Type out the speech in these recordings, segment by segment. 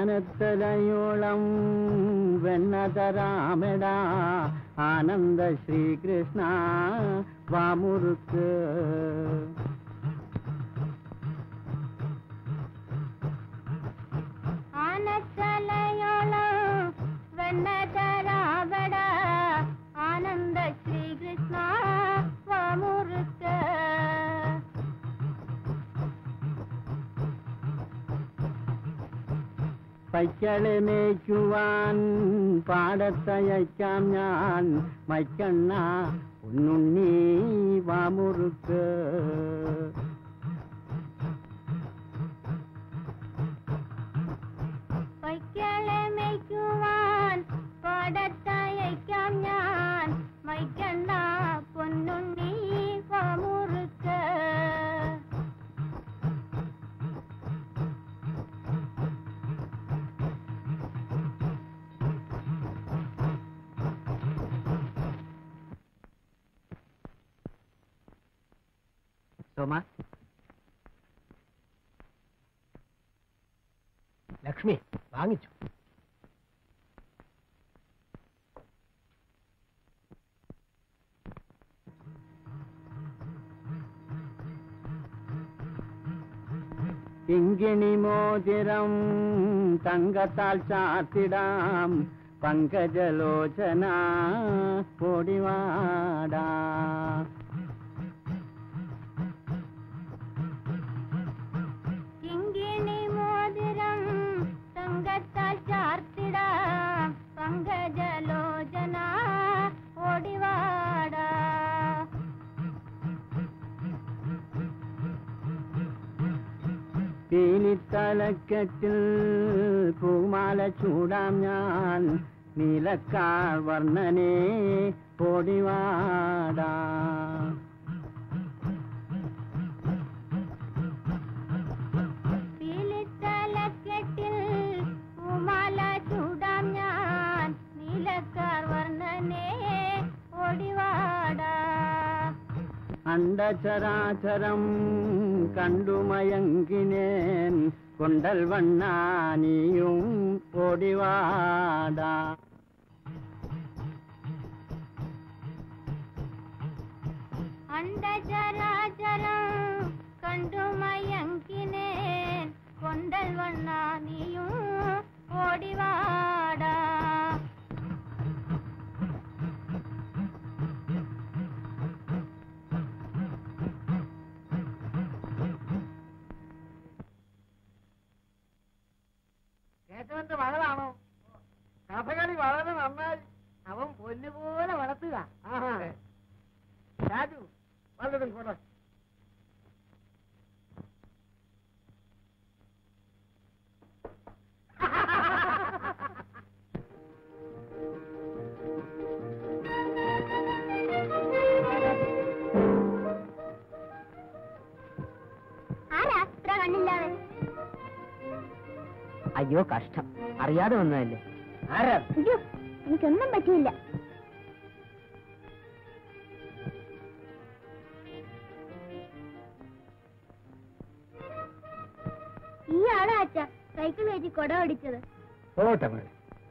മാനത്തലയോളം വെണ്ണതരാമടാ ആനന്ദ ശ്രീകൃഷ്ണ വാമുറുക്ക് ആനത്തലയോളം വെണ്ണതരാവട ആനന്ദ ശ്രീകൃഷ്ണ വാമുറുക്ക് പൈക്കളെ മേയ്ക്കുവാൻ പാടത്തയക്കാം ഞാൻ മൈക്കണ്ണ ഉണ്ണുണ്ണി വാമുറുക്ക് പൈക്കളെ മേയ്ക്കുവാൻ പാടത്തയക്കാം ഞാൻ മൈക്കണ്ട പൊന്നുണ്ണി വാമുറുക്ക് സോമ ലക്ഷ്മി വാങ്ങിച്ചു കിങ്കിണി മോതിരം തങ്കത്താൽ ചാത്തിടാം പങ്കജലോചന പൊടിവാടാ കിങ്കിണി മോതിരം തങ്കത്താൽ ചാർത്തിടാം പങ്കജലോചന ഓടിവാടാ പീലിത്തലക്കെട്ടിൽ പൂമാല ചൂടാം ഞാൻ നീലക്കാർ വർണ്ണനെ പൊടിവാടാ പീലിത്തലക്കെട്ടിൽ പൂമാല ചൂടാം ഞാൻ നീലക്കാർ വർണ്ണനെ ഓടിവാടാ അണ്ടചരാചരം കണ്ടുമയങ്കിനേൻ കൊണ്ടൽ വണ്ണാനിയും ഓടിവാടാ അണ്ടചരാചരം കണ്ടുമയങ്കിനേ കൊണ്ടൽ വണ്ണ നീയും ഓടിവാടാ കേശവന്റെ മകളാണോ കഥകളി വളരെ നന്നായി അവൻ പൊന്നുപോലെ വളർത്തുക ആഹാ. രാജു വല്ലതും കൂടെ ആരാ അത്ര കണ്ണില്ലാതെ അയ്യോ കഷ്ടം അറിയാതെ വന്നതല്ലേ ആരാ അയ്യോ എനിക്കൊന്നും പറ്റിയില്ല ഈ ആളാ അച്ഛ സൈക്കിൾ കയറ്റി കൊട ഓടിച്ചത് പോട്ടെ മോളെ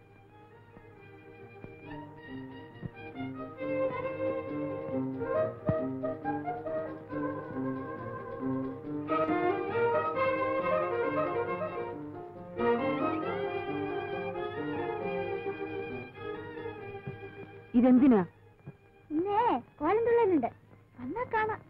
ഇതെന്തിനാ ഇന്നേ കോലം തുള്ളലുണ്ട് വന്നാ കാണാം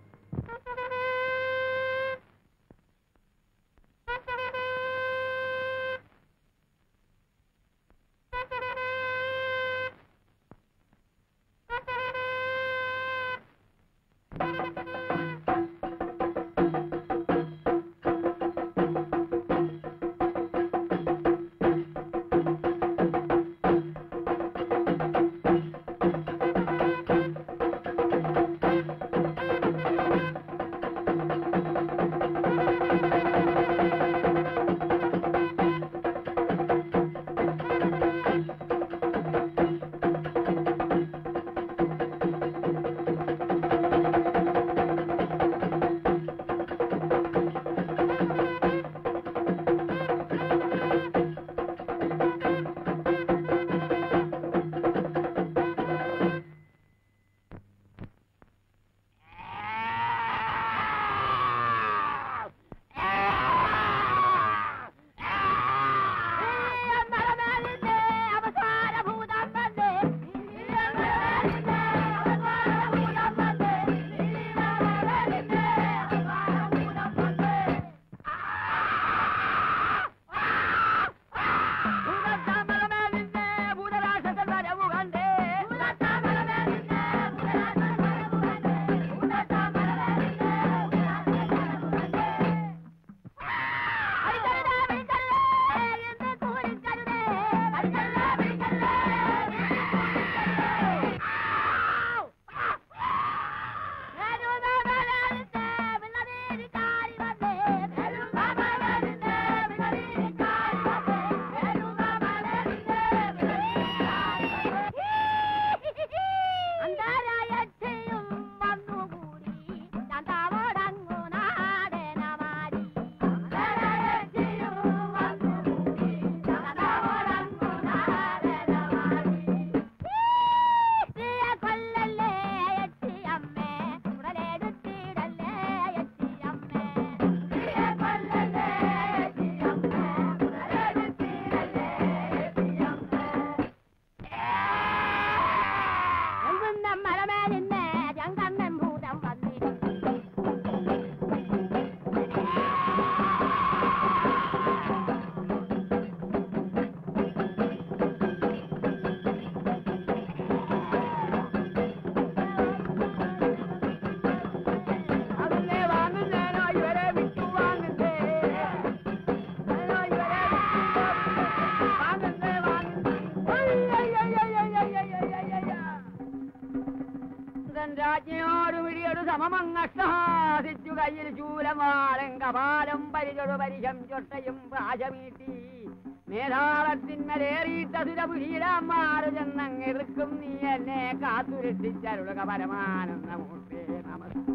ആടുമിഴിയൊരു സമമങ്ങഷ്ടാസിച്ചു കയ്യിൽ ശൂലമാലം കപാലം പരിചൊടു പരിശം ചൊട്ടയും പ്രാശമീട്ടി മേധാളത്തിന്മേലേറിയിട്ട സുരപുരീരന്മാര് ചെന്നങ്ങിറുക്കും നീ എന്നെ കാത്തുരക്ഷിച്ചരുളുക പരമാനന്ദ മൂർത്തേ നമസ്തേ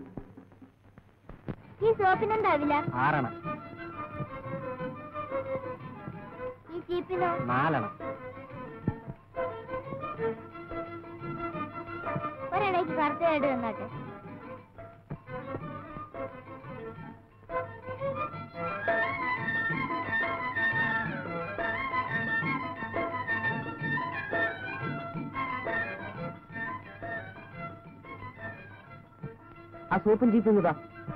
ഈ സോപ്പിനെന്താവില്ല ആറണം ഈ ചീപ്പിനോ നാലെണ്ണം ഒരെണ്ണയ്ക്ക് കറുത്തയായിട്ട് തന്നാട്ടെ ആ സോപ്പും ചീപ്പും ഇതാ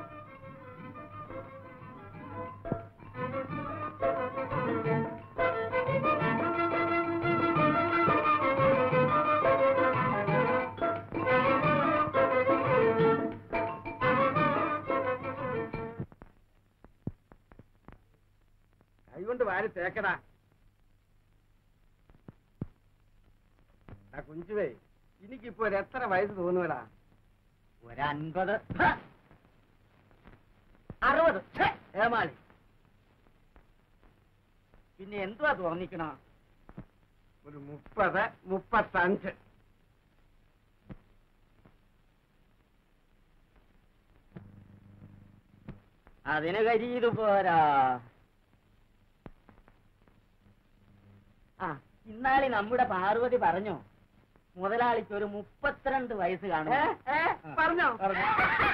കൈകൊണ്ട് വാരി തേക്കടാ ആ കുഞ്ചുവേ എനിക്കിപ്പോ ഒരു എത്ര വയസ്സ് തോന്നുവടാ ഒരൻപത് അറുപത് ഛെ, ഏമാളി പിന്നെ എന്തുവാ തോന്നിക്കണ ഒരു മുപ്പത് മുപ്പത്തഞ്ച് അതിന് കരിയത് പോരാ ആ ഇന്നാളി നമ്മുടെ പാർവതി പറഞ്ഞോ മുതലാളിക്ക് ഒരു മുപ്പത്തിരണ്ട് വയസ്സ് കാണും പറഞ്ഞോ പറഞ്ഞു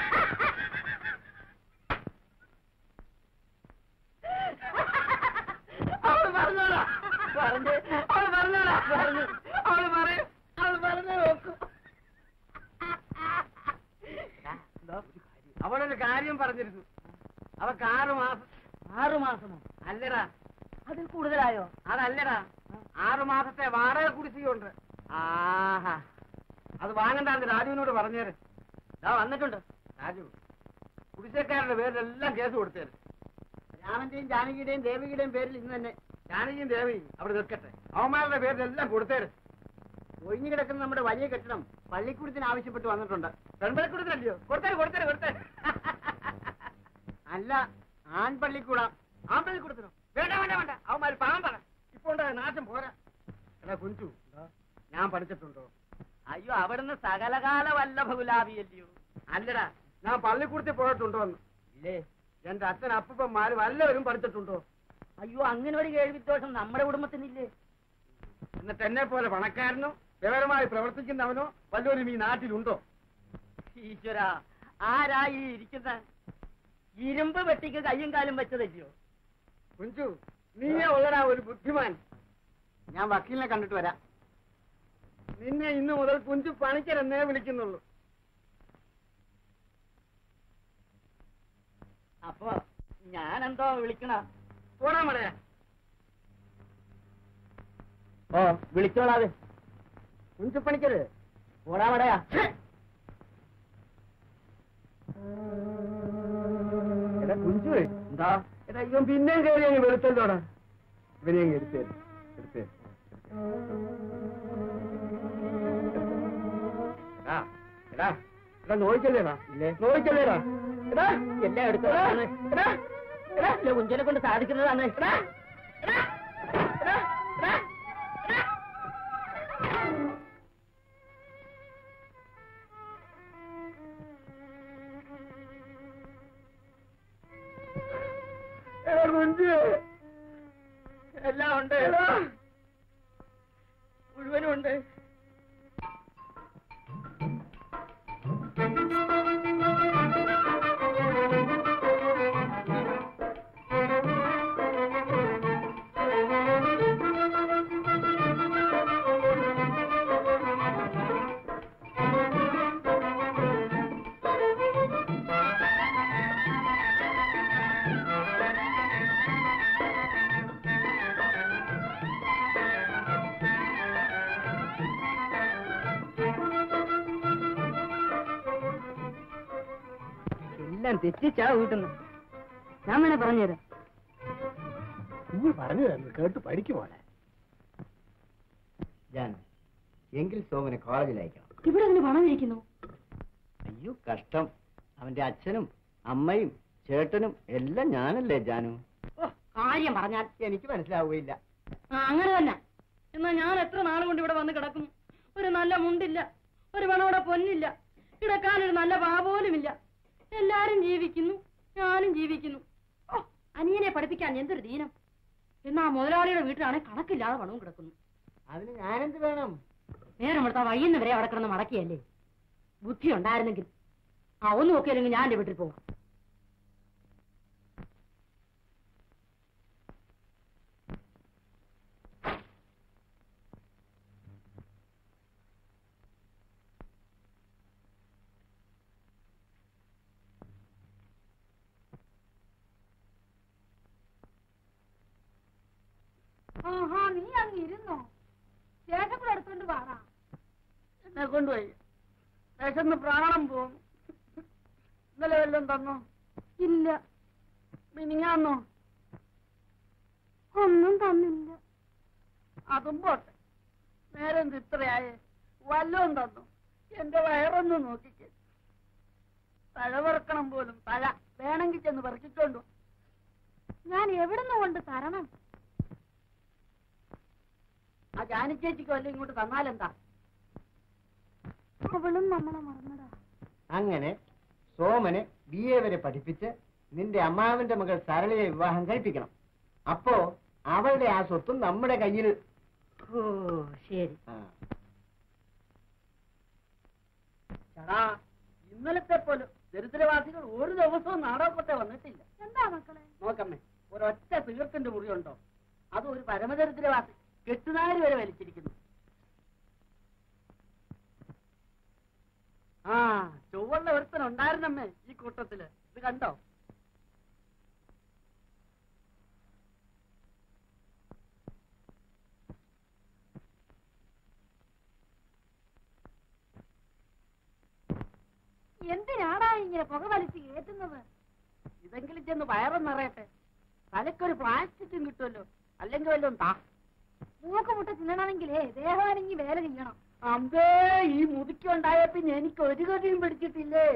അവള് പറഞ്ഞോടാ പറഞ്ഞു അവള് പറഞ്ഞോടാ പറഞ്ഞു. അവള് പറയും അവള് പറഞ്ഞു നോക്കൂ അവളൊരു കാര്യം പറഞ്ഞിരുന്നു അവക്ക് ആറ് മാസം ആറു മാസമോ അല്ലടാ അതിൽ കൂടുതലായോ അതല്ലടാ ആറു മാസത്തെ വാടക കുടിശ്ശികയുണ്ട് ആഹാ അത് വാങ്ങണ്ടാന്ന് രാജുവിനോട് പറഞ്ഞേര് ദാ വന്നിട്ടുണ്ട് രാജു കുടിശ്ശക്കാരുടെ പേരിലെല്ലാം കേസ് കൊടുത്തേര് രാമന്റെയും ജാനകിയുടെയും ദേവികയുടെയും പേരിൽ ഇന്ന് തന്നെ ജാനകിയും ദേവി അവിടെ നിൽക്കട്ടെ അവന്മാരുടെ പേരിലെല്ലാം കൊടുത്തേര് ഒഴിഞ്ഞു കിടക്കുന്ന നമ്മുടെ വലിയ കെട്ടിടം പള്ളിക്കൂടത്തിന് ആവശ്യപ്പെട്ട് വന്നിട്ടുണ്ട് പെൺപലക്കൂടത്തിലല്ലയോ കൊടുത്തേര് കൊടുത്തേര് കൊടുത്തേര് അല്ല ആൺപള്ളിക്കൂടം ആമ്പലക്കൂടത്തിനോ വേണ്ട വേണ്ട വേണ്ട അവന്മാര് പാമ്പറ ഇപ്പൊ ഉണ്ടായ നാശം പോരാ എടാ കുഞ്ചു ഞാൻ പഠിച്ചിട്ടുണ്ടോ അയ്യോ അവിടുന്ന് സകലകാല വല്ലഭ ഗുലാബിയല്ലയോ അല്ലടാ ഞാൻ പള്ളിക്കൂടത്തിൽ പോയിട്ടുണ്ടോ എന്ന് ഇല്ലേ എന്റെ അച്ഛൻ അപ്പൂപ്പന്മാര് വല്ലവരും പഠിച്ചിട്ടുണ്ടോ അയ്യോ അങ്ങനെ ഒരു കേൾവിദോഷം നമ്മുടെ കുടുംബത്തിനില്ലേ എന്നിട്ട് എന്നെ പോലെ പണക്കാരനോ വിവരമായി പ്രവർത്തിക്കുന്നവനോ വല്ലവരും ഈ നാട്ടിലുണ്ടോ ഈശ്വര ആരാ ഈ ഇരിക്കുന്ന ഇരുമ്പ് വെട്ടിക്ക് കയ്യും കാലും വെച്ചതല്ലയോ കുഞ്ചു നീയേ ഉള്ളടാ ഒരു ബുദ്ധിമാൻ ഞാൻ വക്കീലിനെ കണ്ടിട്ട് വരാം നിന്നെ ഇന്നു മുതൽ കുഞ്ചു പണിക്കരെന്നേ വിളിക്കുന്നുള്ളൂ അപ്പൊ ഞാനെന്തോ വിളിക്കണ പോടാ മടയാ ഓ വിളിച്ചോളാതെ കുഞ്ചു പണിക്കര് ഓടാ മടയാ എടാ കുഞ്ചു എന്താ എടാ ഇവൻ പിന്നെയും കയറി അങ്ങ് വെളുത്തല്ലോടാ ഇവനെ അങ്ങ് എടുത്തേര് എടുത്തേ എടാ എടാ എടാ നോയിക്കല്ലേടാ ഇല്ലേ. നോയിക്കല്ലേടാ എടാ എല്ലാം എടുത്തോ എടാ എടാ എടാ ഇല്ല, കുഞ്ചനെ കൊണ്ട് സാധിക്കുന്നതാണ് എടാ എടാ എടാ എടാ എടാ എടാ കുഞ്ചു എല്ലാം ഉണ്ട് എടാ മുഴുവനും ഉണ്ട് എല്ലാം തെറ്റിച്ചാ വീട്ടുന്നു ഞാൻ വേണേ പറഞ്ഞുതരാം നീ പറഞ്ഞു തന്നു കേട്ട് പഠിക്കുമോനെ ഞാൻ എങ്കിൽ സോമനെ കോളേജിൽ അയക്കണം ഇവിടെ അതിന് പണം ഇരിക്കുന്നു അയ്യോ കഷ്ടം അവന്റെ അച്ഛനും അമ്മയും ചേട്ടനും എല്ലാം ഞാനല്ലേ ജാനു ഓ കാര്യം പറഞ്ഞാൽ എനിക്ക് മനസ്സിലാവുകയില്ല ആ, അങ്ങനെ തന്നെ എന്നാ ഞാൻ എത്ര നാൾ കൊണ്ട് ഇവിടെ വന്ന് കിടക്കുന്നു ഒരു നല്ല മുണ്ടില്ല ഒരു മണോടെ പൊന്നില്ല കിടക്കാനൊരു നല്ല പാ പോലുമില്ല എല്ലാരും ജീവിക്കുന്നു ഞാനും ജീവിക്കുന്നു ഓ അനിയനെ പഠിപ്പിക്കാൻ എന്തൊരു ദീനം എന്നാ മുതലാളിയുടെ വീട്ടിലാണെ കണക്കില്ലാതെ പണവും കിടക്കുന്നു അതിന് ഞാനെന്ത് വേണം നേരം എടുത്താ വൈകുന്ന വരെ അവിടെ കിടന്ന് മടക്കിയല്ലേ ബുദ്ധി ഉണ്ടായിരുന്നെങ്കിൽ ആ ഒന്ന് നോക്കിയില്ലെങ്കിൽ ഞാൻ എന്റെ വീട്ടിൽ പോകും ആഹാ നീ അങ്ങ് ഇരുന്നോ ചേട്ടൻ കൂടെ എടുത്തോണ്ട് വാടാ എന്നെ കൊണ്ടുപോയി വിശന്ന് പ്രാണം പോകും ഇന്നലെ വല്ലതും തന്നോ ഇല്ല മിനിങ്ങാന്നോ ഒന്നും തന്നില്ല അതും പോട്ടെ നേരെ എന്ത് ഇത്രയായേ വല്ലതും തന്നു എന്റെ വയറൊന്ന് നോക്കിക്ക് തഴ വറക്കണം പോലും തഴ വേണമെങ്കിൽ ചെന്ന് പറിച്ചിട്ടോണ്ടു ഞാൻ എവിടുന്ന് കൊണ്ട് തരണം ആ ജാനി ചേച്ചിക്ക് വല്ലതും ഇങ്ങോട്ട് തന്നാലെന്താ അവളും നമ്മളെ മറന്നടാ അങ്ങനെ സോമനെ ബി എ വരെ പഠിപ്പിച്ച് നിന്റെ അമ്മാവന്റെ മകൾ സരളയെ വിവാഹം കഴിപ്പിക്കണം അപ്പോ അവളുടെ ആ സ്വത്തും നമ്മുടെ കയ്യിൽ ഓ ശരി ആ. ചേടാ ഇന്നലത്തെ പോലും ദരിദ്രവാസികൾ ഒരു ദിവസവും നാടകപ്പെട്ടെ വന്നിട്ടില്ല എന്താ മക്കളെ നോക്കമ്മേ ഒരൊറ്റ തീർത്തിന്റെ മുറിയുണ്ടോ അത് ഒരു പരമദരിദ്രവാസി കെട്ടുനാരി വരെ വലിച്ചിരിക്കുന്നു ആ ചൊവ്വുള്ള ഒരുത്തൻ ഉണ്ടായിരുന്നമ്മേ ഈ കൂട്ടത്തില് ഇത് കണ്ടോ എന്തിനാടാ ഇങ്ങനെ പുക വലിച്ച് കയറ്റുന്നത് ഇതെങ്കിലും ചെന്ന് വയറും നിറയട്ടെ തലക്കൊരു പ്ലാസ്റ്റിക്കും കിട്ടുമല്ലോ അല്ലെങ്കിൽ വല്ലതും താ മൂക്ക് മുട്ട തിന്നണമെങ്കിലേ ദേഹാനങ്ങി വേല ചെയ്യണം അമ്പേ ഈ മുതുക്കുണ്ടായ പിന്നെ എനിക്ക് ഒരു ഗതിയും പിടിച്ചിട്ടില്ലേ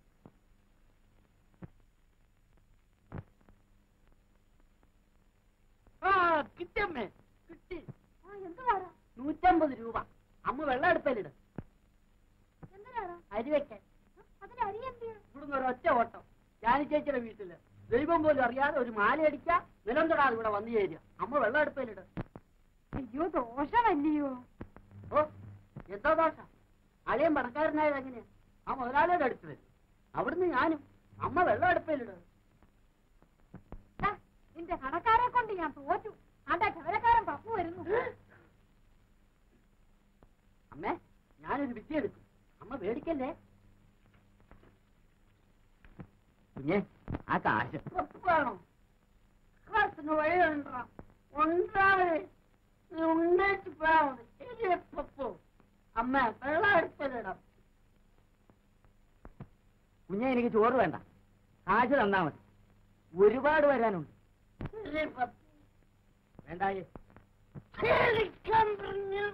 ആ കിട്ടമ്മേ കിട്ടി ആ എന്തുവാടാ നൂറ്റമ്പത് രൂപ അമ്മ വെള്ളം അടുപ്പലിട് എന്തിനാടാ അരി വെക്കാൻ അതിന് അരി എന്തിയാ ഇവിടുന്ന് ഒരു ഒറ്റ ഓട്ടം ജാനി ചേച്ചിയുടെ വീട്ടില് ദൈവം പോലും അറിയാതെ ഒരു മാല അടിക്ക നിലം തൊടാതെ ഇവിടെ വന്നു ചേരുക അമ്മ വെള്ളം അടുപ്പലിട് അയ്യോ ദോഷമല്ലയോ ഓ എന്താ ദോഷ അളിയൻ പണക്കാരനായത് എങ്ങനെയാ ആ മുതലാളിയുടെ അടുത്ത് വരും അവിടുന്ന് ഞാനും അമ്മ വെള്ളം അടുപ്പലിട് ദാ, നിന്റെ കടക്കാരെ കൊണ്ട് ഞാൻ തോറ്റു അന്റെ ചവലക്കാരൻ പപ്പു വരുന്നു അമ്മേ ഞാനൊരു വിദ്യ എടുക്കും അമ്മ പേടിക്കല്ലേ കുഞ്ഞെ ആ കാശ് ഉറപ്പ് വേണോ കാശിന് വഴിയുണ്ടോ ഉണ്ടാവേ നീ ഉണ്ടേച്ച് പോയാൽ മതി പപ്പു അമ്മ വെള്ളം അടുപ്പലിടാം കുഞ്ഞെ എനിക്ക് ചോറ് വേണ്ട കാശ് തന്നാ മതി ഒരുപാട് വരാനുണ്ട് ശരി പപ്പു വേണ്ടായേ പേടിക്കാൻ പറഞ്ഞു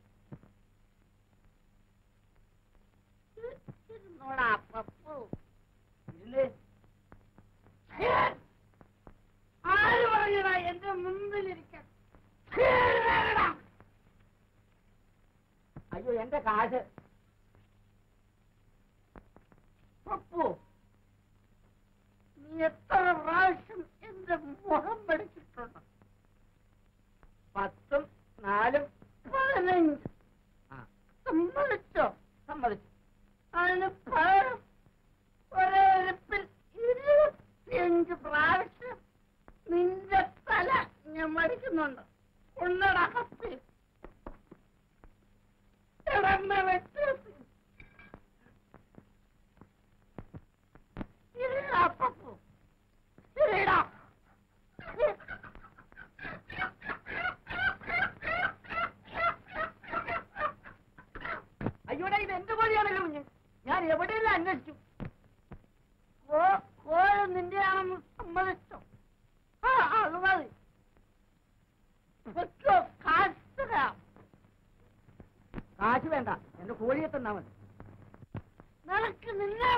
ഇരുന്നോടാ പപ്പു ഇല്ലേ ആര് പറയടാ എന്റെ മുമ്പിലിരിക്കാൻ കേറി വരടാ. അയ്യോ എന്റെ കാശ് പപ്പു നീ എത്ര പ്രാവശ്യം എന്റെ മുഖം പഠിച്ചിട്ടുണ്ട് പത്തും നാലും പതിനഞ്ച് ആ സമ്മതിച്ചോ സമ്മതിച്ചു അതിന് പകരം ഒരേപ്പിൽ ഇരുപത്തിയഞ്ച് പ്രാവശ്യം നിന്റെ തല ഞാൻ മടിക്കുന്നുണ്ട് ഉള്ളടാ കപ്പി ഇടമ്മ വ്യത്യാസം ഇല്ല പപ്പു ഇല്ല അയ്യോടാ ഇത് എന്റെ കോഴിയാണല്ലോ കുഞ്ഞ് ഞാൻ എവിടെയെല്ലാം അന്വേഷിച്ചു കോ- കോഴി നിന്റെയാണെന്ന് സമ്മതിച്ചോ ആ അത് മതി വെച്ചോ, കാശ് തരാം. കാശ് വേണ്ട എന്റെ കോഴിയെ തന്നാ മതി നിനക്ക് നിന്നെ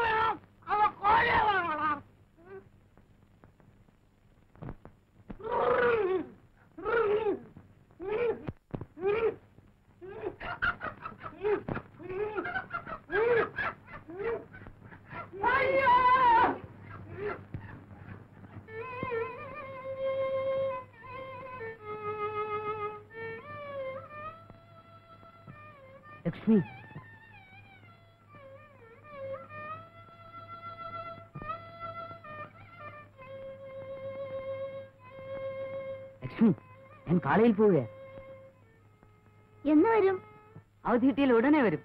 ലക്ഷ്മി ലക്ഷ്മി ഞാൻ കാളയിൽ പോവുക എന്ന് വരും അവധി കിട്ടിയാൽ ഉടനെ വരും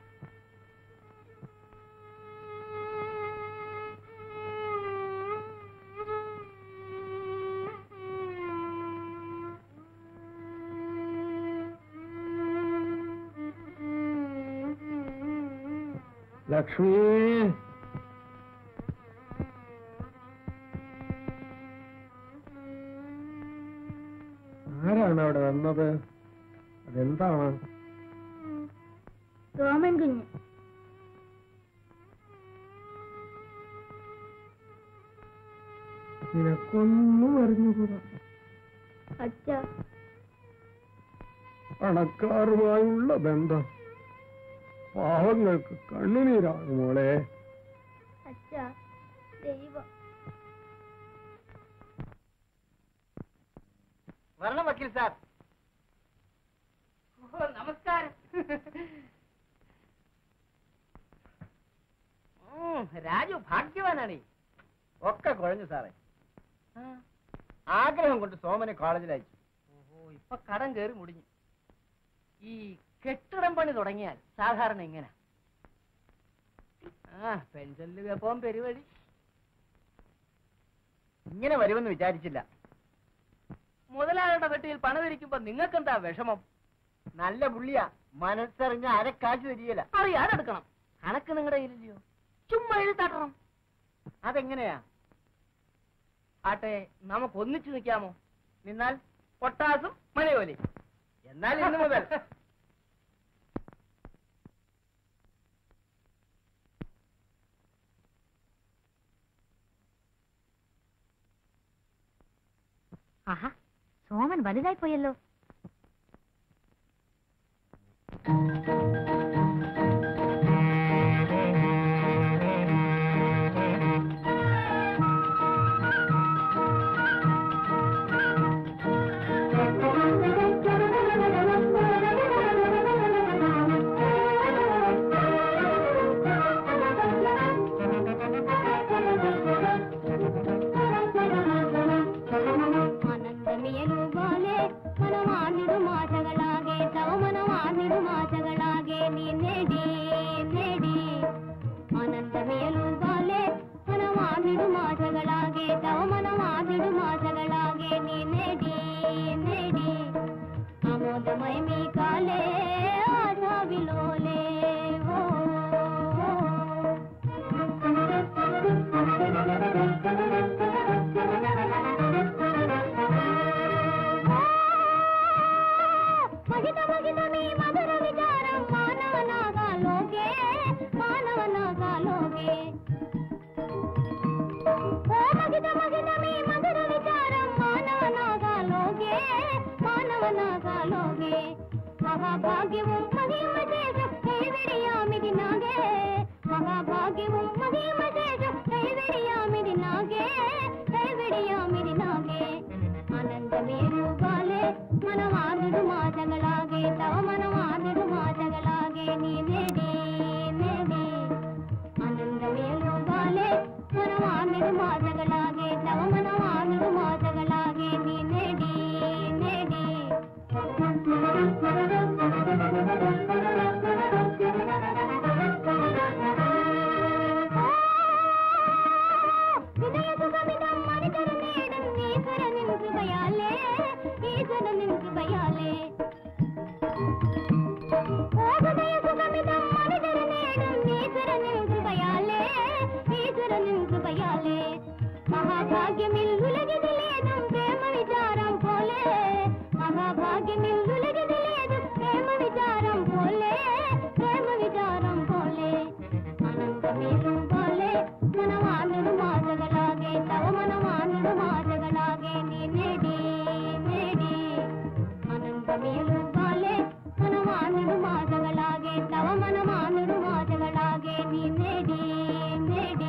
ലക്ഷ്മി ആരാണ് അവിടെ വന്നത് അതെന്താണ് സോമൻ കുഞ്ഞ് നിനക്കൊന്നും അറിഞ്ഞുകൂടാ അച്ഛ പണക്കാരുമായുള്ള ബന്ധം പാവങ്ങൾക്ക് കണ്ണുനീരാണ് മോളെ അച്ഛ ദൈവം വരണം വക്കീൽ സാർ ഓ നമസ്കാരം ഉം, രാജു ഭാഗ്യവാനാണ് ഒക്കെ കുഴഞ്ഞു സാറേ ആഗ്രഹം കൊണ്ട് സോമനെ കോളേജിൽ അയച്ചു ഓഹോ ഇപ്പൊ കടം കയറി മുടിഞ്ഞു ഈ കെട്ടിടം പണി തുടങ്ങിയാൽ സാധാരണ ഇങ്ങനെ ആ പെൻഷനിൽ വെപ്പം പരിപാടി ഇങ്ങനെ വരുമെന്ന് വിചാരിച്ചില്ല മുതലാളിയുടെ പെട്ടിയിൽ പണം ഇരിക്കുമ്പോ നിങ്ങൾക്കെന്താ വിഷമം നല്ല പുള്ളിയാ മനസ്സറിഞ്ഞ അരക്കാശ് തരികയില്ല അറിയാതെടുക്കണം കണക്ക് നിങ്ങളുടെ കയ്യിലില്ലയോ ചുമ്മാ എഴുതാട്ടണം അതെങ്ങനെയാ ആട്ടെ നമുക്ക് ഒന്നിച്ചു നിൽക്കാമോ നിന്നാൽ പൊട്ടാസും മലയോലി എന്നാൽ ഇന്ന് മുതൽ ആഹാ സോമൻ വലുതായി പോയല്ലോ ಆನಂದಮಿಯಲು ಬಾಲೆ ಮನವಾನಿಡು ಮಾತಗಳಾಗೆ ತವ ಮನವಾನಿಡು ಮಾತಗಳಾಗೆ ನೀನೆಡಿ ನೆಡಿ ಆನಂದಮಿಯಲು ಬಾಲೆ ಮನವಾನಿಡು ಮಾತಗಳಾಗೆ ತವ ಮನವಾನಿಡು ಮಾತಗಳಾಗೆ ನೀನೆಡಿ ನೆಡಿ ಆಮೋದಮಯ ಮೀ ಕಾಲೇ ಆಶಾ ವಿಲೋಲೆ ಓ మహిత మహిత మీ మధుర విచారం మానవనాగాలోకే మానవనాగాలోకే ఓ మహిత మహిత మీ మధుర విచారం మానవనాగాలోకే మానవనాగాలోకే మహాభాగ్యവും മഹിമശേഷം കൈവെടിയാമിതിനാകെ മഹാഭാഗ്യവും മഹിമശേഷം കൈവെടിയാമിതിനാകെ കൈവെടിയാമിതിനാകെ ಆನಂದಮೇರುಗಾಲೆ ಮನವಾದಿಡು ಮಾತಗಳಾಗೆ ತವ ಮನವಾದಿಡು ಮಾತಗಳಾಗೆ ನೀ ನೆಡಿ ನೆಡಿ ಆನಂದಮೇರುಗಾಲೆ ಮನವಾದಿಡು ಮಾತಗಳಾಗೆ ತವ ಮನವಾದಿಡು ಮಾತಗಳಾಗೆ ನೀ ನೆಡಿ ನೆಡಿ വിനയ സുഖമിതം മണിതര നേടും ഈശ്വരനിൻ കൃപയാലേ ഈശ്വരനിൻ കൃപയാലേ ഓ ഹൃദയ സുഖമിതം മണിതര നേടും ഈശ്വരനിൻ കൃപയാലേ ഈശ്വരനിൻ കൃപയാലേ മഹാഭാഗ്യമിൽ ഉലകിതിലേതും പ്രേമ വിചാരം പോലെ മഹാഭാഗ്യമിൽ ഉലകിതിലേതും പ്രേമ വിചാരം പോലെ പ്രേമ വിചാരം പോലെ ആനന്ദമേറും പോലെ മനവാനിടു മാതകളാകെ തവ മനവാനിടു മാതകളാകെ നീ നേടി നേടി ആനന്ദമേറും പോലെ മനവാനിടു മാതകളാകെ തവ മനവാനിടു മാതകളാകെ നീ നേടി നേടി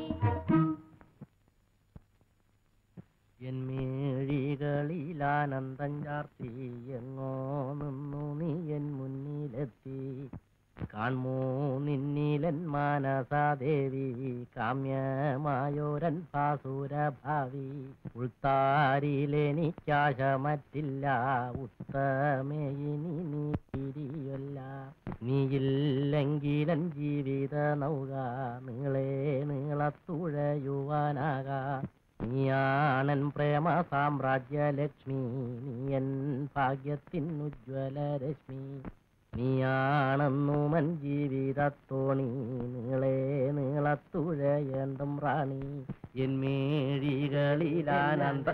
എന്മേഴികളിൽ ആനന്ദം ചാർത്തി എങ്ങോ നിന്നു നീ എൻ മുന്നിലെത്തി കാൺമൂ നിന്നിലൻ മാനസാദേവി കാമ്യമായോരൻ ഭാസുരഭാവി ഉൾത്താരിലെനിക്കാശ മറ്റില്ല ഉത്തമേയിനി നീ തിരിയൊല്ല നീയില്ലെങ്കിലൻ ജീവിത നൗക നീളെ നീളത്തുഴയുവാനാകാ നീയാണൻ പ്രേമ സാമ്രാജ്യ ലക്ഷ്മി നീയൻ ഭാഗ്യത്തിനുജ്വല രശ്മി നീയാണെന്നു മൻ ജീവിതത്തോണി നീളെ നീളത്തുഴയണ്ടും റാണി എൻ മേഴികളിലാനന്ദ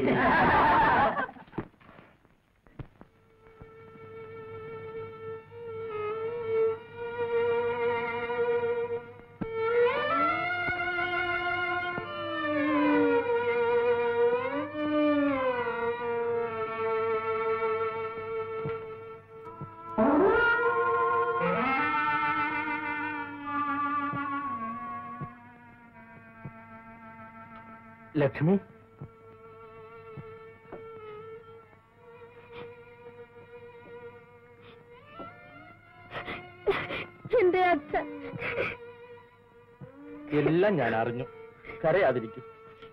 ലക്ഷ്മി എന്റെ അച്ഛൻ എല്ലാം ഞാൻ അറിഞ്ഞു കരയാതിരിക്കും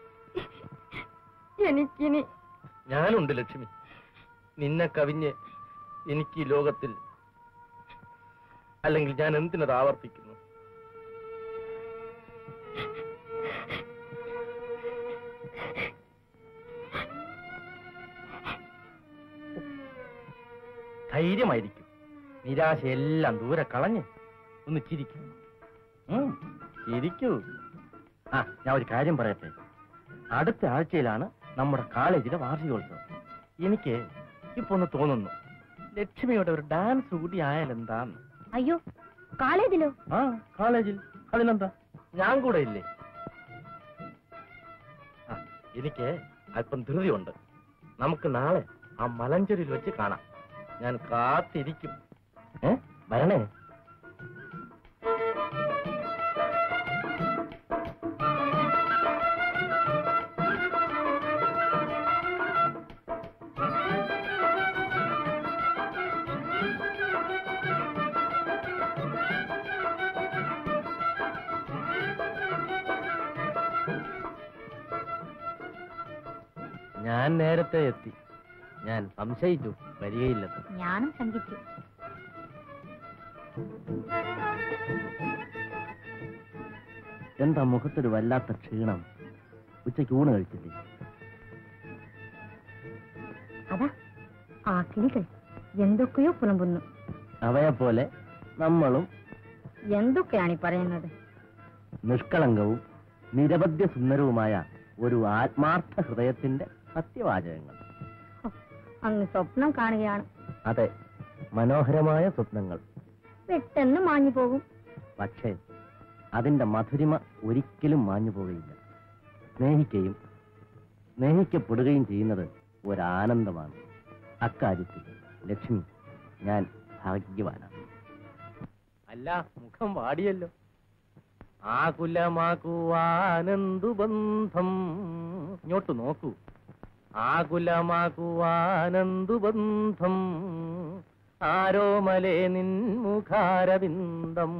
എനിക്കിനി ഞാനുണ്ട് ലക്ഷ്മി നിന്നെ കവിഞ്ഞ് എനിക്ക് ഈ ലോകത്തിൽ അല്ലെങ്കിൽ ഞാൻ എന്തിനത് ആവർത്തിക്കുന്നു ധൈര്യമായിരിക്കും നിരാശയെല്ലാം ദൂരെ കളഞ്ഞ് ഒന്ന് ചിരിക്കും ഉം, ചിരിക്കൂ ആ ഞാൻ ഒരു കാര്യം പറയട്ടെ അടുത്ത ആഴ്ചയിലാണ് നമ്മുടെ കോളേജിലെ വാർഷികോത്സവം എനിക്ക് ഇപ്പൊ ഒന്ന് തോന്നുന്നു ലക്ഷ്മിയുടെ ഒരു ഡാൻസ് കൂടി ആയാൽ എന്താന്ന് അയ്യോ കോളേജിലോ ആ കോളേജിൽ അതിനെന്താ ഞാൻ കൂടെ ഇല്ലേ ആ, എനിക്ക് അല്പം ധൃതിയുണ്ട് നമുക്ക് നാളെ ആ മലഞ്ചേരിയിൽ വെച്ച് കാണാം ഞാൻ കാത്തിരിക്കും ഏ വരണേ ഞാൻ നേരത്തെ എത്തി ഞാൻ സംശയിച്ചു വരികയില്ലെന്ന് ഞാനും ശങ്കിച്ചു എന്താ മുഖത്തൊരു വല്ലാത്ത ക്ഷീണം ഉച്ചയ്ക്ക് ഊണ് കഴിച്ചില്ലേ അതാ ആ കിളികൾ എന്തൊക്കെയോ പുലമ്പുന്നു അവയെ പോലെ നമ്മളും എന്തൊക്കെയാണ് ഈ പറയുന്നത് നിഷ്കളങ്കവും നിരവധ്യ സുന്ദരവുമായ ഒരു ആത്മാർത്ഥ ഹൃദയത്തിന്റെ സത്യവാചകങ്ങൾ ഹോ, അങ്ങ് സ്വപ്നം കാണുകയാണ് അതെ മനോഹരമായ സ്വപ്നങ്ങൾ പെട്ടെന്ന് മാഞ്ഞു പോകും പക്ഷേ അതിന്റെ മധുരിമ ഒരിക്കലും മാഞ്ഞു പോകുകയില്ല സ്നേഹിക്കുകയും സ്നേഹിക്കപ്പെടുകയും ചെയ്യുന്നത് ഒരാനന്ദമാണ് അക്കാര്യത്തിൽ ലക്ഷ്മി ഞാൻ ഭാഗ്യവാനാണ് അല്ല മുഖം വാടിയല്ലോ ആകുലമാക്കുവാനെന്തു ബന്ധം ഇങ്ങോട്ട് നോക്കൂ ആകുലമാക്കുവാനെന്തു ബന്ധം ആരോമലേ നിൻ മുഖാരവിന്ദം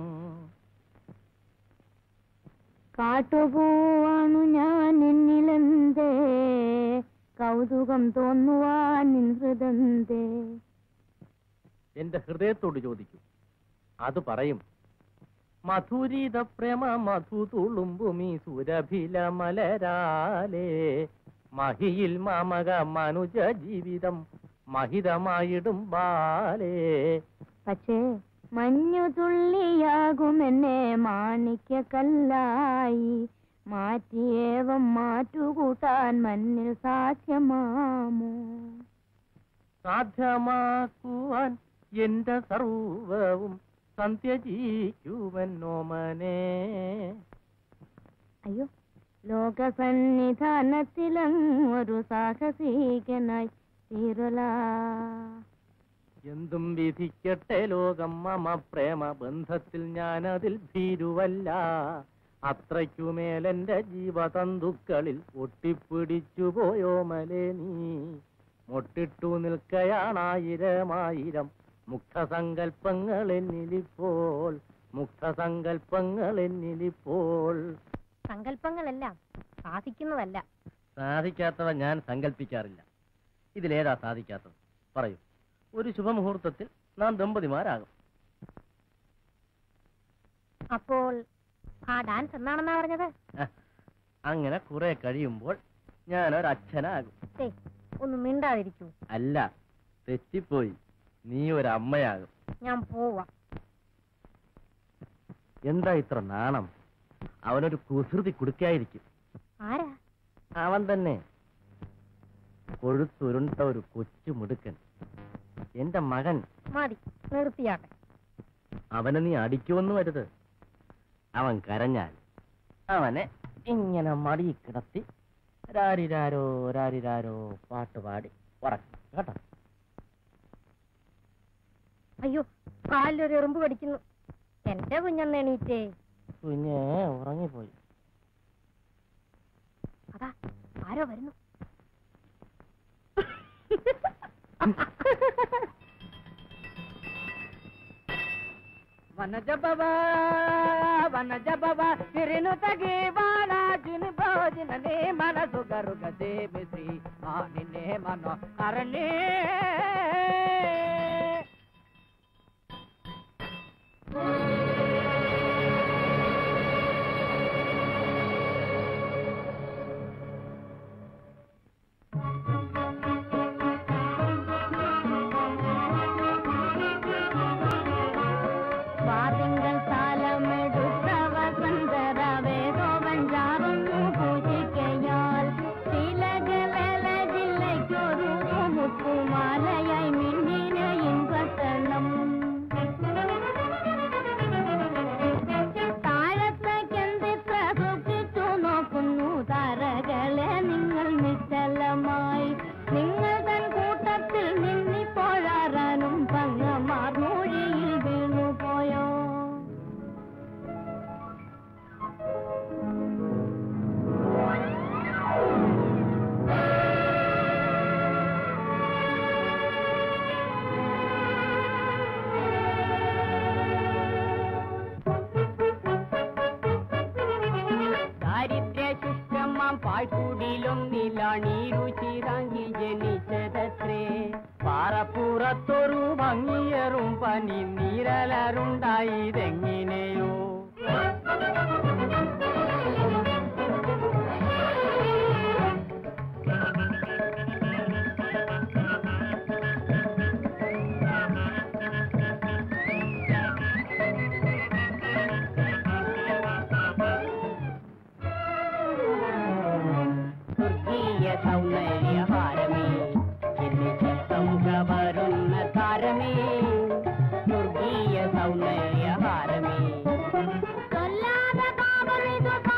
കാട്ടുപോവാണു ഞാൻ എന്നിലെന്തേ കൗതുകം തോന്നുവാൻ നിൻ ഹൃദന്തേ എന്റെ ഹൃദയത്തോട് ചോദിക്കൂ അത് പറയും മധുരിത പ്രേമ മധു തുളുമ്പുമീ സുരഭില മലരാലേ മഹിയിൽ മാമക മനുജ ജീവിതം മഹിതമായിടും ബാലേ പക്ഷേ മഞ്ഞു തുള്ളിയാകുമെന്നെ മാണിക്യ കല്ലായി മാറ്റിയേവം മാറ്റുകൂട്ടാൻ മണ്ണിൽ സാധ്യമാമോ സാധ്യമാക്കുവാൻ എന്റെ സർവവും സന്ധ്യജീക്കുമെന്നോമനേ അയ്യോ ലോകസന്നിധാനത്തിലങ്ങൊരു സാഹസികനായി തീരല എന്തും വിധിക്കട്ടെ ലോകം മമ പ്രേമ ബന്ധത്തിൽ ഞാനതിൽ ഭീരുവല്ല അത്രയ്ക്കുമേലെന്റെ ജീവതന്തുക്കളിൽ ഒട്ടിപ്പിടിച്ചു പോയോ മലേ നീ മൊട്ടിട്ടു നിൽക്കയാണായിരമായിരം മുക്തസങ്കൽപ്പങ്ങൾ എന്നിലിപ്പോൾ മുക്തസങ്കൽപ്പങ്ങൾ എന്നിലിപ്പോൾ സങ്കല്പങ്ങളെല്ലാം സാധിക്കുന്നതല്ല സാധിക്കാത്തവ ഞാൻ സങ്കല്പിക്കാറില്ല ഇതിലേതാ സാധിക്കാത്തത് പറയൂ ഒരു ശുഭമുഹൂർത്തത്തിൽ നാം ദമ്പതിമാരാകും അപ്പോൾ ആ ഡാൻസ് എന്നാണെന്നാ പറഞ്ഞത് അഹ്, അങ്ങനെ കുറെ കഴിയുമ്പോൾ ഞാനൊരച്ഛനാകും ദേ, ഒന്ന് മിണ്ടാതിരിക്കൂ അല്ല തെറ്റിപ്പോയി നീ ഒരമ്മയാകും ഞാൻ പോവാ എന്താ ഇത്ര നാണം അവനൊരു കുസൃതി കൊടുക്കായിരിക്കും ആരാ അവൻ തന്നെ കൊഴുത്തുരുണ്ട ഒരു കൊച്ചു മിടുക്കൻ എന്റെ മകൻ മതി നിർത്തിയാട്ടെ അവനെ നീ അടിക്കുമെന്ന് വരുത് അവൻ കരഞ്ഞാൽ അവനെ ഇങ്ങനെ മടി കിടത്തി രാരിരാരോ രാരിരാരോ പാട്ട് പാടി ഉറക്കണം കേട്ടോ അയ്യോ കാലിലൊരു എറുമ്പ് കടിക്കുന്നു എന്റെ കുഞ്ഞന്ന് എണീറ്റേ കുഞ്ഞേ ഉറങ്ങിപ്പോയി അതാ ആരോ വരുന്നു ವನಜ ಬವ ವನಜ ಬವ ಹಿರಿನು ತಗಿ ಬಾಳ ಜಿನ ಭೋಜನನೆ ಮನಸು ಗರುಗದೆ ಬಿಸಿ ಆ ನಿನ್ನೆ ಮನೋ ಅರಣೆ വാതിങ്കൽ താലമെടുത്ത വസന്തരവേദോ വഞ്ചാറുന്നു പൂജിക്കയാൽ ശീലകലല ജില്ലയ്ക്കൊരു മുത്തുമാലയായി മിന്നിന ഇൻപത്തണം താഴത്തേക്കെന്തിത്ര സൂക്ഷിച്ചു നോക്കുന്നു താരകളെ നിങ്ങൾ നിശ്ചലമായി നിങ്ങൾ തൻ കൂട്ടത്തിൽ നിന്നിപ്പോഴാറാനും പങ്ങമാർ മൊഴിയിൽ വീണുപോയോ ദാരിദ്ര്യ ശുഷ്കമാം പാഴ്ക്കുടിലും നിലാണീരു ചിറാങ്കി ജനിച്ചതത്രേ പാറപ്പുറത്തൊരു ഭംഗിയറും പനി നീരലറുണ്ടായതെങ്ങനെയോ സ്വർഗീയ സൗന്ദര്യഹാരമേ എന്നെ ചിത്തം കവരുന്ന താരമേ സ്വർഗീയ സൗന്ദര്യഹാരമേ കൊല്ലാതെ താപമിതു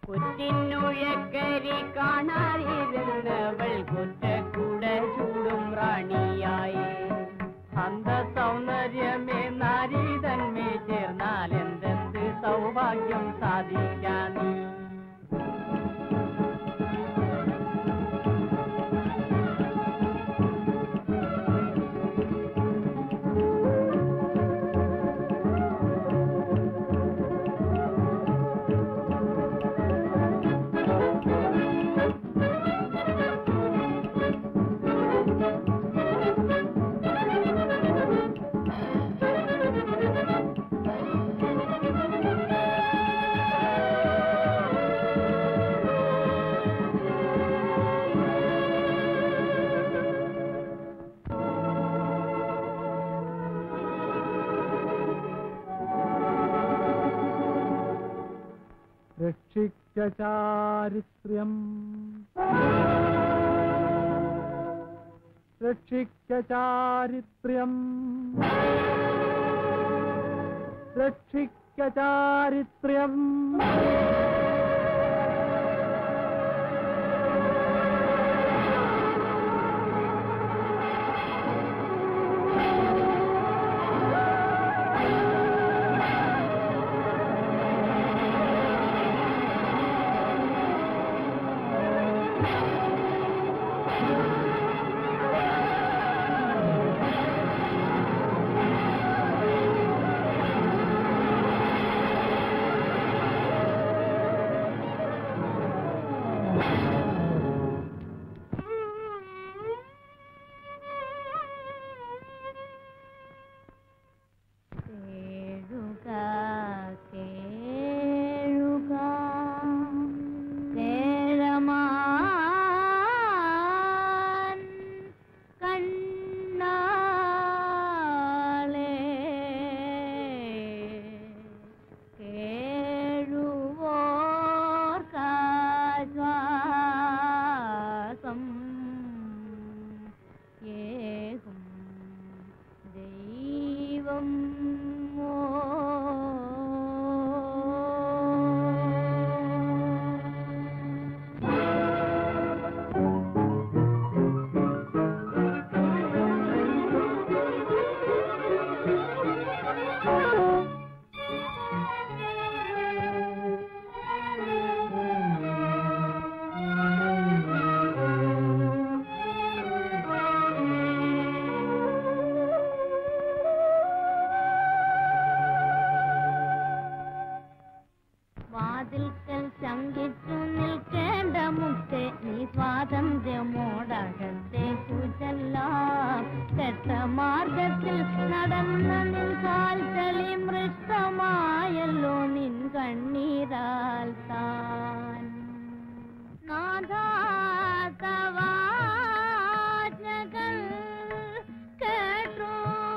കുറ്റിനുഴക്കരി കാണാതിരുന്നവൾ കുറ്റക്കൂട ചൂടും റാണിയായി അന്ത സൗന്ദര്യമേ നാരീതന്മേ ചേർന്നാൽ എന്തെന്ത് സൗഭാഗ്യം സാധിക്കാൻ നീ രക്ഷിക്ക ചാരിത്രം രക്ഷിക്ക ചാരിത്രം രക്ഷിക്ക ചാരിത്രം കേഴുക കേഴുക കേഴമാൻ കണ്ണാളെ കേഴുവോർക്കാശ്വാസം ഏകും ദൈവം വാതിൽക്കൽ ശങ്കിച്ചു നിൽക്കേണ്ട മുത്തെ നീ സ്വാതന്ത്ര്യമോടകത്തെ കുചെല്ലാം കെട്ട മാർഗത്തിൽ നടന്ന നിൻ കാൽ ചെളി മൃഷ്ടമായല്ലോ നിൻ കണ്ണീരാൽ താൻ നാദാതവാചകൾ കേട്ടു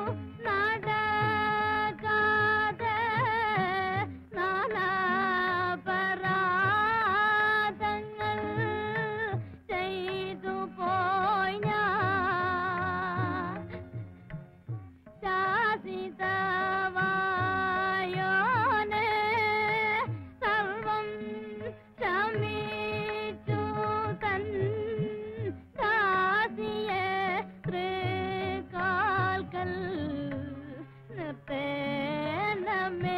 നടക്കാതെ നാനാപരാധങ്ങൾ ചെയ്തു പോയി ഞാൻ ശാസിതവായോനെ സർവം ശമിച്ചു തൻ ദാസിയെ തൃക്കാൽക്കൽ നിർത്തേണമേ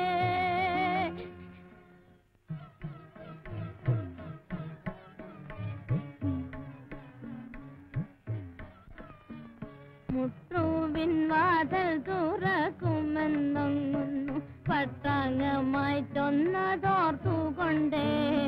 മുട്ടുവിൻ വാതൽ തുറക്കുമെന്നൊങ്ങുന്നു പട്ടാങ്ങമായിട്ടൊന്നതോർത്തുകൊണ്ടേ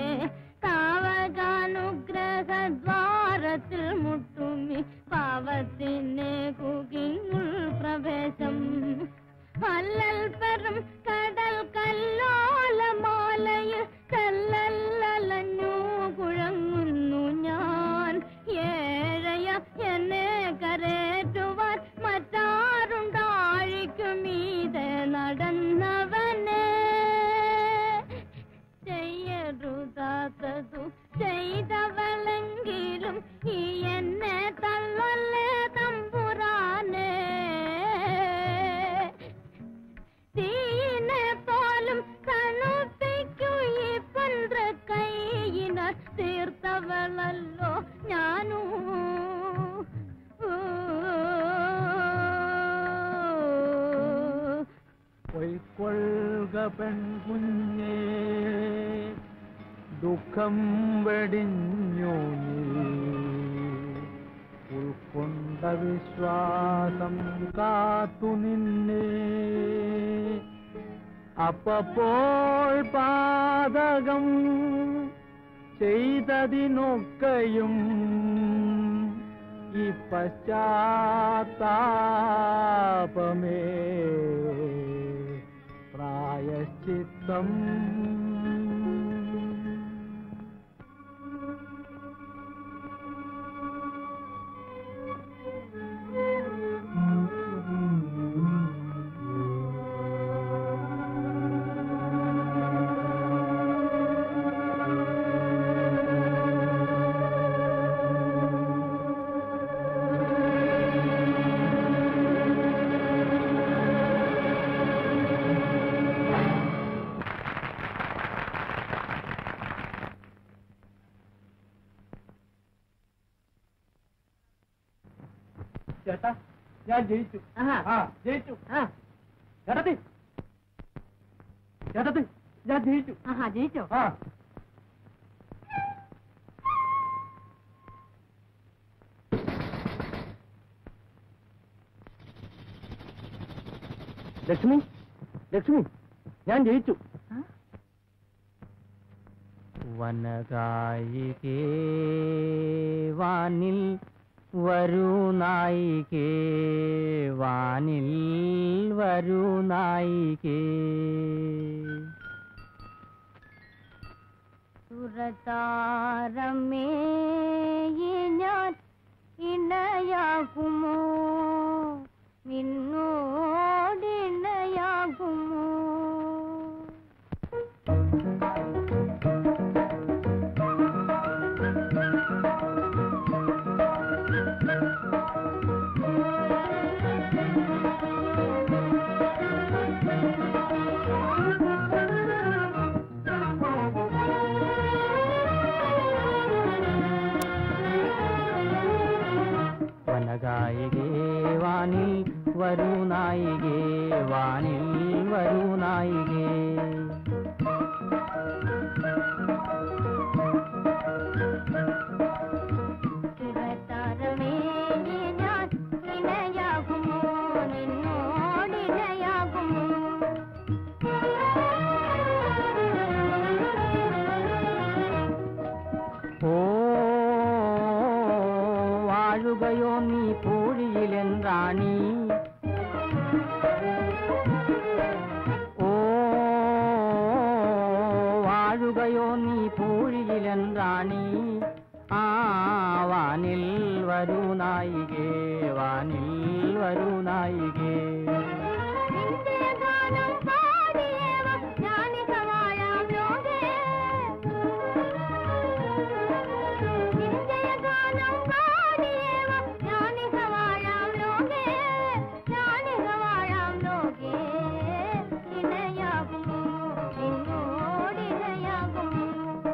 താവകാനുഗ്രഹദ്വാരത്തിൽ മുട്ടുമി പാവത്തിന് കുകിങ്ങുൾ പ്രവേശം അല്ലൽപരം കടൽ കല്ലോലമാലയിൽ കല്ലല്ലലഞ്ഞു കുഴങ്ങുന്നു ഞാൻ ഏഴയ എന്നെ കരേറ്റുവാൻ മറ്റാരുണ്ടാഴിക്കും ഇത് നടന്നവനെ ചെയ്യരുതാത്തതു ചെയ്തവളെങ്കിലും ഈ എന്നെ തള്ളല്ലേ തമ്പുരാനെ തീനെ പോൽ തന്നവളല്ലോ ഞാനൂ പൊയ്ക്കൊള്ളുക പെൺകുഞ്ഞേ ദുഃഖം വെടിഞ്ഞു നീ ഉൾക്കൊണ്ട വിശ്വാസം കാത്തു നിന്നെ അപ്പോൾ പാതകം ചെയ്തതിനൊക്കെയും ഈ പശ്ചാത്താപമേ പ്രായശ്ചിത്തം ചേട്ടാ ഞാൻ ജയിച്ചു ആ ജയിച്ചു ചേട്ടത്തി ചേട്ടത്തി ഞാൻ ജയിച്ചു ആഹാ ജയിച്ചോ ആ ലക്ഷ്മി ലക്ഷ്മി ഞാൻ ജയിച്ചു വനഗായികേ വാനിൽ വരൂ നായികേ വാനിൽ വരൂ നായികേ സുരതാരമേ ഈ ഞാൻ ഇണയാകുമോ നിന്നോടിണയാകുമോ വനഗായികേ വാനിൽ വരൂ നായികേ വാനിൽ വരൂ നായികേ സുരതാരമേ ഈ ഞാൻ ഇണയാകുമോ നിന്നോടിണയാകുമോ ഓ വാഴുകയോ നീ പൂഴിയിലെൻ റാണി ഓ വാഴുകയോ നീ പൂഴിയിലെൻ റാണി ആ വാനിൽ വരൂ നായികേ വാനിൽ വരൂ നായികേ നിന്റെ ഗാനം പാടിയേവം ഞാനിക വാഴാം ലോകേ നിന്റെ ഗാനം പാടിയേവം ഞാനിക വാഴാം ലോകേ ഞാനിക വാഴാം ലോകേ ഇണയാകുമോ നിന്നോടിണയാകുമോ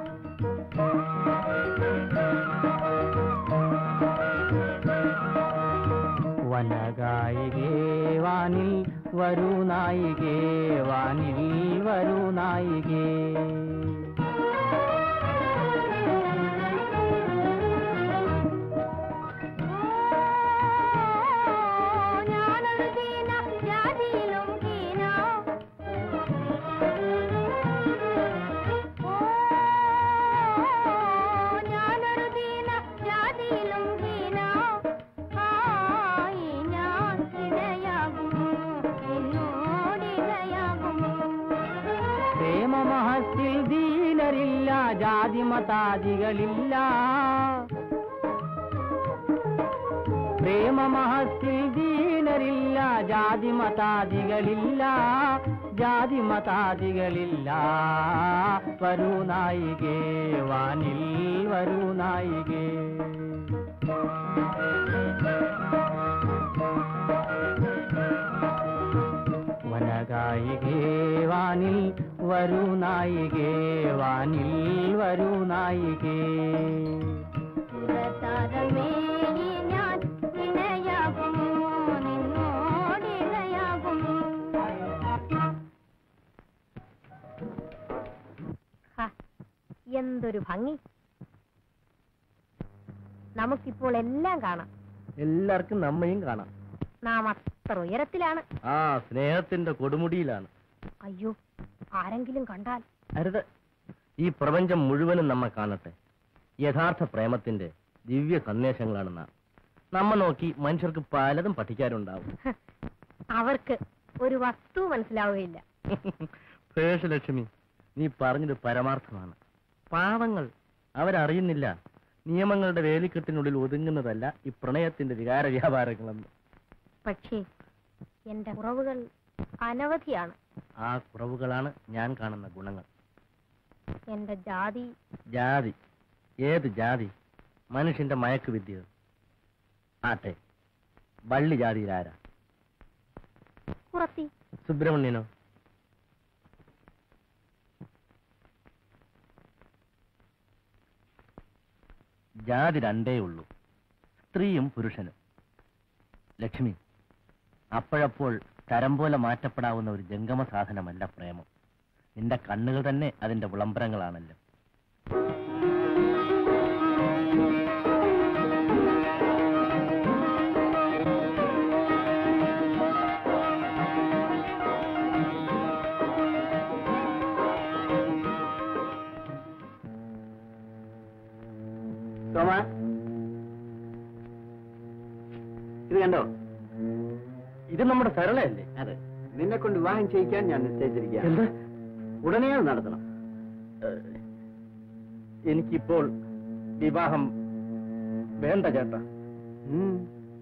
വനഗായികേ വാനിൽ വരൂ നായികേ വാനിൽ വരൂ നായികേ ഞാനൊരു ദീന ജാതിയിലും ഹീന ഓ ഞാനൊരു ദീന ജാതിയിലും ഹീന ആയി ഞാൻ ഇണയാകുമോ എന്നോടിണയാകുമോ പ്രേമ മഹത്തിൽ ദീനരില്ല ജാതിമതാദികളില്ല പ്രേമ മഹത്തിൽ ദീനരില്ല ജാതിമതാദികളില്ല ജാതിമതാദികളില്ല വരൂ നായികേ വാനിൽ വരൂ നായികേ വനഗായികേ വാനിൽ വരൂ നായികേ വാനിൽ വരൂ നായികേ ചന്ദ്രതാരമേ ഞാൻ ഇണയാകുമോ നിന്നോടിണയാകുമോ ഹ, എന്തൊരു ഭംഗി നമുക്കിപ്പോൾ എല്ലാം കാണാം എല്ലാവർക്കും നമ്മയും കാണാം നാം അത്ര ഉയരത്തിലാണ് ആ സ്നേഹത്തിന്റെ കൊടുമുടിയിലാണ് അയ്യോ ആരെങ്കിലും കണ്ടാൽ അരുത് ഈ പ്രപഞ്ചം മുഴുവനും നമ്മെ കാണട്ടെ യഥാർത്ഥ പ്രേമത്തിന്റെ ദിവ്യ സന്ദേശങ്ങളാണ് നാം നമ്മ നോക്കി മനുഷ്യർക്ക് പലതും പഠിക്കാനുണ്ടാവും ഹ്, അവർക്ക് ഒരു വസ്തു മനസ്സിലാവുകയില്ല ഭേഷലക്ഷ്മി നീ പറഞ്ഞത് പരമാർത്ഥമാണ് പാവങ്ങൾ അവരറിയുന്നില്ല നിയമങ്ങളുടെ വേലിക്കെട്ടിനുള്ളിൽ ഒതുങ്ങുന്നതല്ല ഈ പ്രണയത്തിന്റെ വികാര വ്യാപാരങ്ങളെന്ന് പക്ഷേ എന്റെ കുറവുകൾ അനവധിയാണ് ആ കുറവുകളാണ് ഞാൻ കാണുന്ന ഗുണങ്ങൾ എന്റെ ജാതി ജാതി ഏത് ജാതി മനുഷ്യന്റെ മയക്കുവിദ്യ ആട്ടെ വള്ളി ജാതിയിലാരാ കുറത്തി സുബ്രഹ്മണ്യനോ ജാതി രണ്ടേ ഉള്ളൂ സ്ത്രീയും പുരുഷനും ലക്ഷ്മി അപ്പോഴപ്പോൾ തരം പോലെ മാറ്റപ്പെടാവുന്ന ഒരു ജംഗമ സാധനമല്ല പ്രേമം നിന്റെ കണ്ണുകൾ തന്നെ അതിന്റെ വിളംബരങ്ങളാണല്ലോ സോമ ഇത് കണ്ടോ ഇത് നമ്മുടെ സരളയല്ലേ അതെ നിന്നെ കൊണ്ട് വിവാഹം ചെയ്യിക്കാൻ ഞാൻ നിശ്ചയിച്ചിരിക്കുകയാണ് എന്ത് ഉടനെ അത് നടത്തണം ഏഹ്, എനിക്കിപ്പോൾ വിവാഹം വേണ്ട ചേട്ടാ ഉം.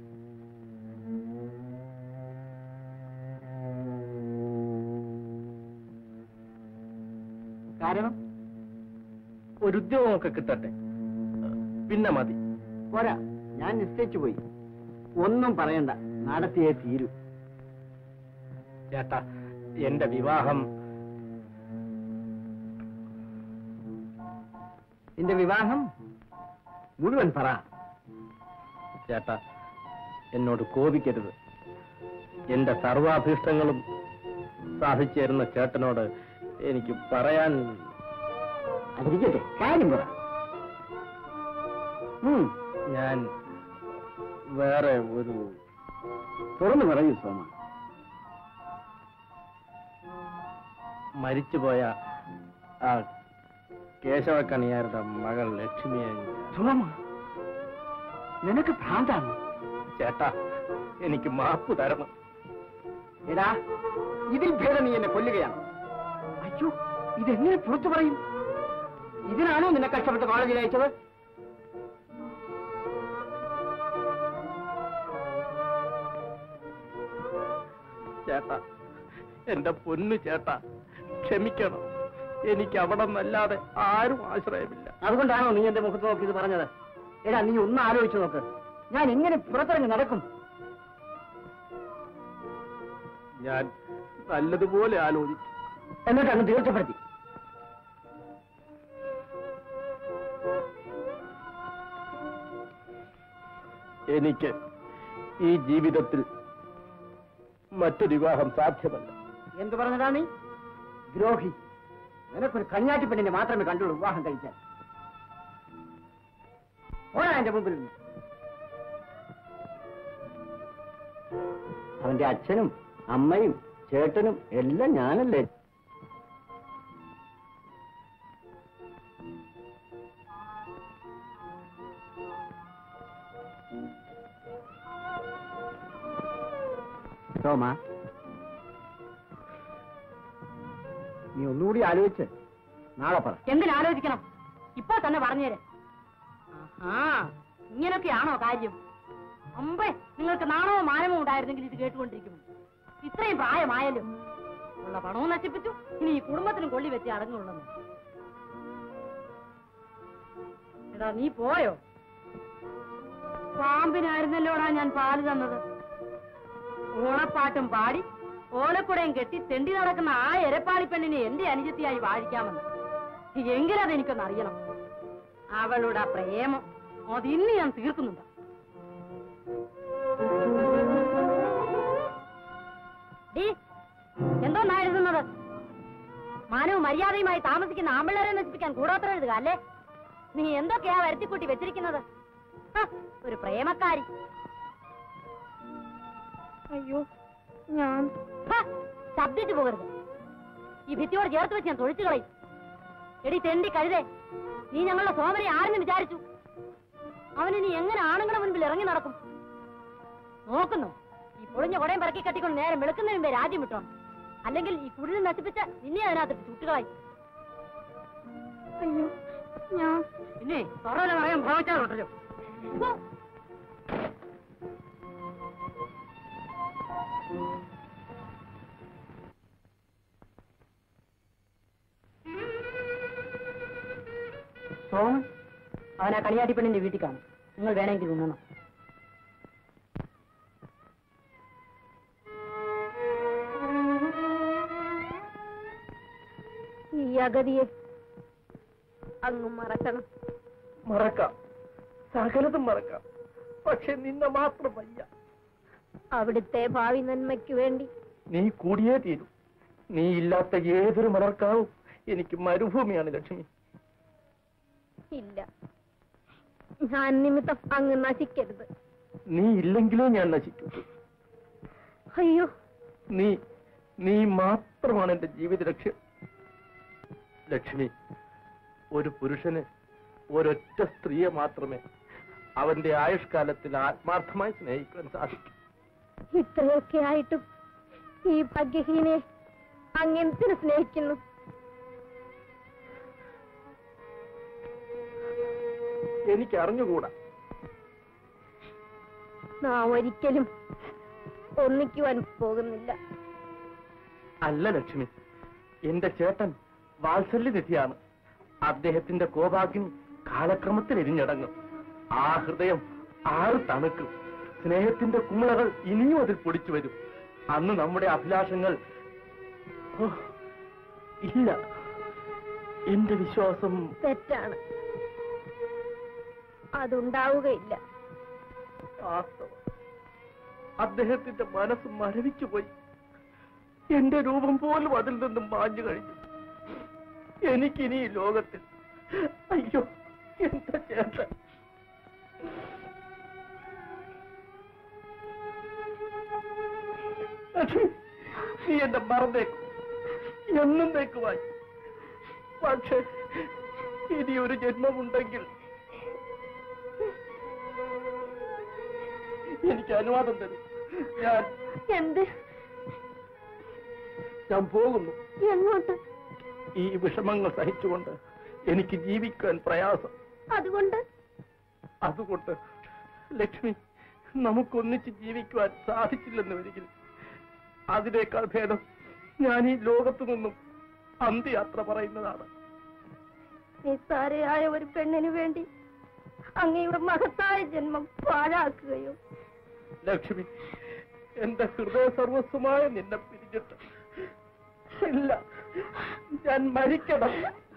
കാരണം ഒരു ഉദ്യോഗമൊക്കെ കിട്ടട്ടെ ഏഹ്, പിന്നെ മതി പോരാ ഞാൻ നിശ്ചയിച്ചു പോയി ഒന്നും പറയണ്ട നടത്തിയേ തീരൂ ചേട്ടാ എന്റെ വിവാഹം നിന്റെ വിവാഹം മുഴുവൻ പറ ചേട്ടാ എന്നോട് കോപിക്കരുത് എന്റെ സർവാഭീഷ്ടങ്ങളും സാധിച്ചു തരുന്ന ചേട്ടനോട് എനിക്ക് പറയാൻ അതിരിക്കട്ടെ കാര്യം പറ ഉം, ഞാൻ വേറെ ഒരു തുറന്നു പറയൂ സോമ മരിച്ചുപോയ ആ കേശവക്കണിയാരുടെ മകൾ ലക്ഷ്മിയെ ഞാൻ- സോമ നിനക്ക് ഭ്രാന്താണ് ചേട്ടാ എനിക്ക് മാപ്പ് തരണം എടാ ഇതിൽ ഭേദം നീ എന്നെ കൊല്ലുകയാണ് അയ്യോ ഇതെങ്ങനെ പുറത്തു പറയും ഇതിനാണോ നിന്നെ കഷ്ടപ്പെട്ട് കോളേജിൽ അയച്ചത് ചേട്ടാ എന്റെ പൊന്നു ചേട്ടാ ക്ഷമിക്കണം എനിക്ക് അവിടെ നിന്നല്ലാതെ ആരും ആശ്രയമില്ല അതുകൊണ്ടാണോ നീ എന്റെ മുഖത്ത് നോക്കി ഇത് പറഞ്ഞത് എടാ നീ ഒന്ന് ആലോചിച്ചു നോക്ക് ഞാൻ എങ്ങനെ പുറത്തിറങ്ങി നടക്കും ഞാൻ നല്ലതുപോലെ ആലോചിക്കും എന്നിട്ട് അങ്ങ് തീർച്ചപ്പെടുത്തി എനിക്ക് ഈ ജീവിതത്തിൽ മറ്റൊരു വിവാഹം സാധ്യമല്ല എന്ത് പറഞ്ഞതാ നീ ദ്രോഹി നിനക്കൊരു കഞ്ഞാറ്റി പെണ്ണിനെ മാത്രമേ കണ്ടുള്ളൂ വിവാഹം കഴിക്കാൻ ഓടാ എന്റെ മുമ്പിൽ നിന്ന് അവന്റെ അച്ഛനും അമ്മയും ചേട്ടനും എല്ലാം ഞാനല്ലേ സോമ നീ ഒന്നുകൂടി ആലോചിച്ച് നാളെ പറ എന്തിനാലോചിക്കണം ഇപ്പോൾ തന്നെ പറഞ്ഞേരെ ആഹാ ഇങ്ങനൊക്കെയാണോ കാര്യം അമ്പേ നിങ്ങൾക്ക് നാണമോ മാനമോ ഉണ്ടായിരുന്നെങ്കിൽ ഇത് കേട്ടുകൊണ്ടിരിക്കും ഇത്രയും പ്രായമായല്ലോ ഉള്ള പണവും നശിപ്പിച്ചു ഇനി ഈ കുടുംബത്തിനും കൊള്ളി വെച്ച് അടങ്ങുള്ളൂ എടാ നീ പോയോ പാമ്പിനായിരുന്നല്ലോടാ ഞാൻ പാല് തന്നത് ഓണപ്പാട്ടും പാടി ഓലക്കുടയും കെട്ടി തെണ്ടി നടക്കുന്ന ആ എരപ്പാളി പെണ്ണിനെ എന്റെ അനുജത്തിയായി വാഴിക്കാമെന്ന് എങ്കിലത് എനിക്കൊന്ന് അറിയണം അവളുടെ പ്രേമം അത് ഇന്ന് ഞാൻ തീർക്കുന്നുണ്ട് ഡീ എന്തോന്നാ എഴുതുന്നത് മാനവും മര്യാദയുമായി താമസിക്കുന്ന ആമ്പിള്ളേരെ നശിപ്പിക്കാൻ കൂടാത്ര എഴുതുക അല്ലേ നീ എന്തൊക്കെയാ വരുത്തിക്കൂട്ടി വെച്ചിരിക്കുന്നത് ഹ, ഒരു പ്രേമക്കാരി അയ്യോ ഞാൻ ഹ, ശബ്ദിച്ചു പോകരുത് ഈ ഭിത്തിയോട് ചേർത്ത് വെച്ച് ഞാൻ തൊഴിച്ചു കളയും എടി തെണ്ടി കഴുതേ നീ ഞങ്ങളുടെ സോമനെ ആരെന്ന് വിചാരിച്ചു അവന് നീ എങ്ങനെ ആണുങ്ങളുടെ മുൻപിൽ ഇറങ്ങി നടക്കും നോക്കുന്നു ഈ പൊളിഞ്ഞ കുടയും പറക്കി കെട്ടിക്കൊണ്ട് നേരെ വെളുക്കുന്നതിന് മുമ്പേ രാജ്യം വിട്ടോ അല്ലെങ്കിൽ ഈ കുടിൽ നശിപ്പിച്ച് നിന്നെ അതിനകത്ത് ചുട്ടുകളായി അയ്യോ ഞാൻ പിന്നെ തുറവല പറയാൻ ഭാവിച്ചാലുണ്ടല്ലോ സോമൻ അവൻ ആ കളിയാട്ടി പെണ്ണിന്റെ വീട്ടിൽ കാണും നിങ്ങൾ വേണമെങ്കിൽ ഉണ്ണണം ഈ അഗതിയെ അങ്ങ് മറക്കണം മറക്കാം സകലതും മറക്കാം പക്ഷെ നിന്നെ മാത്രം വയ്യ അവിടുത്തെ ഭാവി നന്മയ്ക്ക് വേണ്ടി നീ കൂടിയേ തീരൂ നീ ഇല്ലാത്ത ഏതൊരു മലർക്കാവും എനിക്ക് മരുഭൂമിയാണ് ലക്ഷ്മി ഇല്ല ഞാൻ നിമിത്തം അങ്ങ് നശിക്കരുത് നീ ഇല്ലെങ്കിലേ ഞാൻ നശിക്കൂ അയ്യോ നീ നീ മാത്രമാണ് എന്റെ ജീവിത ലക്ഷ്യം ലക്ഷ്മി ഒരു പുരുഷന് ഒരൊറ്റ സ്ത്രീയെ മാത്രമേ അവന്റെ ആയുഷ്കാലത്തിൽ ആത്മാർത്ഥമായി സ്നേഹിക്കാൻ സാധിക്കൂ ഇത്രയൊക്കെ ആയിട്ടും ഈ ഭാഗ്യഹീനെ അങ്ങെന്തിനു സ്നേഹിക്കുന്നു എനിക്ക് അറിഞ്ഞുകൂടാ നാം ഒരിക്കലും ഒന്നിക്കുവാൻ പോകുന്നില്ല അല്ല ലക്ഷ്മി എന്റെ ചേട്ടൻ വാത്സല്യനിധിയാണ് അദ്ദേഹത്തിന്റെ കോപാഗ്നി കാലക്രമത്തിൽ എരിഞ്ഞടങ്ങും ആ ഹൃദയം ആറ് തണുക്കും സ്നേഹത്തിന്റെ കുമിളകൾ ഇനിയും അതിൽ പൊടിച്ചു വരും അന്ന് നമ്മുടെ അഭിലാഷങ്ങൾ ഓ, ഇല്ല എന്റെ വിശ്വാസം തെറ്റാണ് അതുണ്ടാവുകയില്ല വാസ്തവം അദ്ദേഹത്തിന്റെ മനസ്സ് മരവിച്ചു പോയി എന്റെ രൂപം പോലും അതിൽ നിന്നും മാഞ്ഞു കഴിഞ്ഞു എനിക്കിനി ഈ ലോകത്തിൽ അയ്യോ എന്റെ ചേട്ടൻ നീ എന്നെ മറന്നേക്കും എന്നും തേക്കുവായി പക്ഷേ ഇനി ഒരു ജന്മമുണ്ടെങ്കിൽ എനിക്ക് അനുവാദം തരും ഞാൻ എന്ത് ഞാൻ പോകുന്നു എങ്ങോട്ട് ഈ വിഷമങ്ങൾ സഹിച്ചുകൊണ്ട് എനിക്ക് ജീവിക്കാൻ പ്രയാസം അതുകൊണ്ട് അതുകൊണ്ട് ലക്ഷ്മി നമുക്കൊന്നിച്ച് ജീവിക്കുവാൻ സാധിച്ചില്ലെന്ന് വരികിൽ അതിനേക്കാൾ ഭേദം ഞാൻ ഈ ലോകത്തു നിന്നും അന്ത്യയാത്ര പറയുന്നതാണ് നിസ്സാരയായ ഒരു പെണ്ണിനു വേണ്ടി അങ്ങയുടെ മഹത്തായ ജന്മം പാഴാക്കുകയോ ലക്ഷ്മി എന്റെ ഹൃദയ സർവസ്വമായ നിന്നെ പിരിഞ്ഞിട്ട് ഇല്ല ഞാൻ മരിക്കണം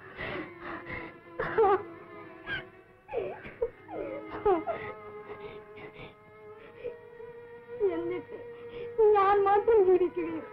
എന്നിട്ട് ഞാൻ മാത്രം ജീവിക്കുകയോ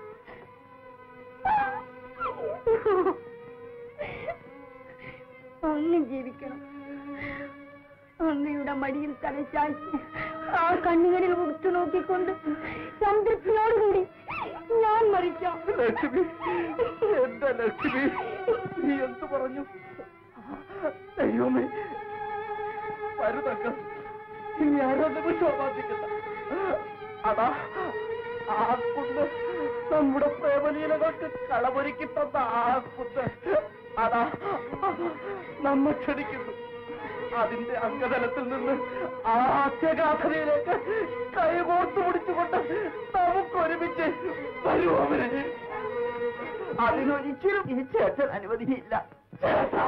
അങ്ങ് ജീവിക്കണം അങ്ങയുടെ മടിയിൽ തലച്ചാഴ്ച ആ കണ്ണുകളിൽ ഉറ്റുനോക്കിക്കൊണ്ട് സംതൃപ്തിയോടുകൂടി ഞാൻ മരിക്കാം ലക്ഷ്മി എന്റെ ലക്ഷ്മി നീ എന്ത് പറഞ്ഞു ദൈവമേ വരുതക്ക ഇനി ആരോഗ്യം ശോഭാദിക്കണ്ട അതാ ആ കുന്ന് നമ്മുടെ പ്രേമലീലകൾക്ക് കളമൊരുക്കി തന്ന ആ കുന്ന് അതാ നമ്മെ ക്ഷണിക്കുന്നു അതിന്റെ അംഗതലത്തിൽ നിന്ന് ആ അത്യഗാഥനയിലേക്ക് കൈകോർത്ത് പിടിച്ചുകൊണ്ട് നമുക്ക് ഒരുമിച്ച് വരുവവരെ അതിനൊരിക്കലും ഈ ചേട്ടൻ അനുമതിയില്ല ചേട്ടാ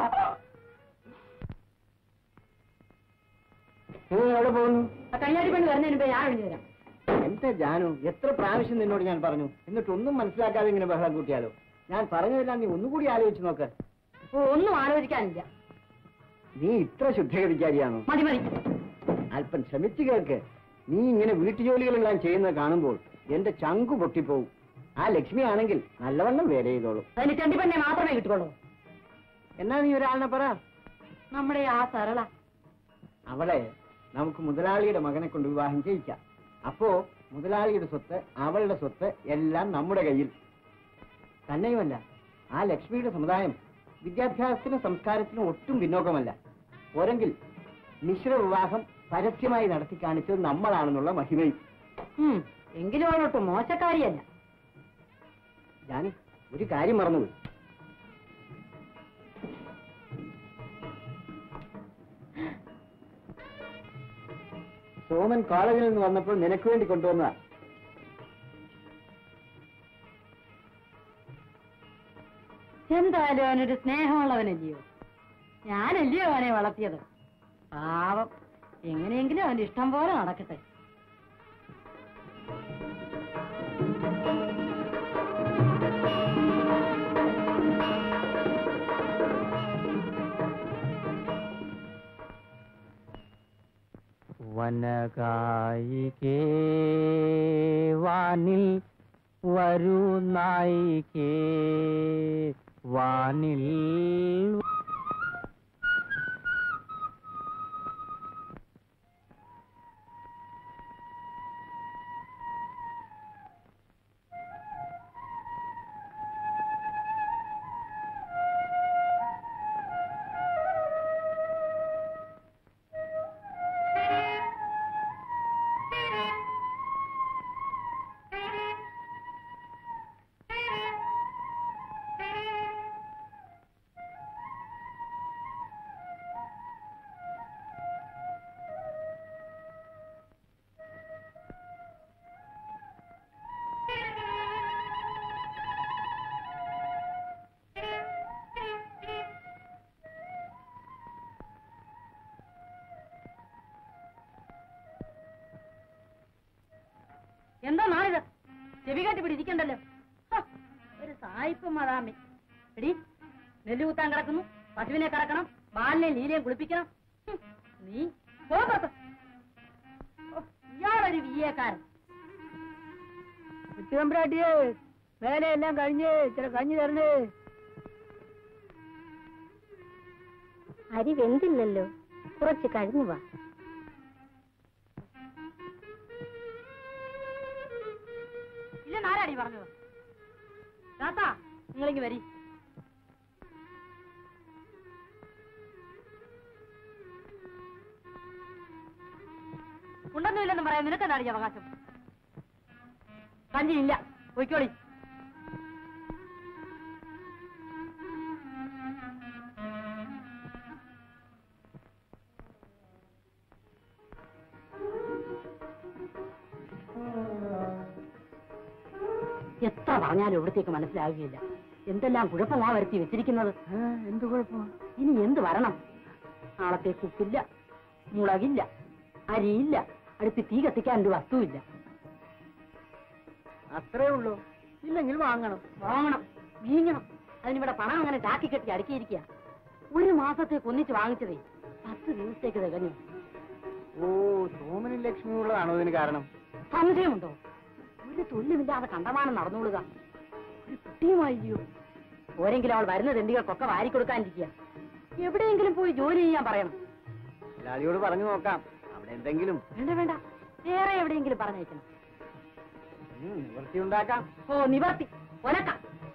നീ എവിടെ പോകുന്നു ആ കല്യാണി പെണ്ണ് വരുന്നതിന് മുമ്പേ ഞാൻ എഴുതി തരാം എന്റെ ജാനു എത്ര പ്രാവശ്യം നിന്നോട് ഞാൻ പറഞ്ഞു എന്നിട്ടൊന്നും മനസ്സിലാക്കാതെ ഇങ്ങനെ ബഹളം കൂട്ടിയാലോ ഞാൻ പറഞ്ഞതെല്ലാം നീ ഒന്നുകൂടി ആലോചിച്ച് നോക്ക് ഓ ഒന്നും ആലോചിക്കാനില്ല നീ ഇത്ര ശുദ്ധഗതിക്കാരിയാണോ മതി മതി അല്പം ശ്രമിച്ചു കേൾക്ക് നീ ഇങ്ങനെ വീട്ടുജോലികളെല്ലാം ചെയ്യുന്നത് കാണുമ്പോൾ എന്റെ ചങ്കു പൊട്ടിപ്പോവും ആ ലക്ഷ്മി ആണെങ്കിൽ നല്ലവണ്ണം വേല ചെയ്തോളും അതിന് ചെണ്ടിപ്പന്നെ മാത്രമേ കിട്ടുള്ളൂ എന്നാ നീ ഒരാളിനെ പറ നമ്മുടെ ആ സരള അവളെ നമുക്ക് മുതലാളിയുടെ മകനെ കൊണ്ട് വിവാഹം ചെയ്യിക്കാം അപ്പോ മുതലാളിയുടെ സ്വത്ത് അവളുടെ സ്വത്ത് എല്ലാം നമ്മുടെ കയ്യിൽ തന്നെയുമല്ല ആ ലക്ഷ്മിയുടെ സമുദായം വിദ്യാഭ്യാസത്തിനും സംസ്കാരത്തിനും ഒട്ടും പിന്നോക്കമല്ല പോരെങ്കിൽ മിശ്ര വിവാഹം പരസ്യമായി നടത്തി കാണിച്ചത് നമ്മളാണെന്നുള്ള മഹിമയും ഉം, എങ്കിലും അവളൊട്ട് മോശക്കാരിയല്ല ഞാൻ ഒരു കാര്യം മറന്നുപോയി സോമൻ കോളേജിൽ നിന്ന് വന്നപ്പോൾ നിനക്ക് വേണ്ടി കൊണ്ടുവന്നതാ എന്തായാലും അവനൊരു സ്നേഹമുള്ളവനല്ലയോ ഞാനല്ലയോ അവനെ വളർത്തിയത് പാവം എങ്ങനെയെങ്കിലും അവന്റെ ഇഷ്ടം പോലെ നടക്കട്ടെ വനകായികേ വാനിൽ വരൂ നായികേ വാനിൽ എന്താ നാളിത് ചെവി കാട്ടി ഇവിടെ ഇരിക്കണ്ടല്ലോ ഹ, ഒരു സായിപ്പ് മതാമി എടി നെല്ല് കുത്താൻ കിടക്കുന്നു പശുവിനെ കറക്കണം ബാലിനെ ലീലയും കുളിപ്പിക്കണം ഹും, നീ പോ പുറത്ത്. ഓ, ഇയാളൊരു വിയേക്കാരൻ ഉച്ചതമ്പ്രാട്ടിയെ വേലയെല്ലാം കഴിഞ്ഞ് ചില കഞ്ഞി തരണേ അരി വെന്തില്ലല്ലോ കുറച്ച് കഴിഞ്ഞു വാ ഇല്ലെന്ന് ആരാടി പറഞ്ഞത് താത്താ നിങ്ങളിങ്ങ് വരി ഉണ്ടെന്നില്ലെന്ന് പറയാൻ നിനക്കെന്താണ് ഈ അവകാശം കഞ്ഞിയില്ല പൊയ്ക്കോളി എത്ര പറഞ്ഞാലും ഇവിടത്തേക്ക് മനസ്സിലാകുകയില്ല എന്തെല്ലാം കുഴപ്പമാ വരുത്തി വെച്ചിരിക്കുന്നത് എന്ത് കുഴപ്പം ഇനി എന്ത് വരണം നാളത്തേക്ക് ഉപ്പില്ല മുളകില്ല അരിയില്ല അടുത്ത് തീ കത്തിക്കാൻ ഒരു വസ്തുവില്ല അത്രേ ഉള്ളൂ ഇല്ലെങ്കിൽ വാങ്ങണം വാങ്ങണം വീങ്ങണം അതിനിവിടെ പണം അങ്ങനെ ചാക്കി കെട്ടി അടുക്കിയിരിക്കുക ഒരു മാസത്തേക്ക് ഒന്നിച്ച് വാങ്ങിച്ചതേ പത്ത് ദിവസത്തേക്ക് തികഞ്ഞു ഓ സോമനും ലക്ഷ്മിയും ഉള്ളതാണോ ഇതിന് കാരണം സംശയമുണ്ടോ ഒരു തൊല്ലുമില്ലാതെ കണ്ടമാനം നടന്നോളുക ഒരു കുട്ടിയുമായില്ലയോ ഓരെങ്കിലും അവൾ വരുന്ന തെണ്ടികൾക്കൊക്കെ വാരിക്കൊടുക്കാനിരിക്കുക എവിടെയെങ്കിലും പോയി ജോലി ചെയ്യാൻ പറയണം ലാലിയോട് പറഞ്ഞു നോക്കാം അവിടെ എന്തെങ്കിലും വേണ്ട വേണ്ട വേറെ എവിടെയെങ്കിലും പറഞ്ഞേക്കണം ഉം, നിവൃത്തിയുണ്ടാക്കാം ഓ നിവർത്തി ഒലക്ക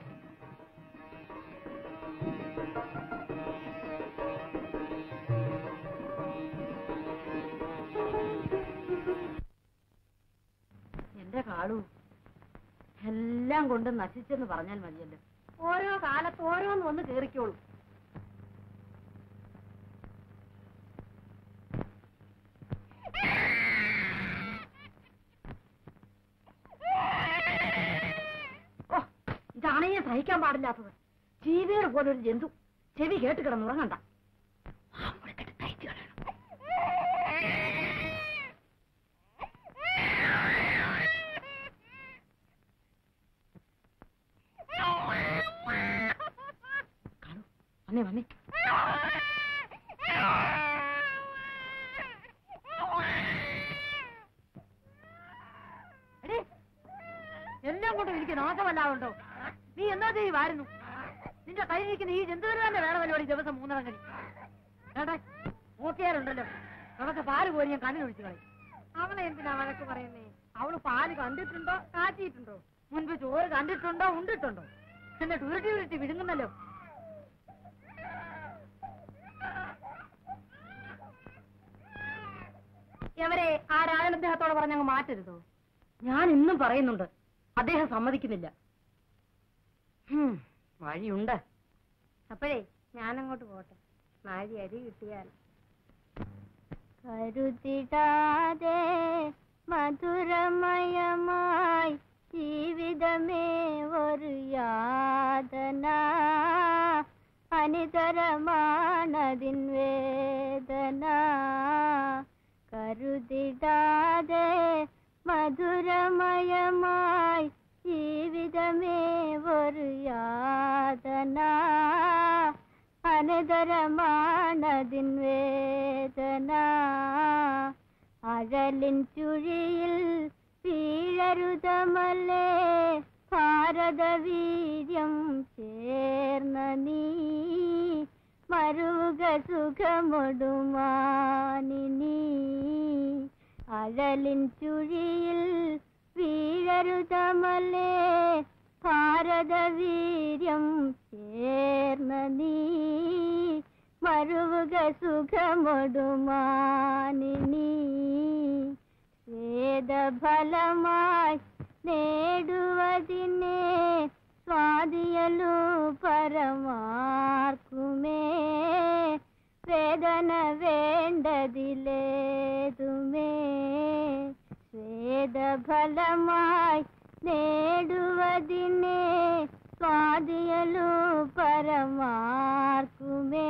എന്റെ കാളു എല്ലാം കൊണ്ട് നശിച്ചെന്ന് പറഞ്ഞാൽ മതിയല്ലോ ഓരോ കാലത്ത് ഓരോന്ന് വന്ന് കേറിക്കോളൂ ഓ ഇതാണ് ഞാൻ സഹിക്കാൻ പാടില്ലാത്തത് ചീവയുടെ പോലെ ഒരു ജന്തു ചെവി കേട്ട് കിടന്നുറങ്ങണ്ട ആ, മുഴക്കെട്ട് തയ്ച്ച് കളയണം. കാളു, വന്നേ വന്നേ നാശമല്ലാവുണ്ടോ നീ എന്നാ ചെയ്യുമായിരുന്നു നിന്റെ കയ്യിലിരിക്കുന്ന ഈ ജന്തുവിന് തന്നെ വേണമല്ലോ ഈ ദിവസം മൂന്നിടം കടി കേട്ടെ നോക്കിയാലുണ്ടല്ലോ നമുക്ക് പാല് പോലും ഞാൻ കണ്ണിൽ കളയും അവളെ എന്തിനാ വഴക്ക് പറയുന്നേ അവള് പാല് കണ്ടിട്ടുണ്ടോ കാച്ചിട്ടുണ്ടോ മുൻപ് ചോറ് കണ്ടിട്ടുണ്ടോ ഉണ്ടിട്ടുണ്ടോ എന്നിട്ട് ഉരുട്ടി ഉരുട്ടി വിഴുങ്ങുന്നല്ലോ എവരെ ആ രാജൻ അദ്ദേഹത്തോട് പറഞ്ഞങ്ങ് മാറ്റരുതോ ഞാൻ ഇന്നും പറയുന്നുണ്ട് അദ്ദേഹം സമ്മതിക്കുന്നില്ല ഹും, വഴിയുണ്ട് അപ്പോഴേ ഞാനങ്ങോട്ട് പോട്ടെ നാഴി അരി കിട്ടിയാൽ കരുതിടാതെ മധുരമയമായി ജീവിതമേ ഒരു യാതന അനിതരമാണതിൻ വേദന കരുതിടാതെ മധുരമയമായി ജീവിതമേ ഒരു യാതന അനതരമാണതിൻ വേദന അഴലിൻ ചുഴിയിൽ വീഴരുതമല്ലേ ഭാരതവീര്യം ചേർന്ന നീ മരുക സുഖമൊടുമാനിനി അഴലിൻ ചുഴിയിൽ വീഴരുതമല്ലേ ഭാരതവീര്യം ചേർന്ന നീ മരുവുക സുഖമൊടുമാനിനി വേദഫലമായി നേടുവതിനെ സ്വാദിയലു പരമാർക്കുമേ വേദന വേണ്ടതിലേതുമേ വേദഫലമായി നേടുവതിനെ സ്വാദിയലു പരമാർക്കുമേ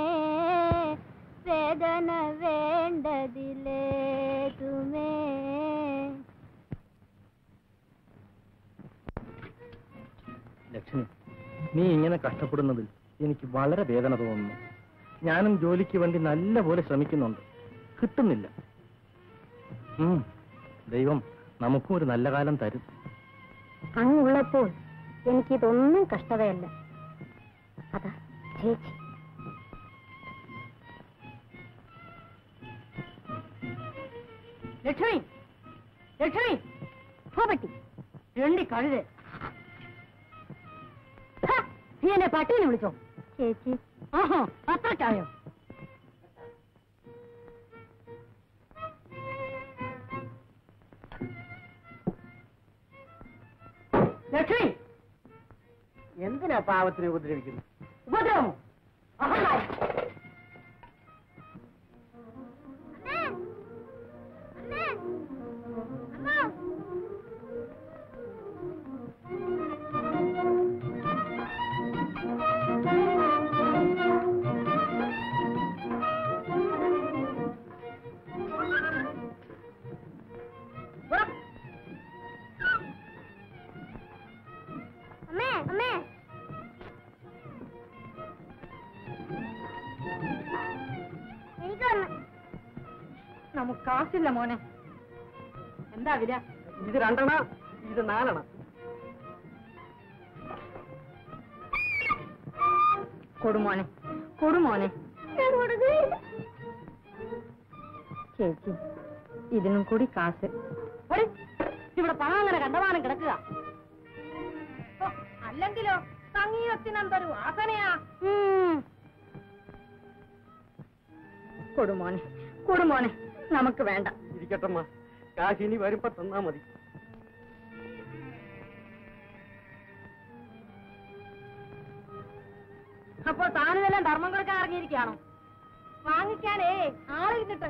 വേദന വേണ്ടതിലേതുമേ ലക്ഷ്മി നീ ഇങ്ങനെ കഷ്ടപ്പെടുന്നതിൽ എനിക്ക് വളരെ വേദന തോന്നുന്നു ഞാനും ജോലിക്ക് വേണ്ടി നല്ലപോലെ ശ്രമിക്കുന്നുണ്ട് കിട്ടുന്നില്ല ഉം, ദൈവം നമുക്കും ഒരു നല്ല കാലം തരും അങ്ങുള്ളപ്പോൾ എനിക്കിതൊന്നും കഷ്ടതയല്ല അതാ ചേച്ചി ലക്ഷ്മി ലക്ഷ്മി പട്ടി രണ്ടി കഴുതേ ഹ, നീ എന്നെ പട്ടീനെ വിളിച്ചോ ചേച്ചി ആഹാ അത്രക്കായോ ലക്ഷ്മി എന്തിനാ പാവത്തിനെ ഉപദ്രവിക്കുന്നത് ഉപദ്രവമോ അഹങ്കാരം അമ്മേ അമ്മേ എനിക്ക് വന്ന് നമുക്ക് കാശില്ല മോനെ എന്താ വില ഇത് രണ്ടെണ്ണ ഇത് നാലെണ്ണ കൊടുമോനെ കൊടുമോനെ ഞാൻ കൊടുക്കുകയില്ല ചേച്ചി ഇതിനും കൂടി കാശ് ഒരു, ഇവിടെ പണം അങ്ങനെ കണ്ടമാനം കിടക്കുക ഓ, അല്ലെങ്കിലോ സംഗീതത്തിനെന്തൊരു വാസനയാ ഉം. കൊടുമോനെ കൊടുമോനെ നമുക്ക് വേണ്ട ഇരിക്കട്ടമ്മ കാശ് ഇനി വരുമ്പോ തന്നാ മതി അപ്പോൾ താനിതെല്ലാം ധർമ്മം കൊടുക്കാൻ ഇറങ്ങിയിരിക്കുകയാണോ വാങ്ങിക്കാനേ ആളിരുന്നിട്ട്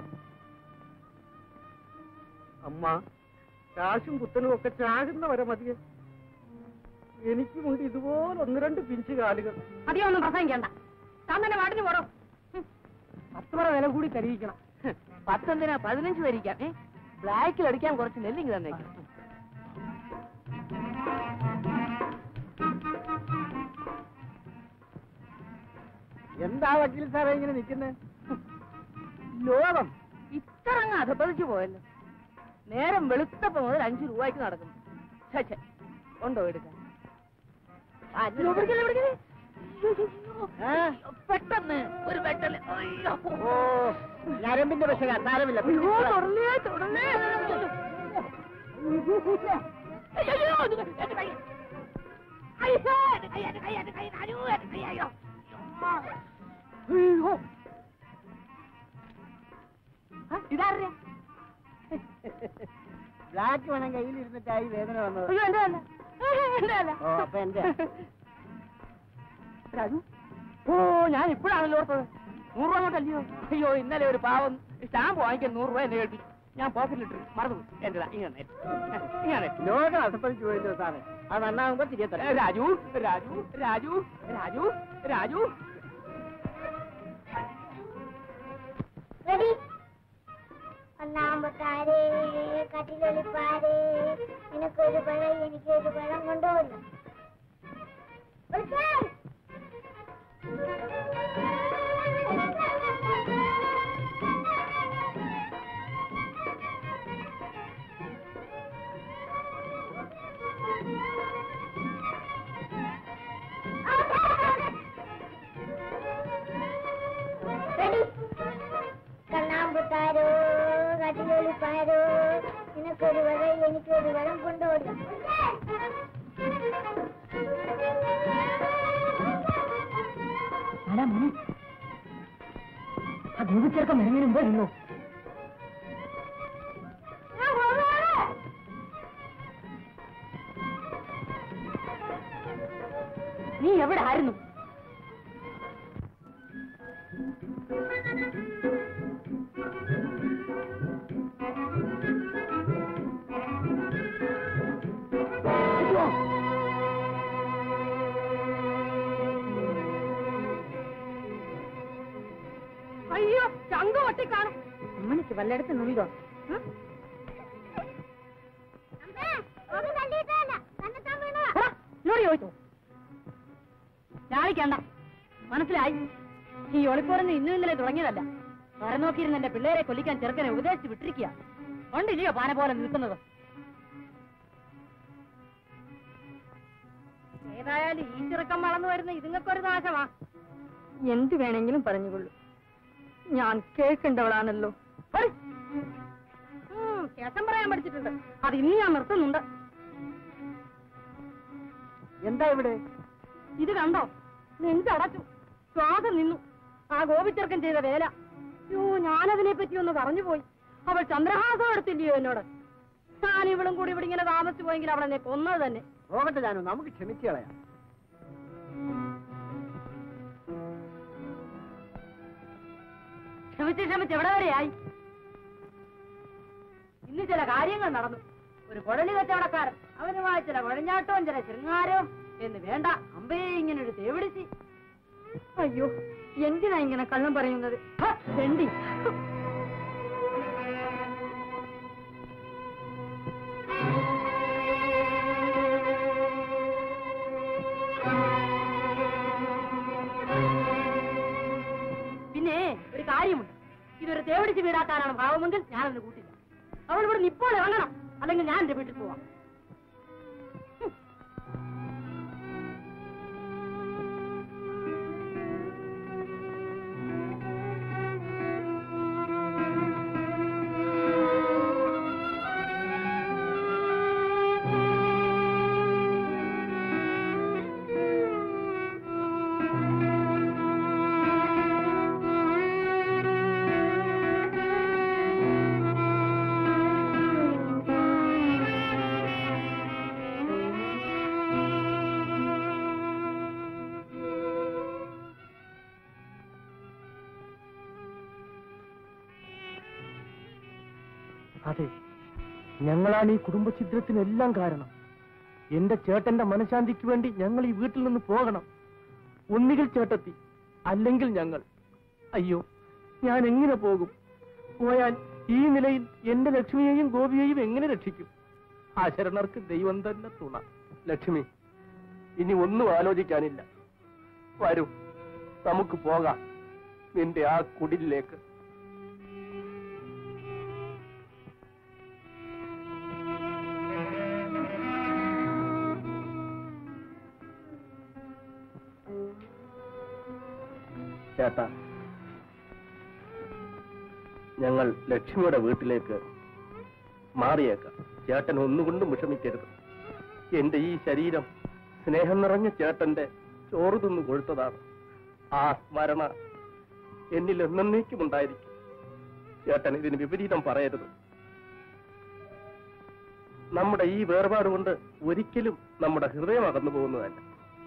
അമ്മ കാശും പുത്തനും ഒക്കെ ചാകുന്ന വരെ മതിയെ എനിക്കുമുണ്ട് ഇതുപോലെ ഒന്ന് രണ്ട് പിഞ്ച് കാലുകൾ അധികം ഒന്നും പ്രസംഗിക്കണ്ട താൻ തന്നെ വാട്ടിന് പോടോ പത്ത് പറ വില കൂടി തരിക്കണം പത്തെന്തിനാ പതിനഞ്ച് തരിക്കാം ഏ ബ്ലാക്കിൽ അടിക്കാൻ കുറച്ച് നെല്ലിങ് തന്നേക്കാം എന്താ വക്കീൽ സാറേ ഇങ്ങനെ നിൽക്കുന്നത് ലോകം ഇത്ര അങ്ങ് അധപ്പതിച്ചു പോയല്ലോ നേരം വെളുത്തപ്പോ മുതൽ അഞ്ചു രൂപയ്ക്ക് നടക്കുന്നു ഛെ, ഛെ. ഉണ്ടോ എടുക്കാൻ അയ്യോ, പിടിക്കല്ലേ, പിടിക്കല്ലേ. പെട്ടെന്ന് ഒരു വെട്ടല് അയ്യോ ഓ ഞരമ്പിന്റെ വിഷയ സാരമില്ല അയ്യോ, തൊടലേ, തൊടലേ. അയ്യോ, അത് എന്റെ കൈ. അയ്യോ, എന്റെ കൈ, എന്റെ കൈ, എന്റെ കൈ, അയ്യോ, എന്റെ കൈ, അയ്യോ. അയ്യോ. ആ, ഇതാരുടെ ബ്ലാക്ക് വേണം കയ്യിലിരുന്നിട്ടായി വേദന വന്നത് അയ്യോ എന്റെ അല്ല എന്റെ അല്ല ഓ അപ്പൊ എന്റെ രാജു ഓ ഞാൻ ഇപ്പോഴാണല്ലോ ഓർത്തത് നൂറ് രൂപ കൊണ്ടല്ലയോ അയ്യോ ഇന്നലെ ഒരു പാവം സ്റ്റാമ്പ് വാങ്ങിക്കാൻ നൂറ് രൂപ എന്നെ കേട്ടി ഞാൻ പോക്കറ്റിലിട്ട് മറന്നു എന്റെ ഇങ്ങനെ ഇങ്ങനെ ലോകം അസപ്പതിച്ചു പോയല്ലോ സാറേ അത് നന്നാകുമ്പോ തിരികെ ഏ, തരാം രാജു രാജു രാജു രാജു രാജു റെഡി ഒന്നാമത്താരേ കട്ടിലൊളിപ്പാരേ നിനക്കൊരു പഴം എനിക്കൊരു പഴം കൊണ്ടുവന്നു റെഡി കണ്ണാമ്പുത്താരോ കട്ടിലൊളിപ്പാരോ നിനക്കൊരു വഴം എനിക്കൊരു വഴം കൊണ്ടുവന്നു ആടാ മോനെ ആ ഗോപിച്ചേർക്കം ഇറങ്ങിന് മുമ്പേ നിന്നു നീ എവിടെ ആയിരുന്നു അയ്യോ ചങ്ക ഒട്ടിക്കാണും അമ്മനിക്ക് വല്ലയിടത്ത് നുണ്ടോ എന്നോട് ചോദിച്ചോ ചാടിക്കണ്ട മനസ്സിലായി ഈ ഒളിപ്പോറന്ന് ഇന്നും ഇന്നലെ തുടങ്ങിയതല്ല വര നോക്കിയിരുന്ന എന്റെ പിള്ളേരെ കൊല്ലിക്കാൻ ചെറുക്കനെ ഉപദേശിച്ച് വിട്ടിരിക്കുക കൊണ്ടില്ലയോ പാന പോലെ നിൽക്കുന്നത് ഏതായാലും ഈ ചെറുക്കം വളർന്നു വരുന്ന ഇതുങ്ങൾക്കൊരു നാശമാ എന്ത് വേണമെങ്കിലും പറഞ്ഞുകൊള്ളു ഞാൻ കേൾക്കേണ്ടവളാണല്ലോ പറയ്. ഉം, ശേഷം പറയാൻ പഠിച്ചിട്ടുണ്ട് അത് ഇന്ന് ഞാൻ നിർത്തുന്നുണ്ട് എന്താ ഇവിടെ ഇത് കണ്ടോ നെഞ്ചടച്ചു ശ്വാസം നിന്നു ആ ഗോപിച്ചെറുക്കൻ ചെയ്ത വേല യോ ഞാനതിനെ പറ്റി ഒന്ന് പറഞ്ഞു പോയി അവൾ ചന്ദ്രഹാസം എടുത്തില്ലയോ എന്നോട് ഞാൻ ഇവളും കൂടി ഇവിടെ ഇങ്ങനെ താമസിച്ചു പോയെങ്കിൽ അവളെ എന്നെ കൊന്നത് തന്നെ പോകട്ടെ ജാനു നമുക്ക് ക്ഷമിച്ചു കളയാം ക്ഷമിച്ച് ക്ഷമിച്ച് എവിടെ വരെയായി ഇന്ന് ചില കാര്യങ്ങൾ നടന്നു ഒരു കുഴലി കച്ചവടക്കാരൻ അവനുമായി ചില കുഴഞ്ഞാട്ടവും ചില ശൃംഗാരവും എന്ന് വേണ്ട അമ്പയെ ഇങ്ങനെ ഒരു തേവിടിച്ച് അയ്യോ എന്തിനാ ഇങ്ങനെ കള്ളം പറയുന്നത് ഹ, തെണ്ടി പിന്നെ ഒരു കാര്യമുണ്ട് ഇതൊരു തേവടിച്ച് വീടാക്കാനാണ് ഭാവമെങ്കിൽ ഞാനതിന് കൂട്ടില്ല അവൾ ഇവിടെ ഇപ്പോൾ ഇറങ്ങണം അല്ലെങ്കിൽ ഞാൻ എന്റെ വീട്ടിൽ പോവാം അതെ ഞങ്ങളാണ് ഈ കുടുംബഛിദ്രത്തിനെല്ലാം കാരണം എന്റെ ചേട്ടന്റെ മനഃശാന്തിക്ക് വേണ്ടി ഞങ്ങൾ ഈ വീട്ടിൽ നിന്ന് പോകണം ഒന്നുകിൽ ചേട്ടത്തി അല്ലെങ്കിൽ ഞങ്ങൾ അയ്യോ ഞാൻ എങ്ങനെ പോകും പോയാൽ ഈ നിലയിൽ എന്റെ ലക്ഷ്മിയെയും ഗോപിയെയും എങ്ങനെ രക്ഷിക്കും ആ ശരണർക്ക് ദൈവം തന്നെ തുണ ലക്ഷ്മി ഇനി ഒന്നും ആലോചിക്കാനില്ല വരൂ നമുക്ക് പോകാം നിന്റെ ആ കുടിലേക്ക് ചേട്ടാ ഞങ്ങൾ ലക്ഷ്മിയുടെ വീട്ടിലേക്ക് മാറിയേക്കാം ചേട്ടൻ ഒന്നുകൊണ്ടും വിഷമിക്കരുത് എന്റെ ഈ ശരീരം സ്നേഹം നിറഞ്ഞ ചേട്ടന്റെ ചോറ് തിന്നു കൊഴുത്തതാണ് ആ സ്മരണ എന്നിൽ എന്നേക്കും ഉണ്ടായിരിക്കും ചേട്ടൻ ഇതിന് വിപരീതം പറയരുത് നമ്മുടെ ഈ വേർപാട് കൊണ്ട് ഒരിക്കലും നമ്മുടെ ഹൃദയം അകന്നു പോകുന്നതല്ല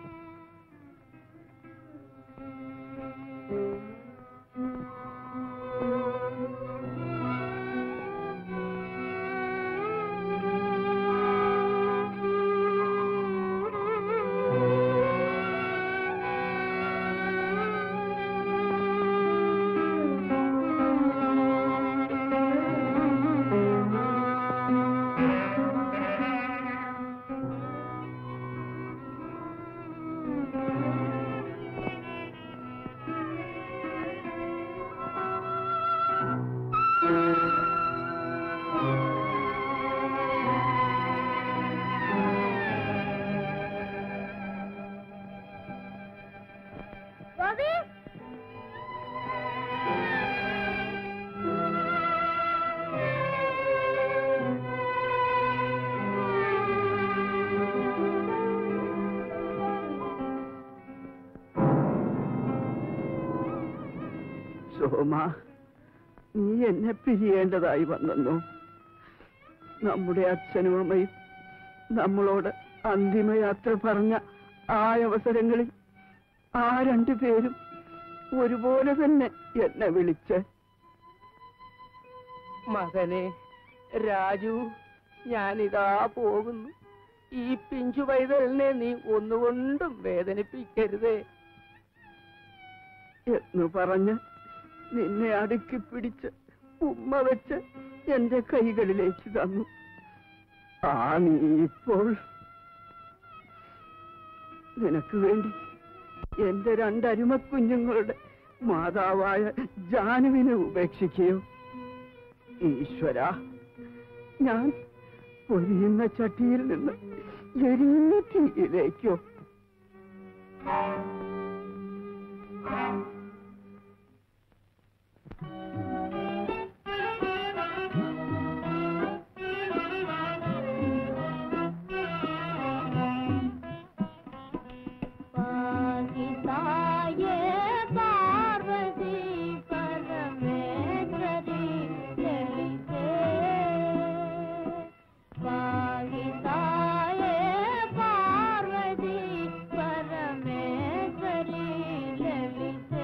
ഗോപി സോമ നീ എന്നെ പിരിയേണ്ടതായി വന്നെന്നു നമ്മുടെ അച്ഛനും അമ്മയും നമ്മളോട് അന്തിമയാത്ര പറഞ്ഞ ആ അവസരങ്ങളിൽ ആ രണ്ടു പേരും ഒരുപോലെ തന്നെ എന്നെ വിളിച്ച് മകനെ രാജു ഞാനിതാ പോകുന്നു ഈ പിഞ്ചു പൈതലിനെ നീ ഒന്നുകൊണ്ടും വേദനിപ്പിക്കരുതേ എന്ന് പറഞ്ഞ് നിന്നെ അടുക്കി പിടിച്ച് ഉമ്മ വെച്ച് എന്റെ കൈകളിലേക്ക് തന്നു ആ നീ ഇപ്പോൾ നിനക്ക് വേണ്ടി എന്റെ രണ്ടരുമ കുഞ്ഞുങ്ങളുടെ മാതാവായ ജാനുവിനെ ഉപേക്ഷിക്കുകയോ ഈശ്വര ഞാൻ പൊരിയുന്ന ചട്ടിയിൽ നിന്ന് എരിയുന്ന തീയിലേക്കോ പാകിതായേ പാർവതി പരമേശ്വരി ലളിതേ പാകിതായേ പാർവതി പരമേശ്വരി ലളിതേ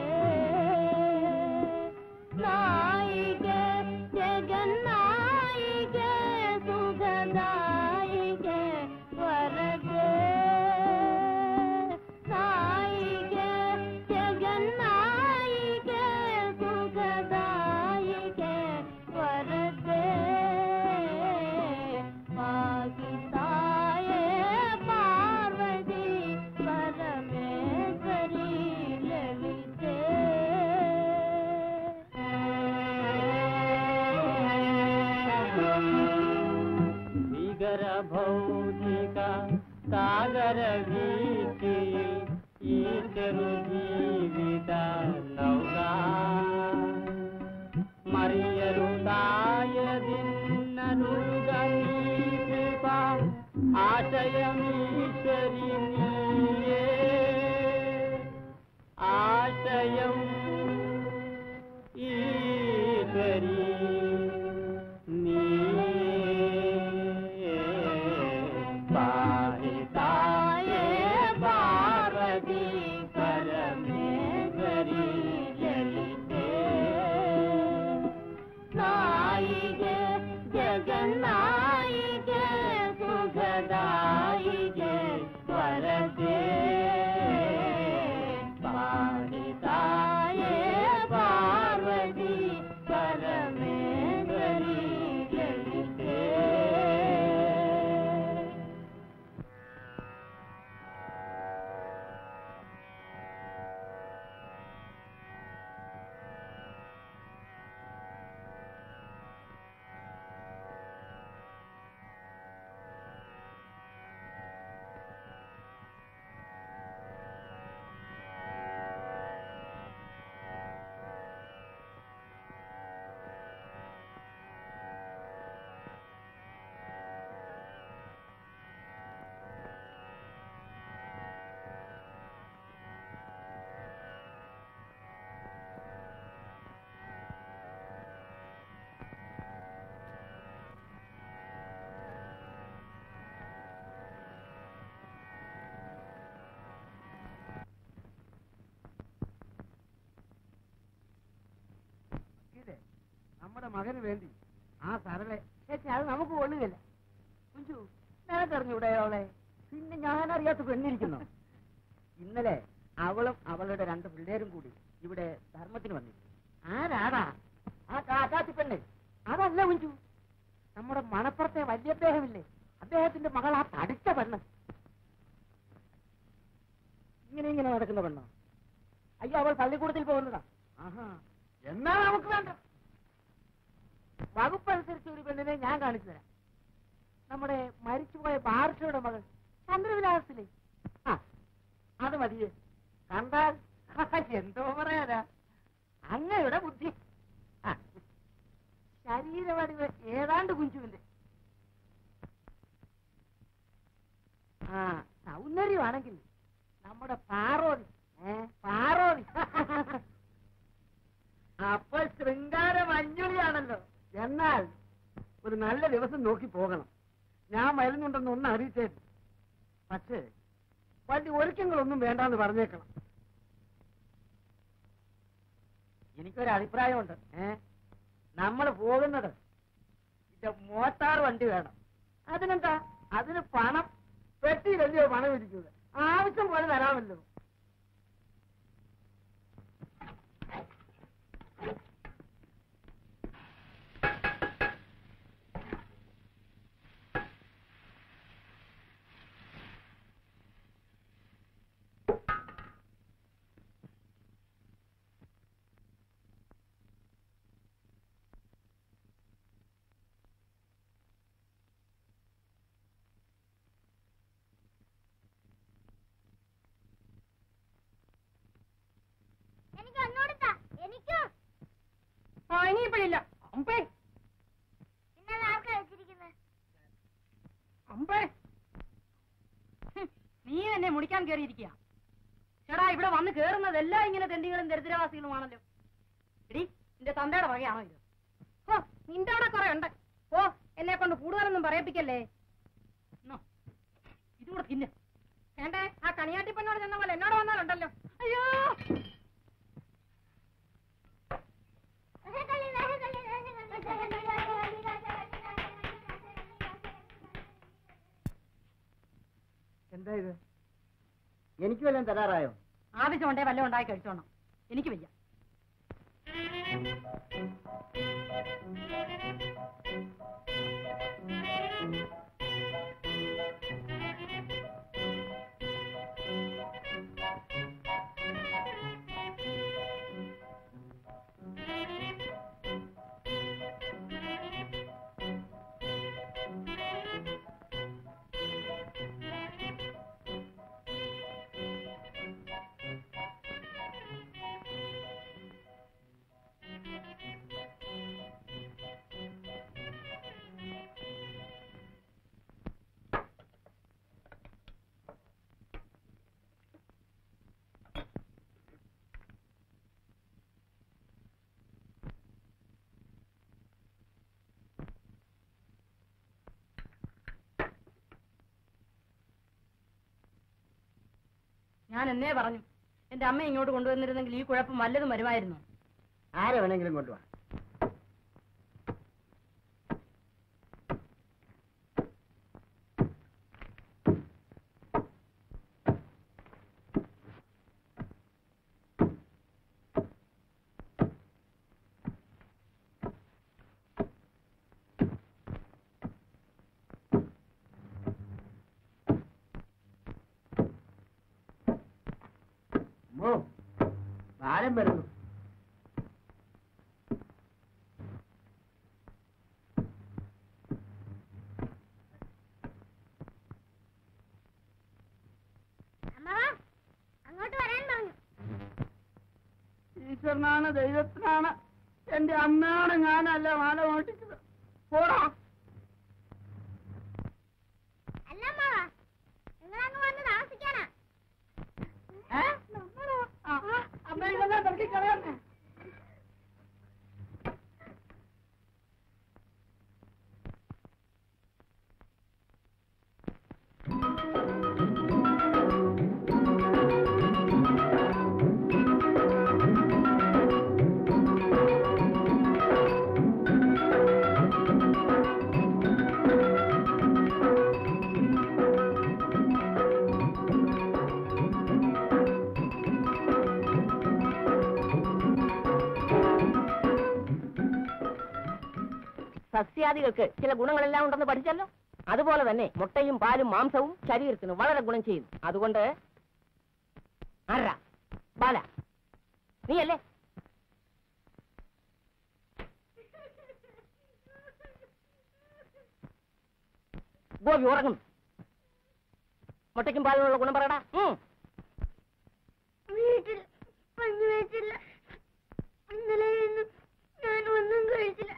നായികേ ജഗന്നായികേ സുഖദായികേ വരദേ നായികേ ജഗന്നായികേ സുഖദായികേ വരദേ പാകിതായേ പാർവതി പരമേശ്വരി ലളിതേ ഭീകര ഭൗതിക സാഗര വീട്ടിൽ ഈ ചെറു ജീവിത നൗക മറിയരുതായതിന്നനുഗമീകൃപ ആശയമീശ്വരി നീയേ ആശയം ഈശ്വരി പാരിതായേ പാർവതി പരമേശ്വരി ലളിതേ നായികേ ജഗന്നായികേ സുഖദായികേ വരദേ പാരിതായേ നമ്മുടെ മകന് വേണ്ടി ആ സരളെ ചേച്ചി അത് നമുക്ക് കൊള്ളുകയില്ല കുഞ്ചു നിനക്കറിഞ്ഞൂടെ അവളെ പിന്നെ ഞാൻ അറിയാത്ത പെണ്ണിരിക്കുന്നു ഇന്നലെ അവളും അവളുടെ രണ്ട് പിള്ളേരും കൂടി ഇവിടെ ധർമ്മത്തിന് വന്നിരുന്നു ആരാടാ ആ കാക്കാത്തി പെണ്ണ് അതല്ല കുഞ്ചു നമ്മുടെ മണപ്പുറത്തെ വലിയ അദ്ദേഹമില്ലേ അദ്ദേഹത്തിന്റെ മകൾ ആ തടുത്ത പെണ്ണ് ഇങ്ങനെ ഇങ്ങനെ നടക്കുന്ന പെണ്ണോ അയ്യോ അവൾ പള്ളിക്കൂടത്തിൽ പോകുന്നതാ ആഹാ എന്നാ നമുക്ക് വേണ്ട വകുപ്പ് അനുസരിച്ച് ഒരു പെണ്ണിനെ ഞാൻ കാണിച്ചു തരാം നമ്മുടെ മരിച്ചുപോയ ബാർഷയുടെ മകൾ ചന്ദ്രവിലാസത്തിലെ ആ അത് മതിയേ കണ്ടാൽ എന്തോ പറയാനാ അങ്ങയുടെ ബുദ്ധി ആ ശരീരവടിവ് ഏതാണ്ട് കുഞ്ചുവിന്റെ ആ സൗന്ദര്യമാണെങ്കിൽ നമ്മുടെ പാറോതി ഏ പാറോതി അപ്പോൾ ശൃംഗാരം അഞ്ഞുളിയാണല്ലോ എന്നാൽ ഒരു നല്ല ദിവസം നോക്കി പോകണം ഞാൻ വരുന്നുണ്ടെന്ന് ഒന്ന് അറിയിച്ചേ പക്ഷേ വലിയ ഒരുക്കങ്ങളൊന്നും വേണ്ടാന്ന് പറഞ്ഞേക്കണം എനിക്കൊരു അഭിപ്രായമുണ്ട് ഏ നമ്മൾ പോകുന്നത് ഇത് മോട്ടാർ വണ്ടി വേണം അതിനെന്താ അതിന് പണം പെട്ടിയിലല്ലയോ പണം ഇരിക്കുന്നത് ആവശ്യം പോലെ തരാമല്ലോ എനിക്ക് ഒന്നോടുത്താ എനിക്കും ആ ഇനിയിപ്പോഴില്ല അമ്പേ പിന്നെ ആർക്കാ വെച്ചിരിക്കുന്നത് അമ്പേ ഹും, നീ എന്നെ മുടിക്കാൻ കയറിയിരിക്കുക ചേടാ ഇവിടെ വന്ന് കേറുന്നതെല്ലാം ഇങ്ങനെ തെണ്ടികളും ദരിദ്രവാസികളുമാണല്ലോ എടി നിന്റെ തന്തയുടെ വകയാണോ ഇത് ഓ നിന്റെ അവിടെ കുറെ ഉണ്ട് ഓ എന്നെ കൊണ്ട് കൂടുതലൊന്നും പറയിപ്പിക്കല്ലേ എന്നോ, ഇതും കൂടെ തിന്ന് വേണ്ടേ ആ കണിയാട്ടി പെണ്ണോട് ചെന്ന പോലെ എന്നോട് വന്നാലുണ്ടല്ലോ അയ്യോ എന്താ ഇത് എനിക്ക് വല്ലതും തരാറായോ ആവശ്യമുണ്ടേ വല്ലതും ഉണ്ടാക്കി കഴിച്ചോണം എനിക്ക് വയ്യ ഞാൻ എന്നേ പറഞ്ഞു എന്റെ അമ്മ ഇങ്ങോട്ട് കൊണ്ടുവന്നിരുന്നെങ്കിൽ ഈ കുഴപ്പം വല്ലതും വരുമായിരുന്നു ആരെ വേണമെങ്കിലും കൊണ്ടുവാ മോ ഭാരം വരുന്നു അമ്മവാ അങ്ങോട്ട് വരാൻ പറഞ്ഞു ഈശ്വരനാണ് ദൈവത്തിനാണ് എന്റെ അമ്മയാണ് ഞാനല്ല മാല മോട്ടിച്ചത് പോടാ അല്ല അമ്മവാ നിങ്ങൾ അങ്ങ് വന്ന് താമസിക്കാനാ ഏ? ആ, അമ്മ ഇതെല്ലാം തട്ടി കളയണേ സസ്യാദികൾക്ക് ചില ഗുണങ്ങളെല്ലാം ഉണ്ടെന്ന് പഠിച്ചല്ലോ അതുപോലെ തന്നെ മുട്ടയും പാലും മാംസവും ശരീരത്തിന് വളരെ ഗുണം ചെയ്യുന്നു അതുകൊണ്ട് ആരാ ബാല നീയല്ലേ ഗോപി ഉറങ്ങും മുട്ടയ്ക്കും പാലിനുള്ള ഗുണം പറയടാ ഉം. വീട്ടിൽ പഞ്ഞു വെച്ചില്ല ഇന്നലെ ഇന്നും ഞാൻ ഒന്നും കഴിച്ചില്ല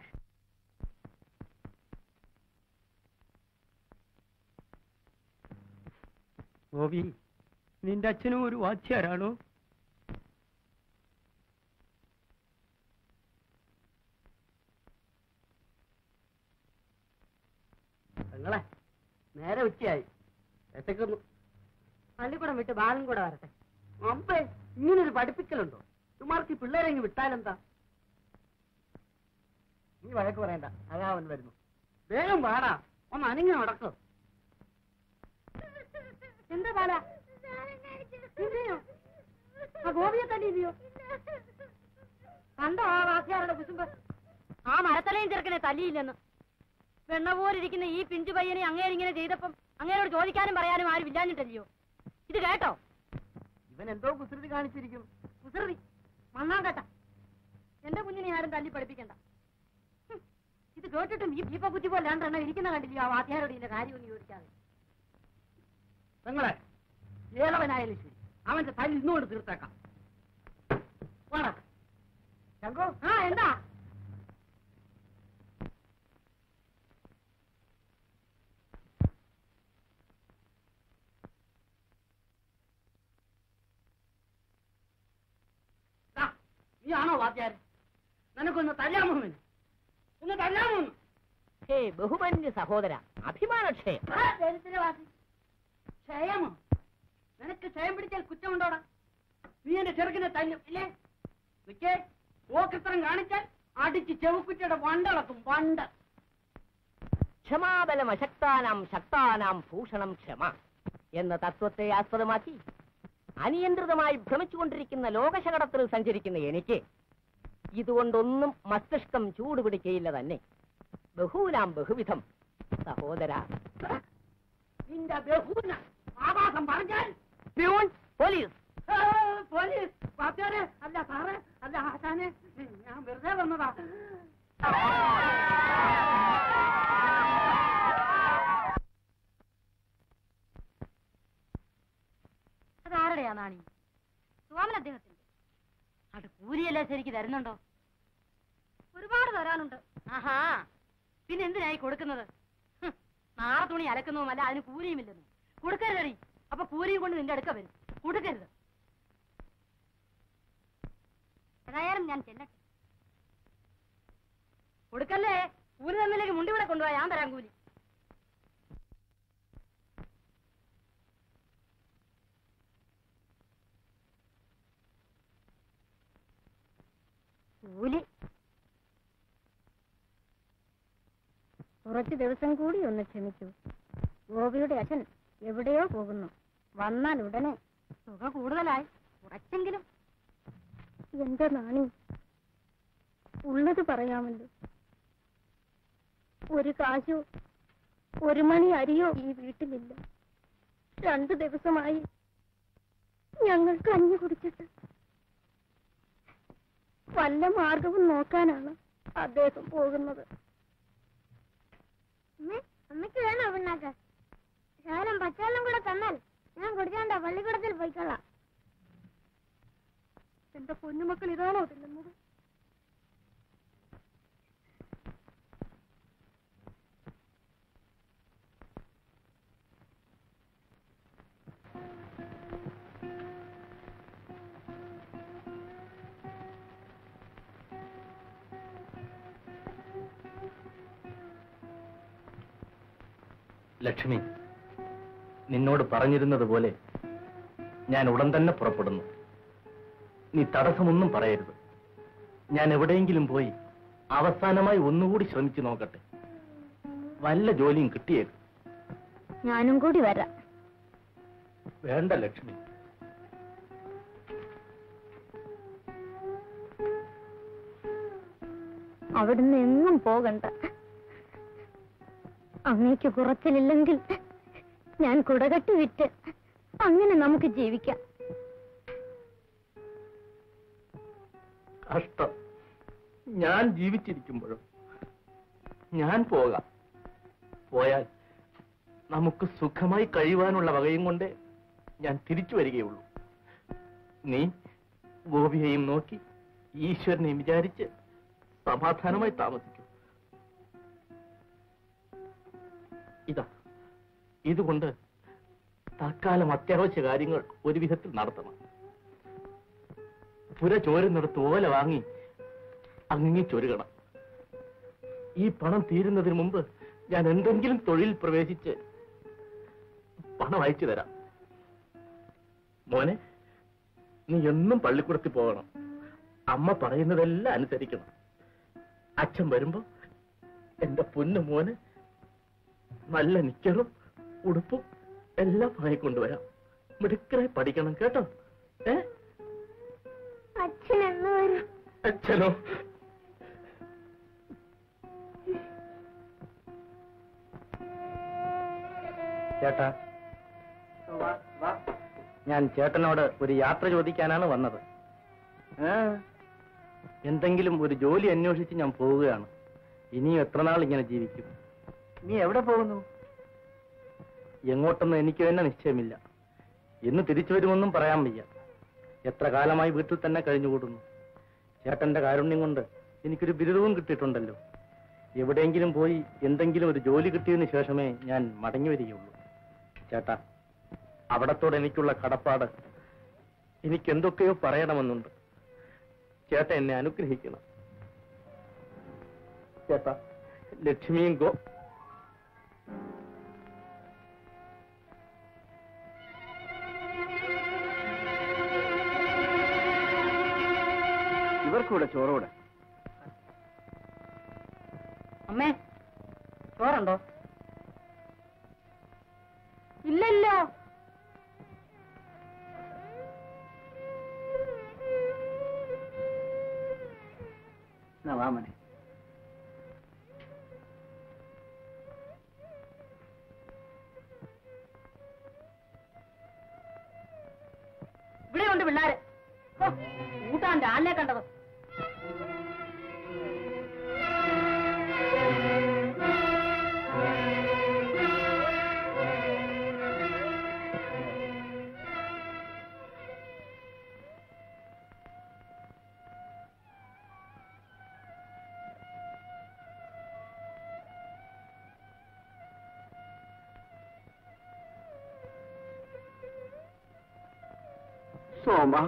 ഗോപി നിന്റെ അച്ഛനും ഒരു വാച്യാരാണോ പെങ്ങളെ നേരെ ഉച്ചയായി എത്തക്കുന്നു പള്ളിക്കൂടം വിട്ട് ബാലൻ കൂടെ വരട്ടെ അമ്പേ ഇങ്ങനൊരു പഠിപ്പിക്കലുണ്ടോ ഇമാർക്ക് ഈ പിള്ളേരെ ഇങ്ങ് വിട്ടാലെന്താ നീ വഴക്ക് പറയണ്ട അതാ അവൻ വരുന്നു വേഗം പാടാ ഒന്ന് അനങ്ങി നടക്കും എന്താ ബാല എന്തിനോ? ആ ഗോപിയെ തല്ലിയില്ലയോ കണ്ടോ ആ വാസിയാരുടെ കുസുമ്പ് ആ മരത്തലയും ചെറുക്കനെ തല്ലിയില്ലെന്ന് വെണ്ണ പോലിരിക്കുന്ന ഈ പിഞ്ചു പയ്യനെ അങ്ങേരിങ്ങനെ ചെയ്തപ്പം അങ്ങേരോട് ചോദിക്കാനും പറയാനും ആരും ഇല്ലാഞ്ഞിട്ടല്ലയോ ഇത് കേട്ടോ ഇവൻ എന്തോ കുസൃതി കാണിച്ചിരിക്കും കുസൃതി മണ്ണാങ്കട്ട എന്റെ കുഞ്ഞിനെ ആരും തല്ലി പഠിപ്പിക്കണ്ട ഹും, ഇത് കേട്ടിട്ടും ഈ ഈപ്പ കുറ്റി പോലെ രണ്ടെണ്ണം ഇരിക്കുന്ന കണ്ടില്ലയോ ആ വാദ്യാരോട് ഇതിന്റെ കാര്യമൊന്നും ചോദിക്കാതെ പെങ്ങളെ ഏളവനായാലും ശരി അവന്റെ തല്ലി ഇന്നുകൊണ്ട് തീർത്തേക്കാം വാടാ ശങ്കു ആ എന്താ ദാ, നീയാണോ വാദ്യാരൻ നിനക്കൊന്ന് തല്ലാമോന്ന് ഒന്ന് തല്ലാമോന്ന് ഹേ ബഹുമന്യ സഹോദര അഭിമാനക്ഷയം ആ, ദരിദ്രവാസി ക്ഷയമോ നിനക്ക് ക്ഷയം പിടിച്ചാൽ കുറ്റമുണ്ടോടാ നീ എന്റെ ചെറുക്കിനെ തല്ലും ഇല്ലേ നിക്കേ ഓക്കത്രം കാണിച്ചാൽ അടിച്ച് ചെവുക്കുറ്റിയുടെ വണ്ടളക്കും വണ്ട് ക്ഷമാബലം അശക്താനാം ശക്താനാം ഭൂഷണം ക്ഷമ എന്ന തത്വത്തെ ആസ്പദമാക്കി അനിയന്ത്രിതമായി ഭ്രമിച്ചുകൊണ്ടിരിക്കുന്ന ലോകശകടത്തിൽ സഞ്ചരിക്കുന്ന എനിക്ക് ഇതുകൊണ്ടൊന്നും മസ്തിഷ്കം ചൂടുപിടിക്കയില്ല തന്നെ ബഹൂനാം ബഹുവിധം സഹോദര നിന്റെ ബഹുന ആവാസം പറഞ്ഞാൽ പ്യൂൺ പോലീസ് ഏ, പോലീസ് വാദ്യാരെ അല്ല സാറേ അല്ല ആശാനെ ഞാൻ വെറുതെ വന്നതാ അതാരുടെയാ നാണി സ്വാമൻ അദ്ദേഹത്തിന്റെ അത് കൂലിയല്ലേ ശരിക്ക് തരുന്നുണ്ടോ ഒരുപാട് തരാനുണ്ട് ആഹാ പിന്നെ എന്തിനായി കൊടുക്കുന്നത് ഹും, നാളെ തുണി അലക്കുന്നതുമല്ല അതിന് കൂലിയുമില്ലെന്ന് കൊടുക്കരുതടി അപ്പൊ കൂലിയും കൊണ്ട് നിന്റെ അടുക്ക വരും കൊടുക്കരുത് ഏതായാലും ഞാൻ ചെല്ലട്ടെ കൊടുക്കല്ലേ കൂലി തന്നിലേക്ക് മുണ്ടിവിടെ കൊണ്ടുപോയാ ഞാൻ തരാം കൂലി കൂലി കുറച്ചു ദിവസം കൂടി ഒന്ന് ക്ഷമിക്കൂ ഗോപിയുടെ അച്ഛൻ എവിടെയോ പോകുന്നു വന്നാൽ ഉടനെ തുക കൂടുതലായി കുറച്ചെങ്കിലും എന്റെ നാണി ഉള്ളത് പറയാമല്ലോ ഒരു കാശോ ഒരു മണി അരിയോ ഈ വീട്ടിലില്ല രണ്ടു ദിവസമായി ഞങ്ങൾ കഞ്ഞി കുടിച്ചിട്ട് വല്ല മാർഗവും നോക്കാനാണ് അദ്ദേഹം പോകുന്നത് അമ്മയ്ക്ക് വേണോ പിണ്ണാക്ക് ശകലം പച്ചവെള്ളം കൂടെ തന്നാൽ ഞാൻ കുടിച്ചാണ്ട പള്ളിക്കൂടത്തിൽ പോയിക്കൊള്ളാം എന്റെ പൊന്നുമക്കൾ ഇതാണോ തിന്നുന്നത് ലക്ഷ്മി നിന്നോട് പറഞ്ഞിരുന്നത് പോലെ ഞാൻ ഉടൻ തന്നെ പുറപ്പെടുന്നു നീ തടസ്സമൊന്നും പറയരുത് ഞാൻ എവിടെയെങ്കിലും പോയി അവസാനമായി ഒന്നുകൂടി ശ്രമിച്ചു നോക്കട്ടെ വല്ല ജോലിയും കിട്ടിയേക്കും ഞാനും കൂടി വരാം വേണ്ട ലക്ഷ്മി അവിടുന്ന് എങ്ങും പോകണ്ട അങ്ങേക്ക് കുറച്ചിലില്ലെങ്കിൽ ഞാൻ കുടകട്ട് വിറ്റ് അങ്ങനെ നമുക്ക് ജീവിക്കാം കഷ്ടം ഞാൻ ജീവിച്ചിരിക്കുമ്പോഴും ഞാൻ പോകാം പോയാൽ നമുക്ക് സുഖമായി കഴിയുവാനുള്ള വകയും കൊണ്ട് ഞാൻ തിരിച്ചു വരികയുള്ളൂ നീ ഗോപിയെയും നോക്കി ഈശ്വരനെയും വിചാരിച്ച് സമാധാനമായി താമസിക്കും ഇതാ ഇതുകൊണ്ട് തൽക്കാലം അത്യാവശ്യ കാര്യങ്ങൾ ഒരു വിധത്തിൽ നടത്തണം പുര ചോരുന്നിടത്ത് ഓല വാങ്ങി അങ്ങി ചൊരുകണം ഈ പണം തീരുന്നതിന് മുമ്പ് ഞാൻ എന്തെങ്കിലും തൊഴിൽ പ്രവേശിച്ച് പണം അയച്ചു തരാം മോനെ നീ എന്നും പള്ളിക്കൂടത്തിൽ പോകണം അമ്മ പറയുന്നതെല്ലാം അനുസരിക്കണം അച്ഛൻ വരുമ്പോ എന്റെ പൊന്നു മോന് നല്ല നിക്കറും ഉടുപ്പും എല്ലാം വാങ്ങിക്കൊണ്ടുവരാം മിടുക്കരായി പഠിക്കണം കേട്ടോ ഏ അച്ഛൻ എന്ന് വരും അച്ഛനോ ചേട്ടാ ഞാൻ ചേട്ടനോട് ഒരു യാത്ര ചോദിക്കാനാണ് വന്നത് ആ, എന്തെങ്കിലും ഒരു ജോലി അന്വേഷിച്ച് ഞാൻ പോവുകയാണ് ഇനിയും എത്ര നാൾ ഇങ്ങനെ ജീവിക്കും നീ എവിടെ പോകുന്നു എങ്ങോട്ടെന്ന് എനിക്ക് തന്നെ നിശ്ചയമില്ല എന്ന് തിരിച്ചു വരുമെന്നും പറയാൻ വയ്യ എത്ര കാലമായി വീട്ടിൽ തന്നെ കഴിഞ്ഞുകൂടുന്നു ചേട്ടന്റെ കാരുണ്യം കൊണ്ട് എനിക്കൊരു ബിരുദവും കിട്ടിയിട്ടുണ്ടല്ലോ എവിടെയെങ്കിലും പോയി എന്തെങ്കിലും ഒരു ജോലി കിട്ടിയതിന് ശേഷമേ ഞാൻ മടങ്ങി വരികയുള്ളൂ ചേട്ടാ അവിടത്തോട് എനിക്കുള്ള കടപ്പാട് എനിക്ക് എന്തൊക്കെയോ പറയണമെന്നുണ്ട് ചേട്ടൻ എന്നെ അനുഗ്രഹിക്കണം ചേട്ടാ ലക്ഷ്മിയും ഗോ ഇവർക്കൂടെ ചോറോടെ അമ്മേ ചോറുണ്ടോ ഇല്ലല്ലോ എന്നാ വാമനെ ഇവിടെ ഉണ്ട് പിള്ളാര് ഹോ, കൂട്ടാന്റെ ആളിനെ കണ്ടത് സോമ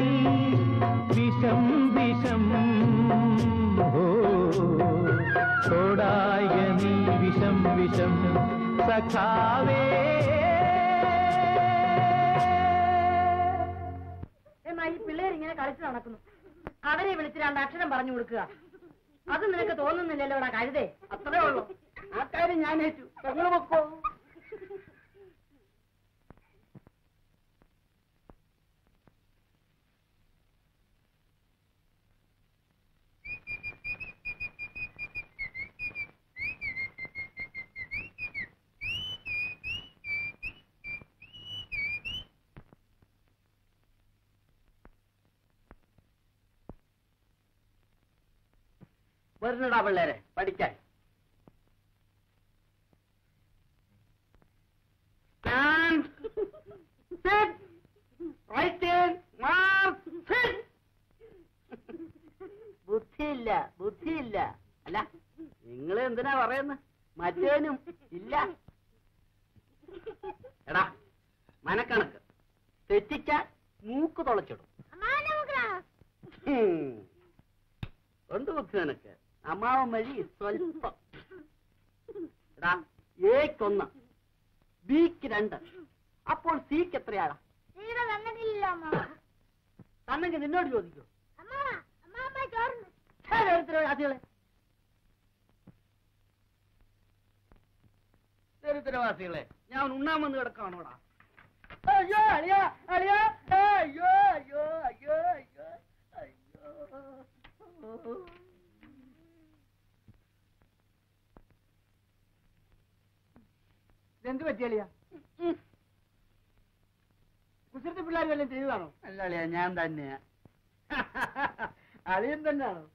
വിഷം വിഷം ഓ തോടായ നീ വിഷം വിഷം സഖാവേ എന്നാ ഈ പിള്ളേർ ഇങ്ങനെ കളിച്ചു നടക്കുന്നു അവരെ വിളിച്ച് രണ്ട് അക്ഷരം പറഞ്ഞു കൊടുക്കുക അത് നിനക്ക് തോന്നുന്നില്ലല്ലോ ഇവിടെ കഴുതേ അത്രേ ഉള്ളൂ ആ കാര്യം ഞാൻ ഏറ്റു നിങ്ങൾ പൊക്കോ വരുന്നടാ പിള്ളേരെ പഠിക്കാൻ Stand. Sit. Right hand. March. Sit. ബുദ്ധിയില്ല ബുദ്ധിയില്ല അല്ല നിങ്ങൾ എന്തിനാ പറയുന്നത് മറ്റേനും ഇല്ല എടാ മനക്കണക്ക് തെറ്റിച്ചാൽ മൂക്ക് തുളച്ചിടും ഹും. ഉണ്ട് ബുദ്ധി നിനക്ക് അമ്മാവൻ വഴി സ്വൽപ്പം എടാ ഏക്കൊന്ന് ബിക്ക് രണ്ട് അപ്പോൾ സിക്ക് എത്രയാളാ ഇവിടെ വന്നിട്ടില്ല അമ്മാവ തന്നെങ്കിൽ നിന്നോട് ചോദിക്കൂ അമ്മാവ അമ്മാമ്മ ചോർന്ന് ദരിദ്രവാസികളെ ദരിദ്രവാസികളെ ഞാൻ ഉണ്ണാൻ വന്ന് കിടക്കാണോടാ അയ്യോ അളിയോ അളിയോ അയ്യോ അയ്യോ അയ്യോ അയ്യോ അയ്യോ ഇതെന്ത് പറ്റിയളിയാ കുസൃതി പിള്ളേർ വല്ലതും ചെയ്തതാണോ അല്ല അളിയാ ഞാൻ തന്നെയാ അളിയൻ തന്നെയാണോ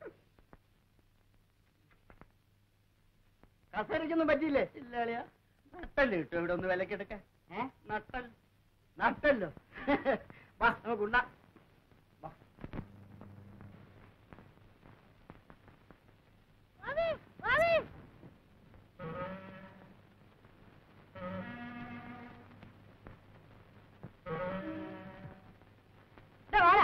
കസേരയ്ക്കൊന്നും പറ്റിയില്ലേ ഇല്ല അളിയാ നട്ടല് കിട്ടും ഇവിടെ ഒന്ന് വിലക്കെടുക്കാൻ ഏ നട്ടൽ നട്ടല്ലോ വാ നമുക്ക് ഉണ്ണാം വാവി വാവി ദേ വാടാ.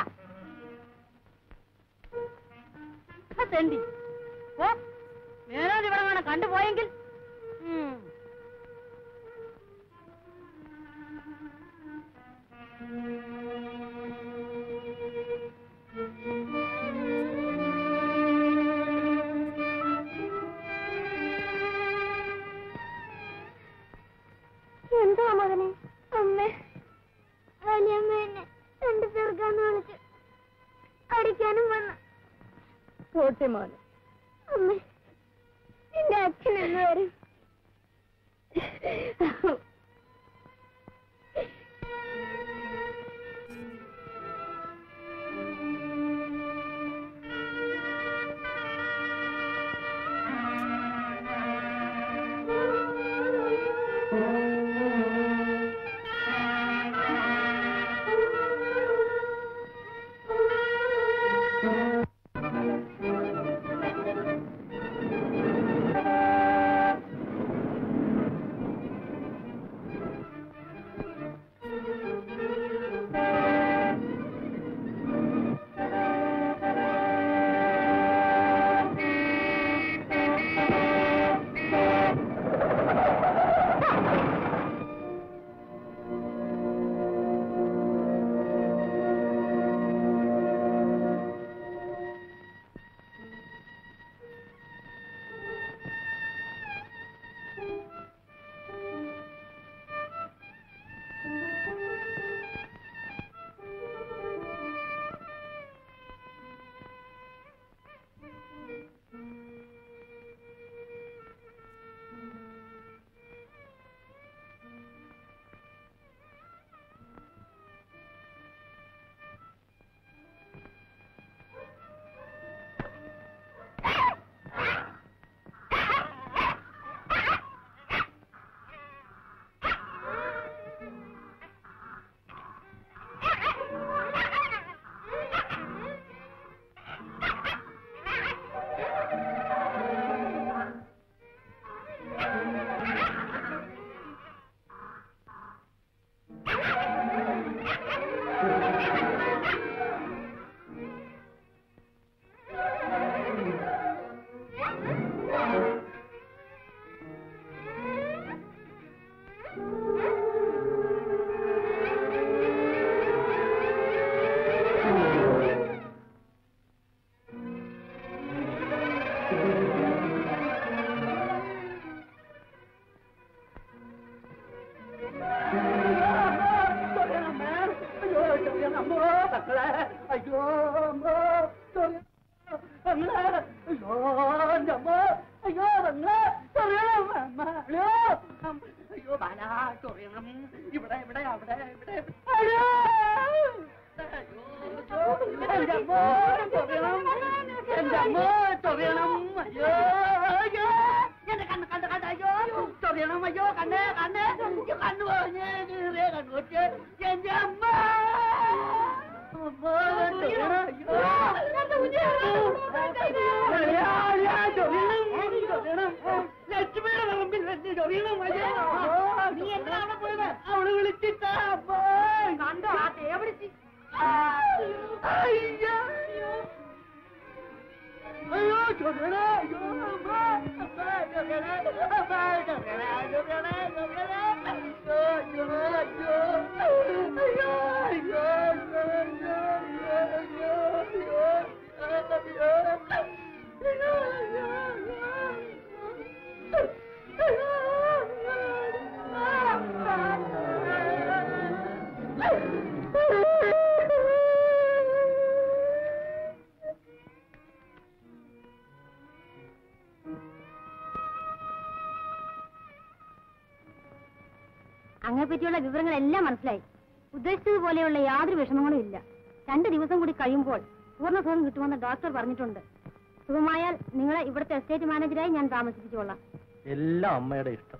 ആ തെണ്ടി ഓ മേനോൻ ഇവിടെ വേണം കണ്ടുപോയെങ്കിൽ ഉം. എന്തോ മകനെ അമ്മേ വലിയമ്മ എന്നെ രണ്ട് ചെറുക്കാന്ന് വിളിച്ച് അടിക്കാനും വന്നു പോട്ടെ മോനെ അമ്മേ എന്റെ അച്ഛൻ എന്ന് വരും തങ്ങളെ അയ്യോ അമ്മോ ചൊറിയ തങ്ങളെ അയ്യോ എൻ്റെ അമ്മ അയ്യോ തങ്ങളെ ചൊറിയണം അമ്മ അയ്യോ അമ്മ, അയ്യോ ബാല ചൊറിയണം ഇവിടെ ഇവിടെ അവിടെ ഇവിടെ അയ്യോ എന്റെ അമ്മ ചൊറിയണം എന്റെ അമ്മ ചൊറിയണം അയ്യോ അയ്യോ എന്റെ കണ്ണ് കണ്ണ് കണ്ണ് അയ്യോ ചൊറിയണം അയ്യോ കണ്ണ് കണ്ണ് അയ്യോ, കണ്ണ് പോഞ്ഞ് നീറിയ കണ്ണ് വെച്ച് എന്റെ അമ്മ അമ്മ, ചൊറിയണം, അയ്യോ. അയ്യോ, അയ്യോ, ചൊറിയണം, ചൊറിയണം. ലക്ഷ്മിയുടെ പറമ്പിൽ വെച്ച് ചൊറിയണം അയ്യോ നീ എന്തിനാ അവിടെ പോയത് അവള് വിളിച്ചിട്ടാ അമ്മ കണ്ടോ ആ തേ വിളിച്ച് അയ്യോ അയ്യോ ചൊറിയണ അയ്യോ അമ്മ അമ്മ ചൊറിയണ അമ്മ ചൊറിയണ ചൊറിയണ ചൊറിയണ അയ്യോ അയ്യോ അയ്യോ അയ്യോ അയ്യോ അയ്യോ അയ്യോ അയ്യോ അങ്ങനെ പറ്റിയുള്ള വിവരങ്ങളെല്ലാം മനസ്സിലായി ഉദ്ദേശിച്ചതുപോലെയുള്ള യാതൊരു വിഷമങ്ങളും ഇല്ല രണ്ട് ദിവസം കൂടി കഴിയുമ്പോൾ പൂർണ്ണ സുഖം കിട്ടുമെന്ന് ഡോക്ടർ പറഞ്ഞിട്ടുണ്ട് സുഖമായാൽ നിങ്ങളെ ഇവിടുത്തെ എസ്റ്റേറ്റ് മാനേജരായി ഞാൻ താമസിപ്പിച്ചുകൊള്ളാം എല്ലാം അമ്മയുടെ ഇഷ്ടം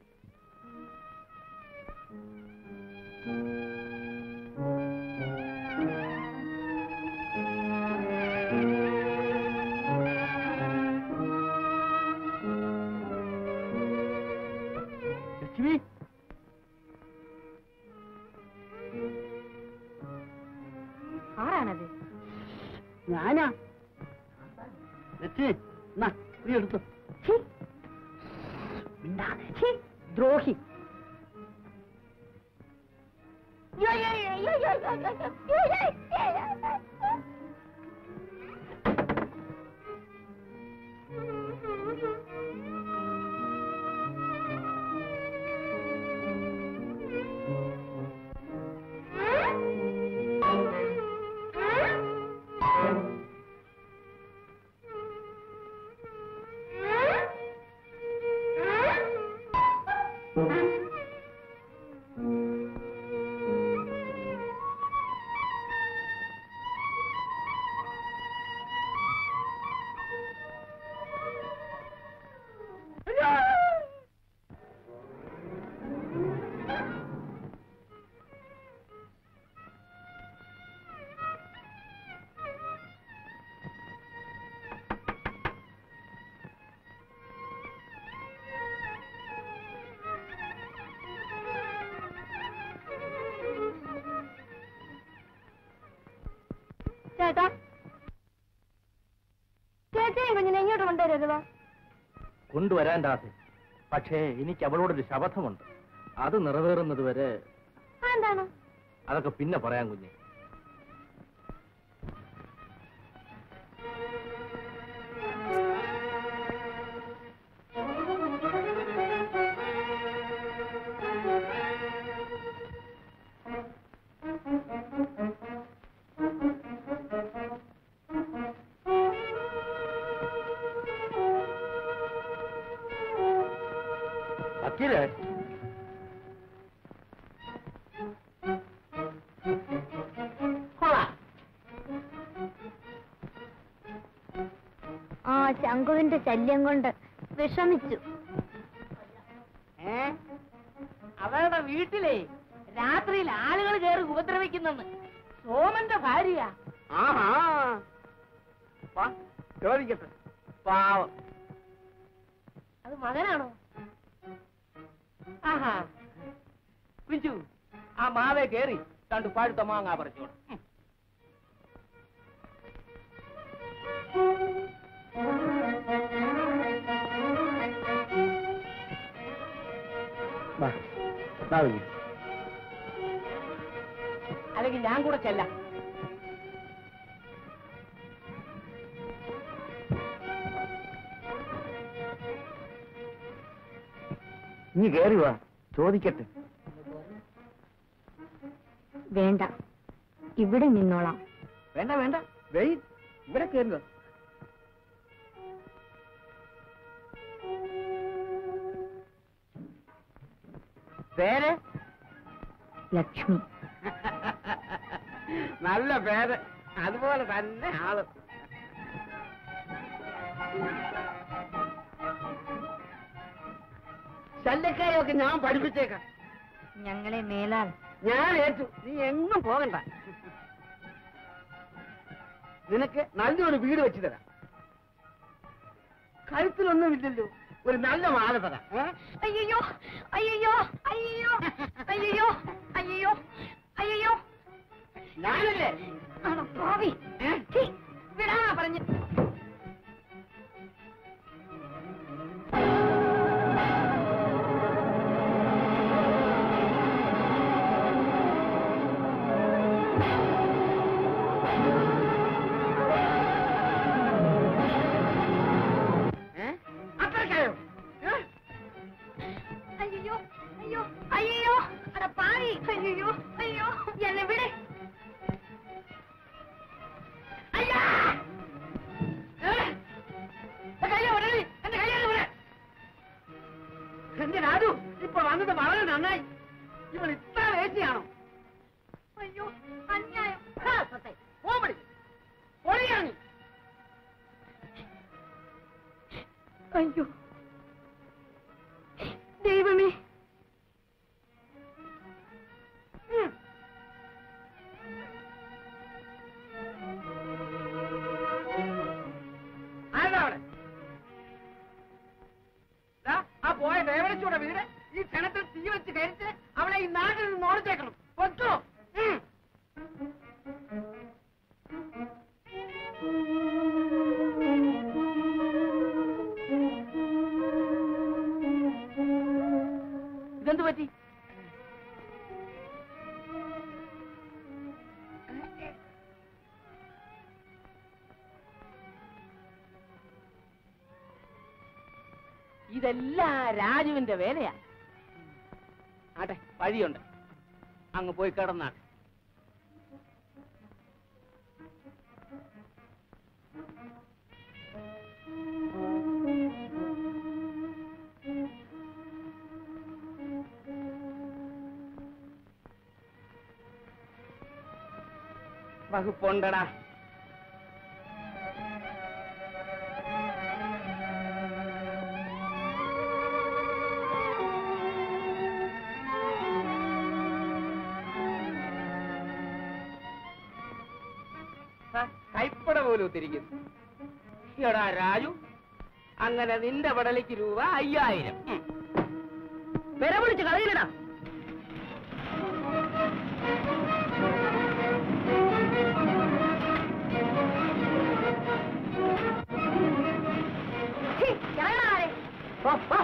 ലക്ഷ്മി ആരാണത് ഞാനാ ലക്ഷ്മി എന്നാ നീ എടുത്തു ഛീ! ഛീ! ദ്രോഹി ചേട്ടാ ചേച്ചിയും കുഞ്ഞിനെ ഇങ്ങോട്ട് കൊണ്ടുവരരുതോ കൊണ്ടുവരാൻ രാധെ പക്ഷേ എനിക്ക് അവളോടൊരു ശപഥമുണ്ട് അത് നിറവേറുന്നത് വരെ എന്താണ് അതൊക്കെ പിന്നെ പറയാൻ കുഞ്ഞെ വക്കീലേ ആ ശംഖുവിന്റെ ശല്യം കൊണ്ട് വിഷമിച്ചു ഏ അവളുടെ വീട്ടിലെ രാത്രിയിൽ ആളുകൾ കയറി ഉപദ്രവിക്കുന്നെന്ന് സോമന്റെ ഭാര്യ ആഹാ വാ, ചോദിക്കട്ടെ പാവം അത് മകനാണോ ആഹാ പിഞ്ചു ആ മാവേ കേറി രണ്ട് പഴുത്ത മാങ്ങ പറിച്ചോളൂ ഉം. വാ, വാ കുഞ്ഞെ. അല്ലെങ്കിൽ ഞാൻ കൂടെ ചെല്ലാം നീ കേറി വാ ചോദിക്കട്ടെ വേണ്ട ഇവിടെ നിന്നോളാം വേണ്ട വേണ്ട വെയിറ്റ് ഇവിടെ കയറുക പേര് ലക്ഷ്മി നല്ല പേര് അതുപോലെ തന്നെ ആള് ശല്യക്കാരെയൊക്കെ ഞാൻ പഠിപ്പിച്ചേക്കാം ഞങ്ങളെ മേലാൽ ഞാൻ ഏറ്റു നീ എങ്ങും പോകണ്ട നിനക്ക് നല്ലൊരു വീട് വെച്ച് തരാം കഴുത്തിലൊന്നുമില്ലല്ലോ ഒരു നല്ല മാല തരാം ഏ? അയ്യോ അയ്യോ അയ്യോ അയ്യോ അയ്യോ അയ്യോ ഞാനല്ലേ ഭാവി വിടാ പറഞ്ഞു ഏ? അത്രയ്ക്കായോ ഏ? അയ്യോ അയ്യോ അയ്യോ അട പാവി അയ്യോ അയ്യോ എന്നെ വിടെ അയ്യാ! ഏ? എന്റെ കയ്യിലെ വിടരുത്. എന്റെ കയ്യിലെ വിട. എന്റെ രാജു ഇപ്പൊ വന്നത് വളരെ നന്നായി ഇവൾ ഇത്ര വേശിയാണോ അയ്യോ അന്യായം ഹാ, സത്തെ. പോമ്പടി. പൊളിയാണ് നീ. അയ്യോ ദൈവമേ ഉം. ആരാ അവിടെ? ദാ, ആ പോയ ദേവനച്ചൂടെ വീട് ഈ ക്ഷണത്തിൽ തീ വെച്ച് കരിച്ച് അവളെ ഈ നാട്ടിൽ നിന്ന് ഓടിച്ചേക്കണം പൊട്ടോ ഉം. ഇതെന്ത് പറ്റി ഇതെല്ലാം രാജുവിന്റെ വേലയാ ആട്ടെ വഴിയുണ്ട് അങ്ങ് പോയി കിടന്നാട്ടെ വകുപ്പുണ്ടടാ കൈപ്പട പോലും തിരിക്കുന്നു എടാ രാജു അങ്ങനെ നിന്റെ പടലിക്ക് രൂപ അയ്യായിരം ഉം. വില വിളിച്ച് കളയില്ലടാ പോ, പോ.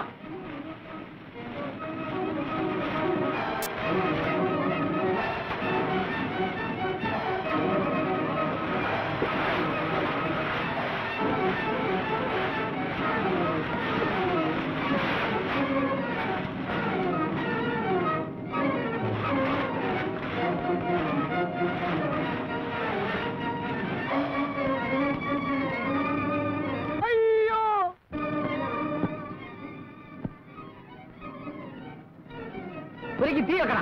അയ്യോ ഒരിക്കൽ തീ വെക്കണ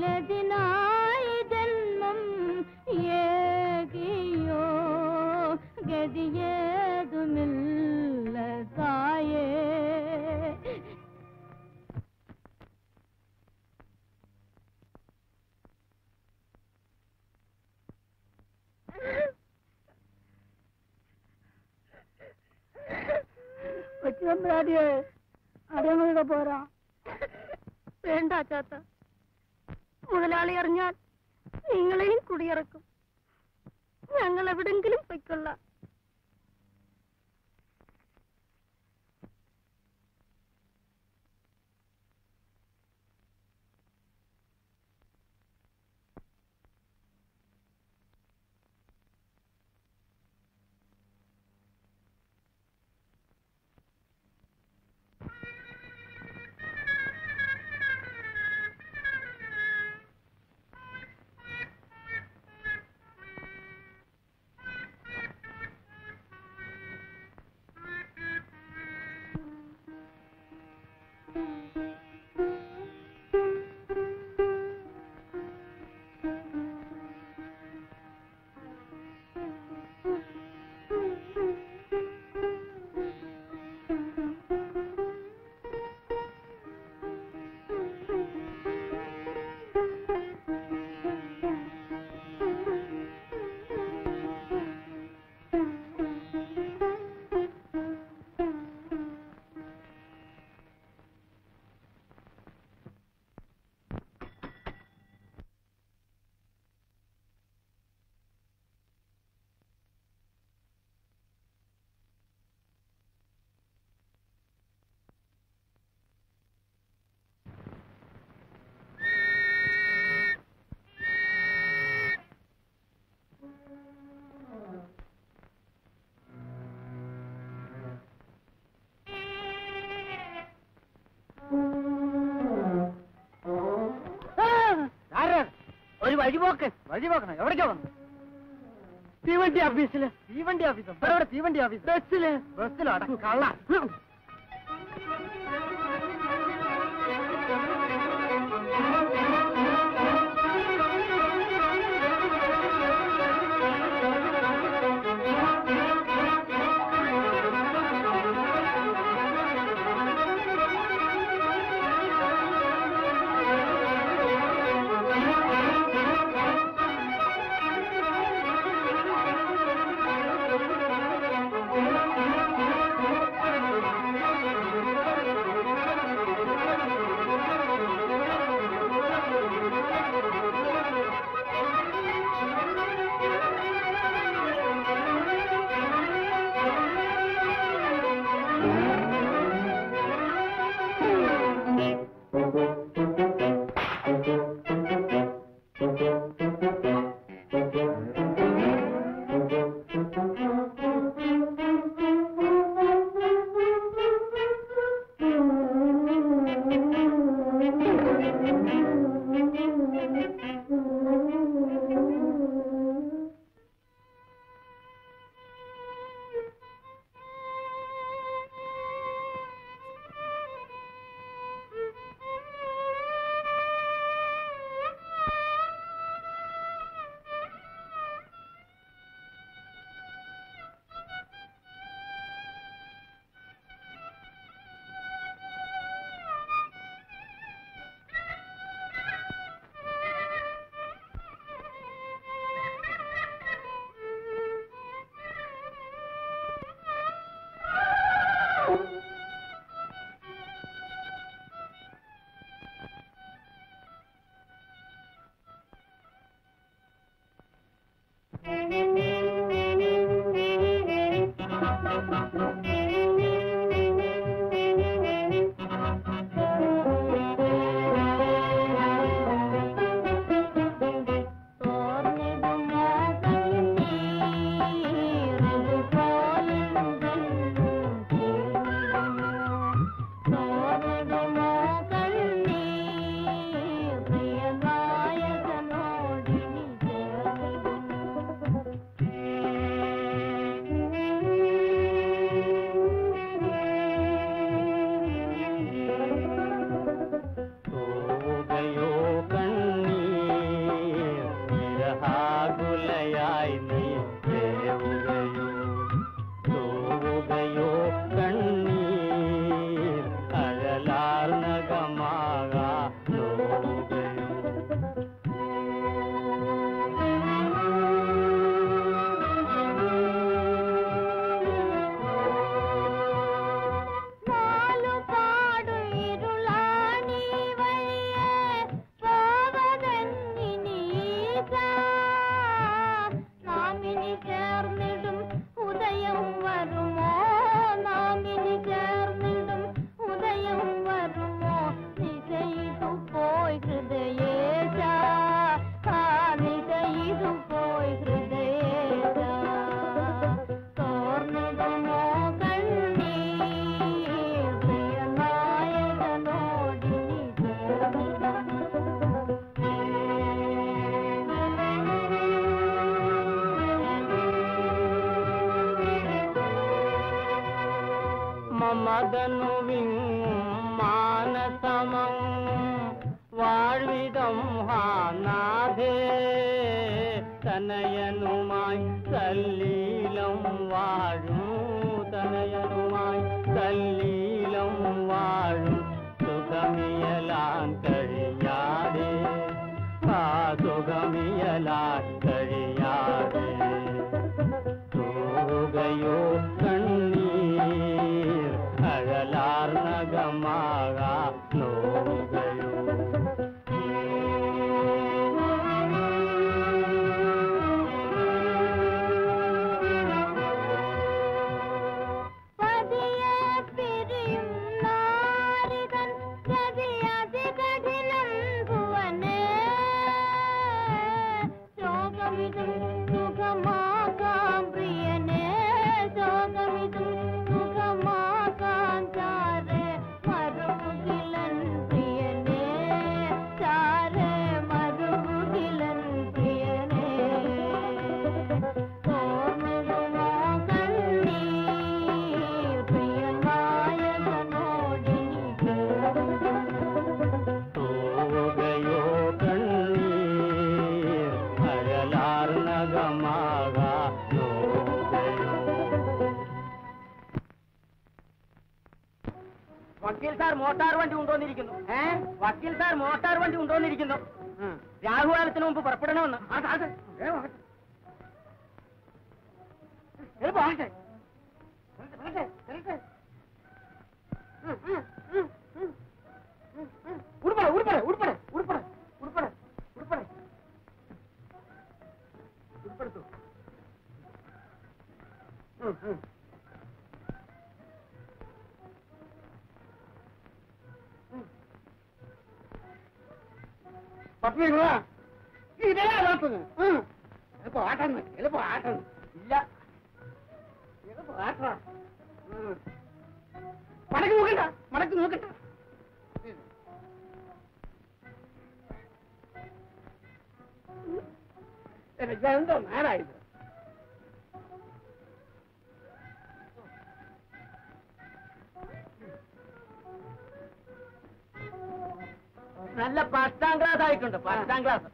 ചിലതിനായി ജന്മം ഏകിയോ ഗതിയേതുമില്ല തായേ കൊച്ചുതമ്പുരാടിയെ അറിയാമൊക്കെ പോരാ വേണ്ട ചാത്ത മുതലാളി അറിഞ്ഞാൽ നിങ്ങളെയും കുടിയിറക്കും ഞങ്ങൾ എവിടെങ്കിലും പൊയ്ക്കൊള്ളാം ഒരു വഴിപോക്ക് വഴിപോക്കണം എവിടേക്കാ വന്നു തീവണ്ടി ഓഫീസില് തീവണ്ടി ഓഫീസ് എവിടെ തീവണ്ടി ഓഫീസ് ബസ്സില് ബസ്സിലോ അട കള്ള ആ മദനു വിങ്ങും മാനസമം വാഴ്വിതം ഹാനാഥേ തനയനുമായി സല്ലീലം വാഴും തനയനുമായി സല്ലീലം വാഴും സുഖമിയലാൻ കഴിയാതെ ആ സുഖമിയലാൻ കഴിയാതെ തൂകയോ കണ്ണീർ അഴലാർന്നകമാകാ നോകയോ പതിയെ പിരിയും നാരികൻ ഗതിയതി കഠിനം ഭുവനേ ശോകമിതും സുഖമാകാം പ്രിയനേ ശോകമിതും സുഖമാകാം ചാരെ മറുകിലൻ പ്രിയനേ ചാരെ മറുകിലൻ പ്രിയനേ ഓർമ്മയുമോ കണ്ണീർ പ്രിയനായകനോടിനിക്ക് തൂകയോ കണ്ണീർ അഴലാർന്നകമാകാ നോകയോ വക്കീൽ സാർ മോട്ടാർ വണ്ടി കൊണ്ടുവന്നിരിക്കുന്നു ഏ വക്കീൽ സാർ മോട്ടാർ വണ്ടി കൊണ്ടുവന്നിരിക്കുന്നു രാഹുകാലത്തിന് മുമ്പ് പുറപ്പെടണമെന്ന് ആട്ടെ, ആട്ടെ. വേഗം ആട്ടെ. എളുപ്പം ആട്ടെ. വരട്ടെ, വരട്ടെ, വരട്ടെ. ഉം, ഉം, ഉം, ഉം, ഉം, ഉം. ഉടുപ്പട ഉടുപ്പട ഉടുപ്പട ഉടുപ്പട ഉടുപ്പട ഉടുപ്പട ഉടുപ്പെടുത്തു ഉം, ഉം. പത്മിങ്ങളാ ഇതല്ലേ നോക്കുന്നു എളുപ്പം ആട്ടെന്ന് എളുപ്പം ആട്ടെന്ന് ഇല്ല എളുപ്പം ആട്ടാ മടക്ക് നോക്കണ്ട മടക്ക് നോക്കണ്ട എന്തോ നേരായത് നല്ല പത്താം ക്ലാസ് ആയിട്ടുണ്ട് പത്താം ക്ലാസ്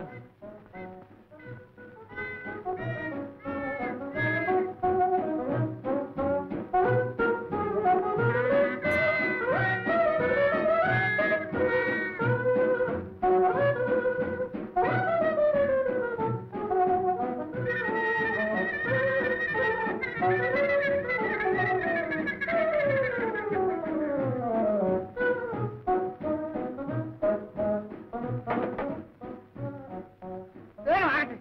വേഗം ആട്ടെ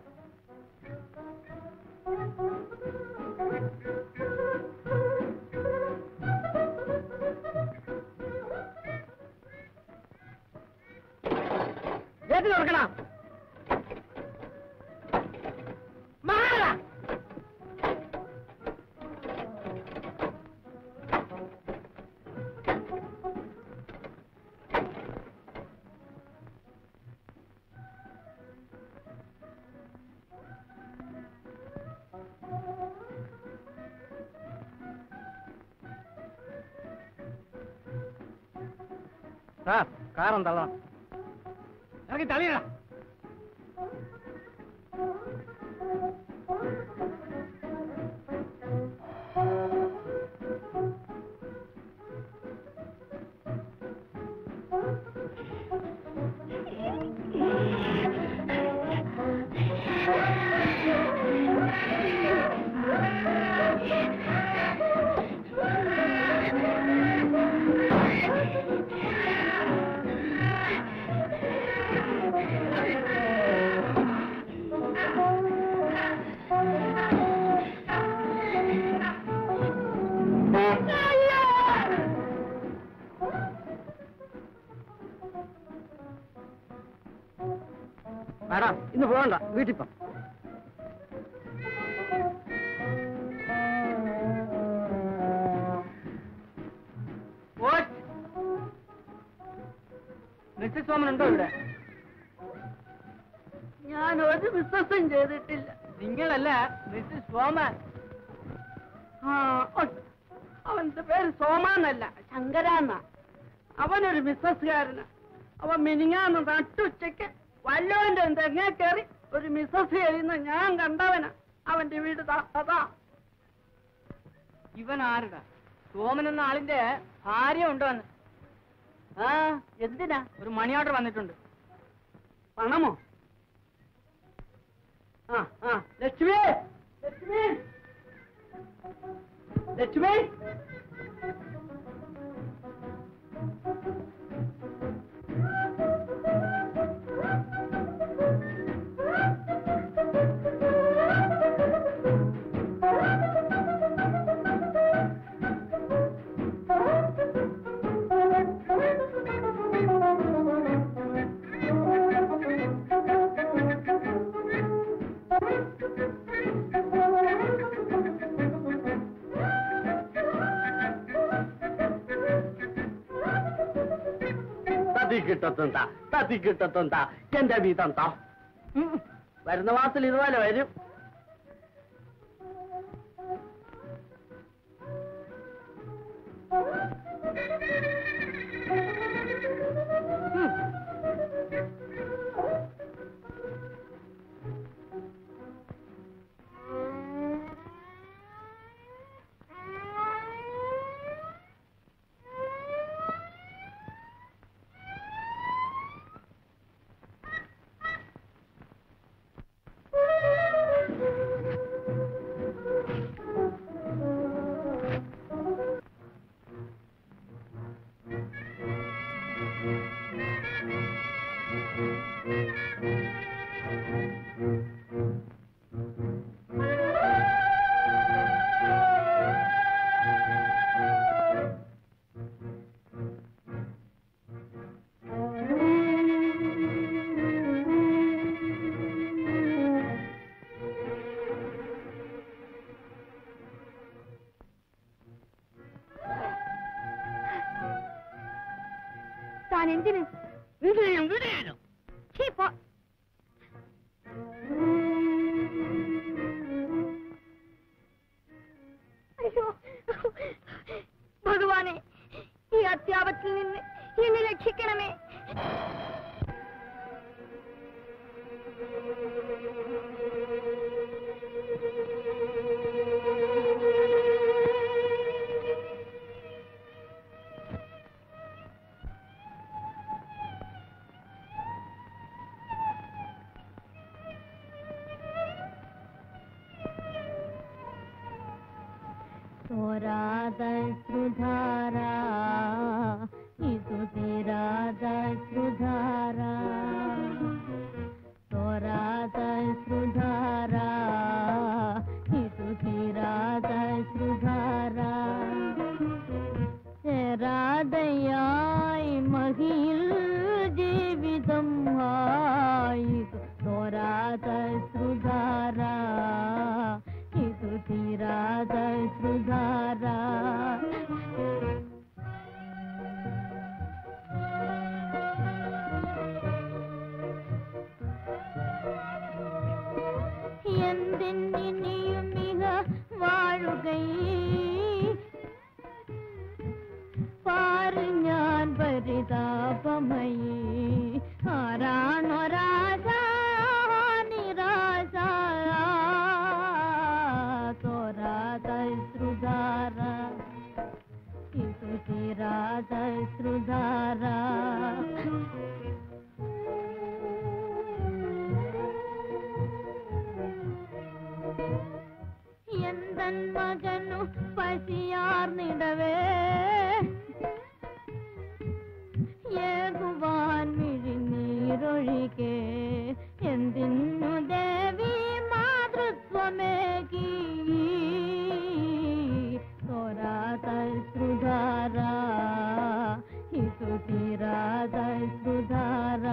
ഗേറ്റ് തുറക്കണം മാറാ സാർ കാറും തള്ളണം ഇറങ്ങി തള്ളിയടാ മാഡം ഇന്ന് പോകണ്ട വീട്ടിൽ പോ മിസ്സസ് സോമൻ ഉണ്ടോ ഇവിടെ ഞാൻ ഒരു ബിസിനസ്സും ചെയ്തിട്ടില്ല നിങ്ങളല്ല മിസ്സസ് സോമൻ ആ ഉണ്ട്. അവന്റെ പേര് സോമാന്നല്ല ശങ്കരാന്ന അവനൊരു ബിസിനസ്സുകാരന് അവൻ മിനിങ്ങാന്ന് നട്ടുച്ചയ്ക്ക് വല്ലോന്റെ തെങ്ങ കയറി ഒരു മിസസ് എഴുതുന്ന ഞാൻ കണ്ടവനാ അവന്റെ വീട് ദാ അതാ ഇവൻ ആരുടെ സോമൻ എന്ന ആളിന്റെ ഭാര്യ ഉണ്ട് വന്ന് ആ എന്തിനാ ഒരു മണി ഓർഡർ വന്നിട്ടുണ്ട് പണമോ ആ ആ ലക്ഷ്മി ലക്ഷ്മി ലക്ഷ്മി തതി കിട്ടത്തുണ്ട തതി കിട്ടത്തുണ്ട എന്റെ വീതം താ ഉം. വരുന്ന മാസത്തിൽ ഇതുപോലെ വരും താൻ എന്തിന് വിടയും വിടയും ഛീ, പോ. അയ്യോ ഭഗവാനെ ഈ അത്യാപത്തിൽ നിന്ന് എന്നെ രക്ഷിക്കണമേ തോരാതശ്രുധാരാ ഇതു തീരാതശ്രുധാരാ തോരാതശ്രുധാരാ ഇതു തീരാതശ്രുധാരാ ചേരാതയായി മഹിയിൽ ജീവിതം ആയിതു തോരാതശ്രുധാരാ ഇതു തീരാതശ്രുധാരാ എന്തിനിയും മിക വാഴുകയേ പാറ് ഞാൻ പരിതാപമയേ ആരാണോ രാജ നിരാശ തോരാതശ്രുധാര ഇത് തീരാതശ്രുധാര എന്തൻ മകനു പശിയാർന്നിടവേ ഏകുവാൻ മിഴിനീരൊഴികെ എന്തിന്നു ദേവി മാതൃത്വമേകി തോരാതശ്രുധാര ഇതു തീരാതശ്രുധാര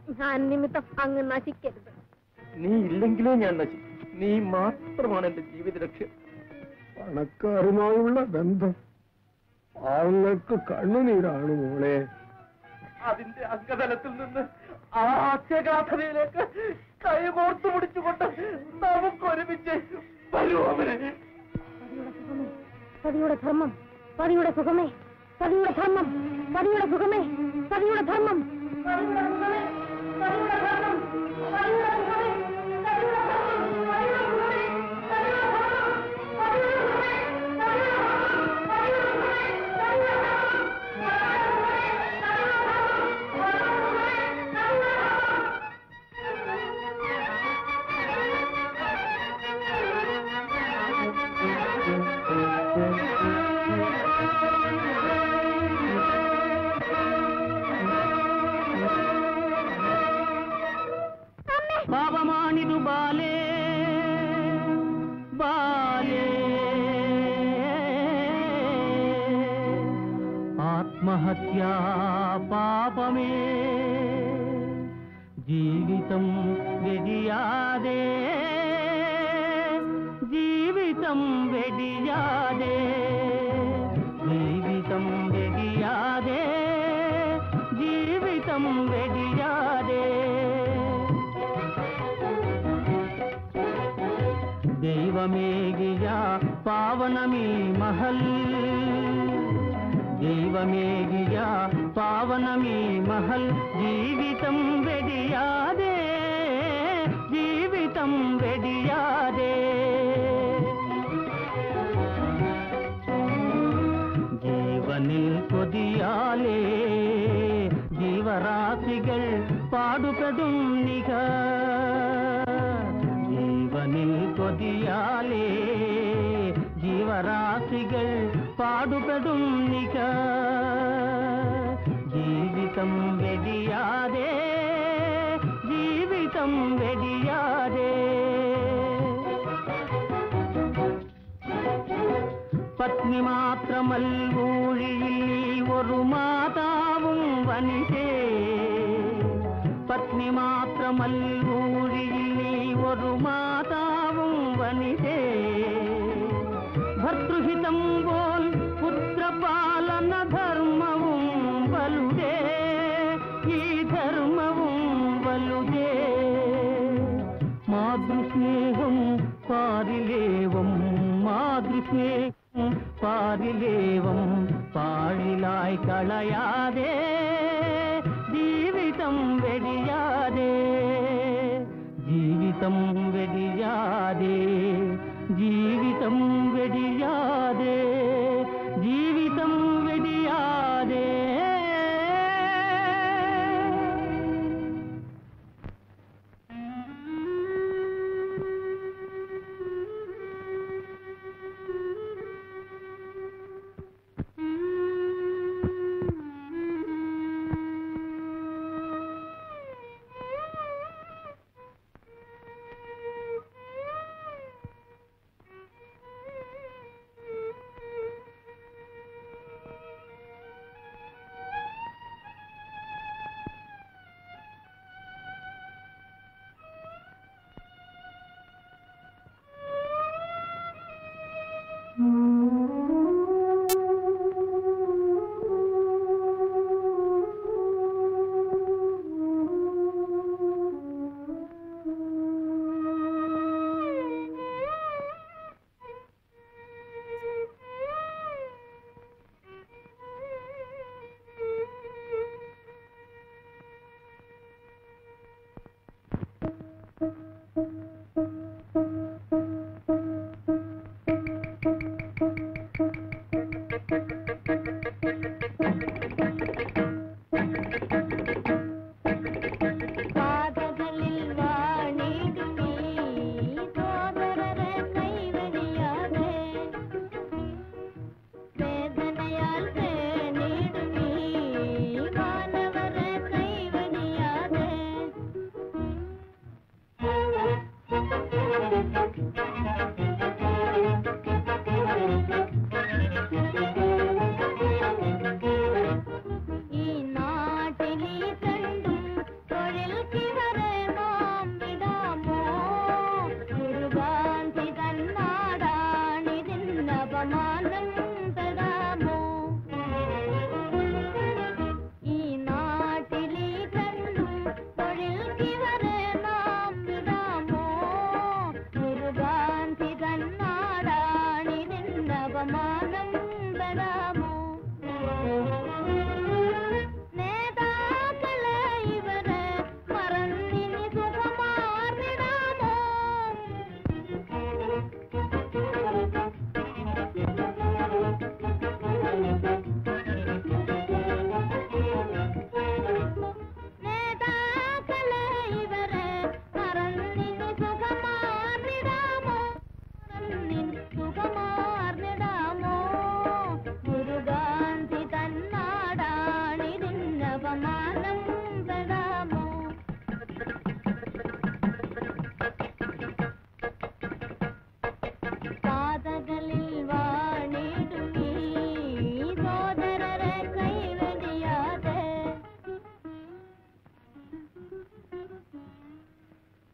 ഞാൻ നിമിത്തം അങ്ങ് നശിക്കരുത് നീ ഇല്ലെങ്കിലേ ഞാൻ നശിക്കും നീ മാത്രമാണ് എന്റെ ജീവിത ലക്ഷ്യം പണക്കാരുമായുള്ള ബന്ധം പാവങ്ങൾക്ക് കണ്ണുനീരാണ് മോളെ അതിന്റെ അംഗതലത്തിൽ നിന്ന് ആ ആശയഗാഥതയിലേക്ക് കൈകോർത്തു പിടിച്ചുകൊണ്ട് നമുക്ക് ഒരുമിച്ച് വരൂ അവരെ പതിയുടെ ധർമ്മം പതിയുടെ സുഖമേ പതിയുടെ ധർമ്മം പതിയുടെ സുഖമേ പതിയുടെ ധർമ്മം പതിയുടെ സുഖമേ പതിയുടെ ധർമ്മം പതിയുടെ സുഖമേ പതിയുടെ ധർമ്മം പതിയുടെ സുഖമേ പതിയുടെ ധർമ്മം പതിയുടെ സുഖമേ പതിയുടെ ധർമ്മം പതിയുടെ സുഖമേ പതിയുടെ ധർമ്മം പാപമാണിതു ബാലേ ബാലേ ആത്മഹത്യാ പാപമേ ജീവിതം വെടിയാതെ ജീവിതം വെടിയാതെ ജീവിതം വെടിയാതെ ജീവിതം വെടിയാതെ ദൈവമേകിയ പാവനമീ മഹൽ ദൈവമേകിയ പാവനമീ മഹൽ ജീവിതം വെടിയാതെ ജീവിതം വെടിയാതെ ജീവനിൽ കൊതിയാലേ ജീവരാശികൾ പാടുപെടും നിക ജീവനിൽ കൊതിയാലേ ജീവരാശികൾ പാടുപെടും നിക ജീവിതം വെടിയാതെ ജീവിതം വെടിയാതെ പത്നി മാത്രമല്ലൂഴിയിൽ നീ ഒരു മാതാവും വനിതേ പത്നി മാത്രമല്ലൂഴിയിൽ നീ ഒരു മാതാവും വനിതേ ഭർതൃഹിതം പോൽ പുത്രപാലന ധർമ്മവും വലുതേ ഈ ധർമ്മവും വലുതേ മാതൃസ്നേഹം പാരിലേവം മാതൃസ്നേഹം പാരിലേവം പാഴിലായി കളയാതെ ജീവിതം വെടിയാതെ ജീവിതം വെടിയാതെ ജീവിതം വെടിയാതെ ജീവിതം വെടിയാതെ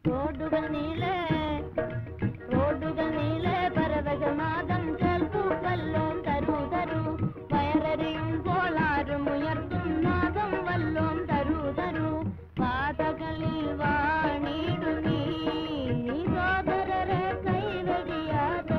റോഡുകൾ നീളെ റോഡുകൾ നീളെ പരവകനാദം കേൾപ്പൂക്കല്ലോം തരൂ തരൂ വയററിയുമ്പോൾ ആരും ഉയർത്തും നാദം വല്ലോം തരൂ തരൂ പാതകളിൽ വാണിടുമീ നീ സോദരരെ കൈവെടിയാതെ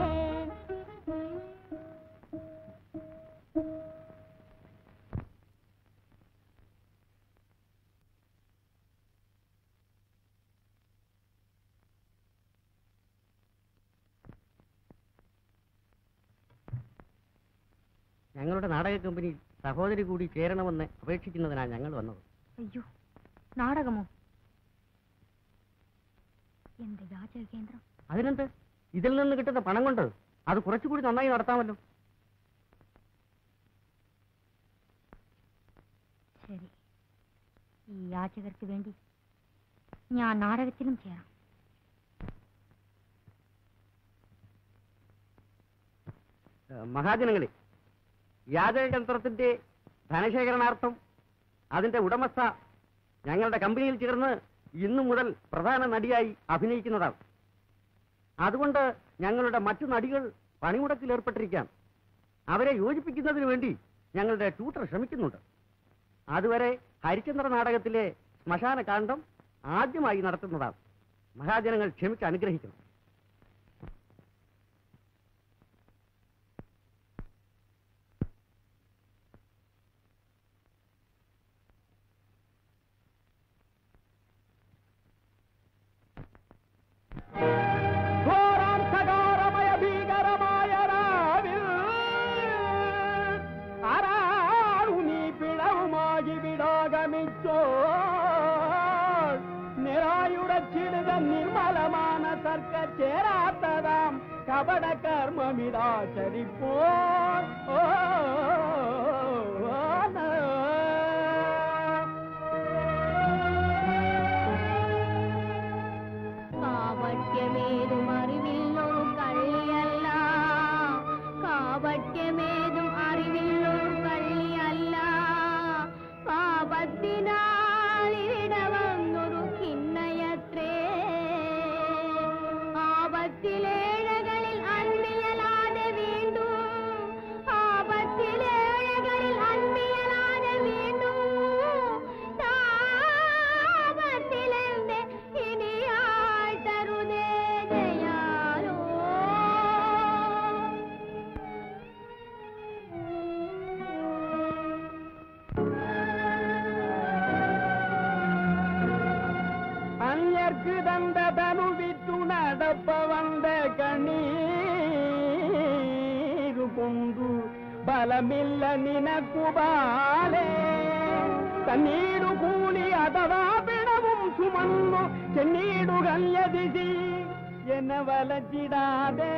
ഞങ്ങളുടെ നാടക കമ്പനിയിൽ സഹോദരി കൂടി ചേരണമെന്ന് അപേക്ഷിക്കുന്നതിനാണ് ഞങ്ങൾ വന്നത് അയ്യോ നാടകമോ എന്റെ യാചക കേന്ദ്രം അതിനെന്ത് ഇതിൽ നിന്ന് കിട്ടുന്ന പണം കൊണ്ട് അത് കുറച്ചുകൂടി നന്നായി നടത്താമല്ലോ ശരി ഈ യാചകർക്ക് വേണ്ടി ഞാൻ നാടകത്തിലും ചേരാം ഏഹ് മഹാജനങ്ങളെ യാചകയന്ത്രത്തിന്റെ ധനശേഖരണാർത്ഥം അതിന്റെ ഉടമസ്ഥ ഞങ്ങളുടെ കമ്പനിയിൽ ചേർന്ന് ഇന്നു മുതൽ പ്രധാന നടിയായി അഭിനയിക്കുന്നതാണ് അതുകൊണ്ട് ഞങ്ങളുടെ മറ്റു നടികൾ പണിമുടക്കിൽ ഏർപ്പെട്ടിരിക്കാം അവരെ യോജിപ്പിക്കുന്നതിന് വേണ്ടി ഞങ്ങളുടെ ട്യൂട്ടർ ശ്രമിക്കുന്നുണ്ട് അതുവരെ ഹരിചന്ദ്ര നാടകത്തിലെ ശ്മശാന കാണ്ഡം ആദ്യമായി നടത്തുന്നതാണ് മഹാജനങ്ങൾ ക്ഷമിച്ച് അനുഗ്രഹിക്കണം ഘോരം സകാരമയ ഭീകരമായ രാവിൽ ആരാണു നീ പിഴവുമാകി വിടാഗമിച്ചോ നിറായുടെ ചിലുക നിർമ്മലമാന സർക്ക ചേരാത്തതാം കപട കർമ്മമിതാചരിപ്പോ ഓ, കാവട്യമേതും അറിവില്ലൊരു കള്ളിയല്ല കാവട്യമേതും അറിവില്ലൊരു കള്ളിയല്ല പാപത്തിനാൽ ഇവിടെ വന്നൊരു കിണ്ണയത്രേ ആപത്തിലേഴകളിൽ അന്മിയലാതെ വീണ്ടും ആപത്തിലേഴകളിൽ അന്മിയലാതെ വീണ്ടും താപത്തിലെന്റെ ഇനിയാട്ടരുതേ ജയാലോ അന്യർക്ക് തന്റെ തനു വിറ്റു നടപ്പ വந்த കണ്ണീരു കൊണ്ടു ബലമില്ല നിനക്കു ബാലേ തന്നീടു കൂലി അഥവാ പിണവും ചുമന്നു ചെന്നീടു കല്യതിശി എന്നെ വലച്ചിടാതെ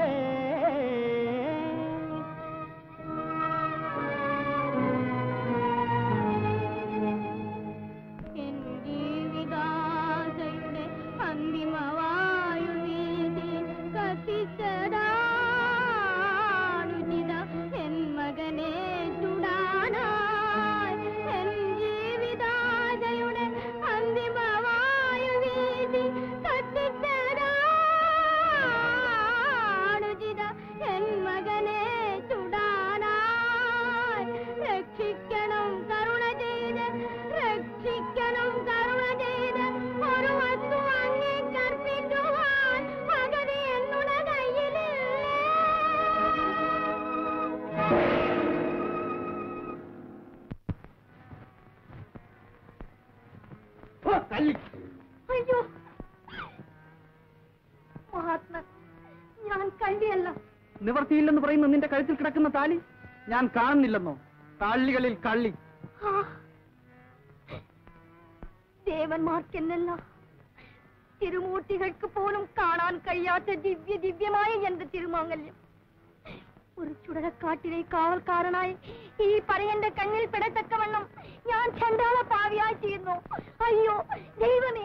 എൻ ജീവിതാശയുടെ അന്തിമവായു നീതി കത്തിച്ചതാണുചിത എൻ മകനെ ചുടാനായി എൻ ജീവിതാശയുടെ അന്തിമവായു നീതി കത്തിച്ചതാണുചിത എൻ മകനെ ചുടാനായി രക്ഷിക്കണം കരുണ ചെയ്ത് രക്ഷിക്കണം കരുണ ചെയ്ത് ഒരു വസ്തു അങ്ങേ കർപ്പിക്കുവാൻ പകുതി എന്നുടെ കയ്യിലില്ലേ അയ്യോ മഹാത്മൻ ഞാൻ കണ്ടിയല്ല നിവർത്തിയില്ലെന്ന് പറയുന്ന നിന്റെ കഴുത്തിൽ കിടക്കുന്ന താലി ഞാൻ കാണുന്നില്ലെന്നോ താളികളിൽ കള്ളി ആ, ദേവന്മാർക്കെന്നല്ല തിരുമൂർത്തികൾക്ക് പോലും കാണാൻ കഴിയാത്ത ദിവ്യ ദിവ്യമായ എന്റെ തിരുമാങ്ങല്യം ഒരു ചുടലക്കാട്ടിലെ കാവൽക്കാരനായി ഈ പറയന്റെ കണ്ണിൽ പെടത്തക്കവണ്ണം ഞാൻ ചണ്ടാള പാവിയായി തീർന്നു അയ്യോ ദൈവമേ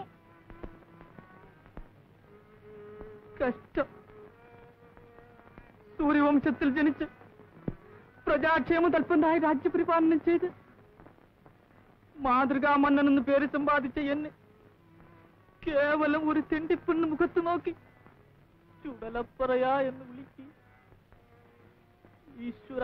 കഷ്ടം സൂര്യവംശത്തിൽ ജനിച്ച് പ്രജാക്ഷേമ തൽപ്പനായി രാജ്യപരിപാലനം ചെയ്ത് മാതൃകാ മന്നൻ എന്ന് പേര് സമ്പാദിച്ച എന്നെ കേവലം ഒരു തെണ്ടിപ്പെണ്ണ് മുഖത്ത് നോക്കി ചുടലപ്പറയാ എന്ന് വിളിക്ക് ഈശ്വര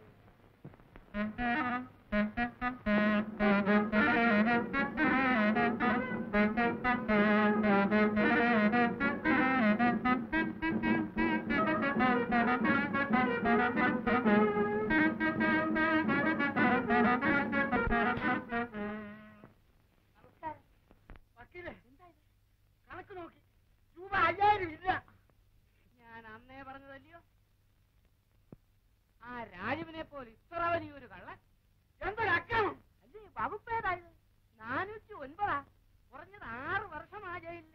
വക്കീലേ കണക്ക് നോക്കി രൂപ അയ്യായിരം ഇല്ല ഞാൻ അന്നേ പറഞ്ഞതല്ലയോ ആ രാജുവിനെ പോലെ ഇത്ര വലിയൊരു കള്ളൻ എന്തൊരു അക്രമം അല്ലേ വകുപ്പ് ഏതായത് നാനൂറ്റി ഒൻപതാ കുറഞ്ഞത് ആറ് വർഷമാ ജയിലില്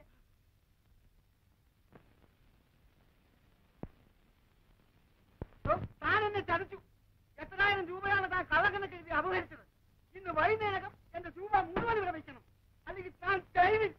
ഓ, താൻ എന്നെ ചതിച്ചു എത്രായിരം രൂപയാണ് താൻ കള്ളക്കണക്ക് എഴുതി അപഹരിച്ചത് ഇന്ന് വൈകുന്നേരം എന്റെ രൂപ മുഴുവൻ ഇവിടെ വെക്കണം അല്ലെങ്കിൽ താൻ ജയിലിൽ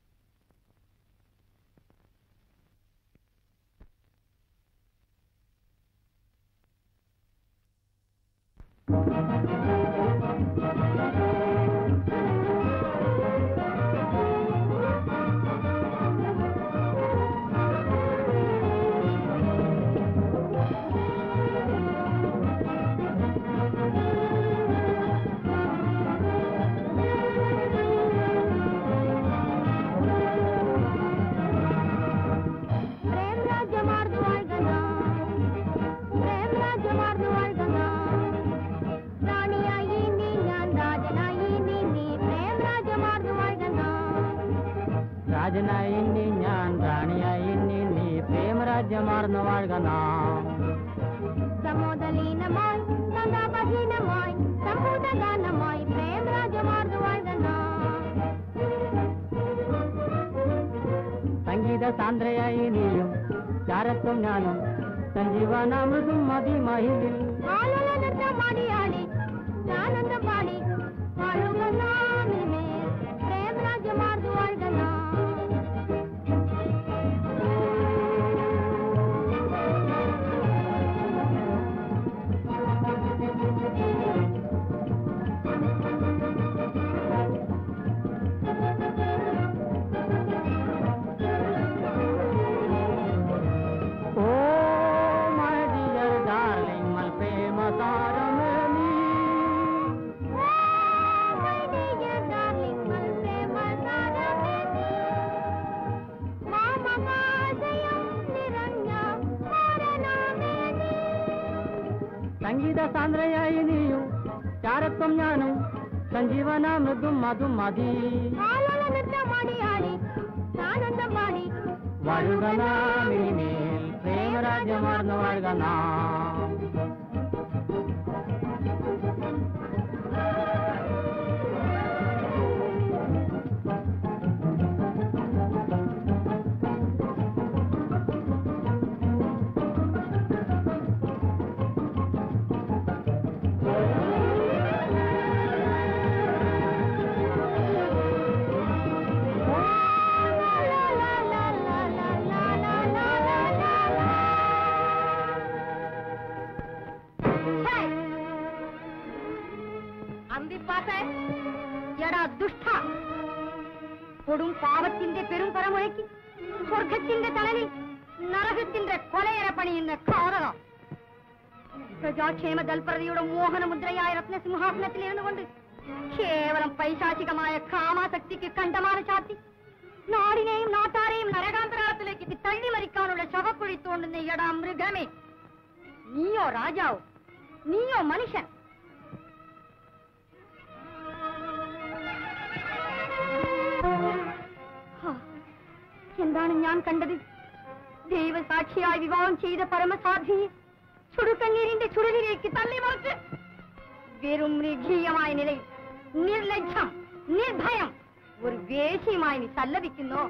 പ്രേം രാജ്യമാർന്നു വാഴ്കന പ്രേം രാജ്യമാർന്നു വാഴ്കന റാണിയായി നീ ഞാൻ രാജനായി നീ നീ പ്രേം രാജ്യമാർന്നു വാഴ്കന രാജനായി നീ ഞാൻ റാണിയായി നീ നീ പ്രേമരാജ്യമാർന്നു വാഴുക നാം സമോദലീനമായി സദാപഹീനമായി സമ്പൂതഗാനമായി പ്രേം രാജ്യമാർന്നു വാഴ്കന സംഗീത സാന്ദ്രയായി നീയും ചാരത്വം ഞാനും സഞ്ജീവനാമൃതും മതിമഹിലിൽ ആലലനൃത്ത മാടിയാടി ആനന്ദ പാടി വാഴുക നാമിനെ പ്രേം രാജ്യമാർന്നു വാഴ്കന ഓ മൈ ഡിയർ ഡാർലിംഗ് മൽ പ്രേമ താരമേ സംഗീത സാന്ദ്രയായി നീയും ചാരത്വം ഞാനും സഞ്ജീവനാമൃതും മധും മതി വാഴുക നാം ഇനിമേൽ പ്രേമരാജ്യമാർന്നു വാഴുക നാം അന്തിപ്പാട്ടെ എടാ ദുഷ്ട കൊടും പാപത്തിന്റെ പെരും പരമുഴക്കി സ്വർഗത്തിന്റെ തണലിൽ നരകത്തിന്റെ കൊലയര പണിയുന്ന കാറകം പ്രജാക്ഷേമ ദൽപ്രതിയുടെ മോഹനമുദ്രയായ രത്നസിംഹാസനത്തിൽ ഇരുന്നുകൊണ്ട് കേവലം പൈശാചികമായ കാമാസക്തിക്ക് കണ്ടമാന ചാത്തി നാടിനെയും നാട്ടാരെയും നരകാന്തരാളത്തിലേക്ക് തള്ളി മരിക്കാനുള്ള ശവക്കുഴി തോണ്ടുന്ന എടാ മൃഗമേ നീയോ രാജാവോ നീയോ മനുഷ്യൻ ഹാ, എന്താണ് ഞാൻ കണ്ടത് ദൈവസാക്ഷിയായി വിവാഹം ചെയ്ത പരമസാധിയെ ചുടുകണ്ണീരിന്റെ ചുടലിലേക്ക് തള്ളി മറിച്ച് വെറും മൃഗീയമായ നിലയിൽ നിർലജ്ജം നിർഭയം ഒരു വേശിയുമായി നീ സല്ലപിക്കുന്നു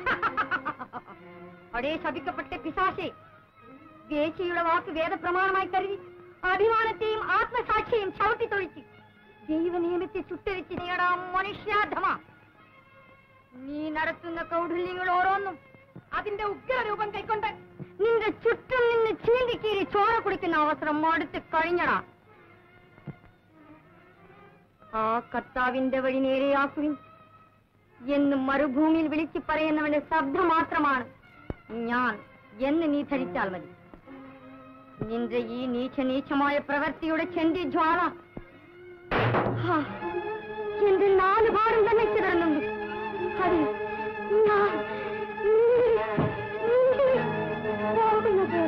അടേ ശപിക്കപ്പെട്ട പിശാശെ വേശിയുടെ വാക്ക് വേദപ്രമാണമായി കരുതി അഭിമാനത്തെയും ആത്മസാക്ഷിയും ചവിട്ടിത്തൊഴിച്ച് ദൈവനിയമത്തെ ചുട്ടരിച്ച് നേടാ മനുഷ്യാധമ നീ നടത്തുന്ന കൗഢല്യങ്ങൾ ഓരോന്നും അതിന്റെ ഉഗ്രരൂപം കൈക്കൊണ്ട് നിന്റെ ചുറ്റും നിന്ന് ചീന്തിക്കീരി ചോര കുടിക്കുന്ന അവസരം അടുത്ത് കഴിഞ്ഞടാ ആ കർത്താവിന്റെ വഴി നേരെയാക്കുവിൻ എന്ന് മരുഭൂമിയിൽ വിളിച്ചു പറയുന്നവന്റെ ശബ്ദം മാത്രമാണ് ഞാൻ എന്ന് നീ ധരിച്ചാൽ മതി നിന്റെ ഈ നീച്ച നീച്ചമായ പ്രവൃത്തിയുടെ ചെന്തി ജ്വാള ഹാ, എന്റെ നാല് പാടും തന്നെ ചിതറുന്നുണ്ട് അതെ ഞാൻ നീ- നീ പോകുന്നത്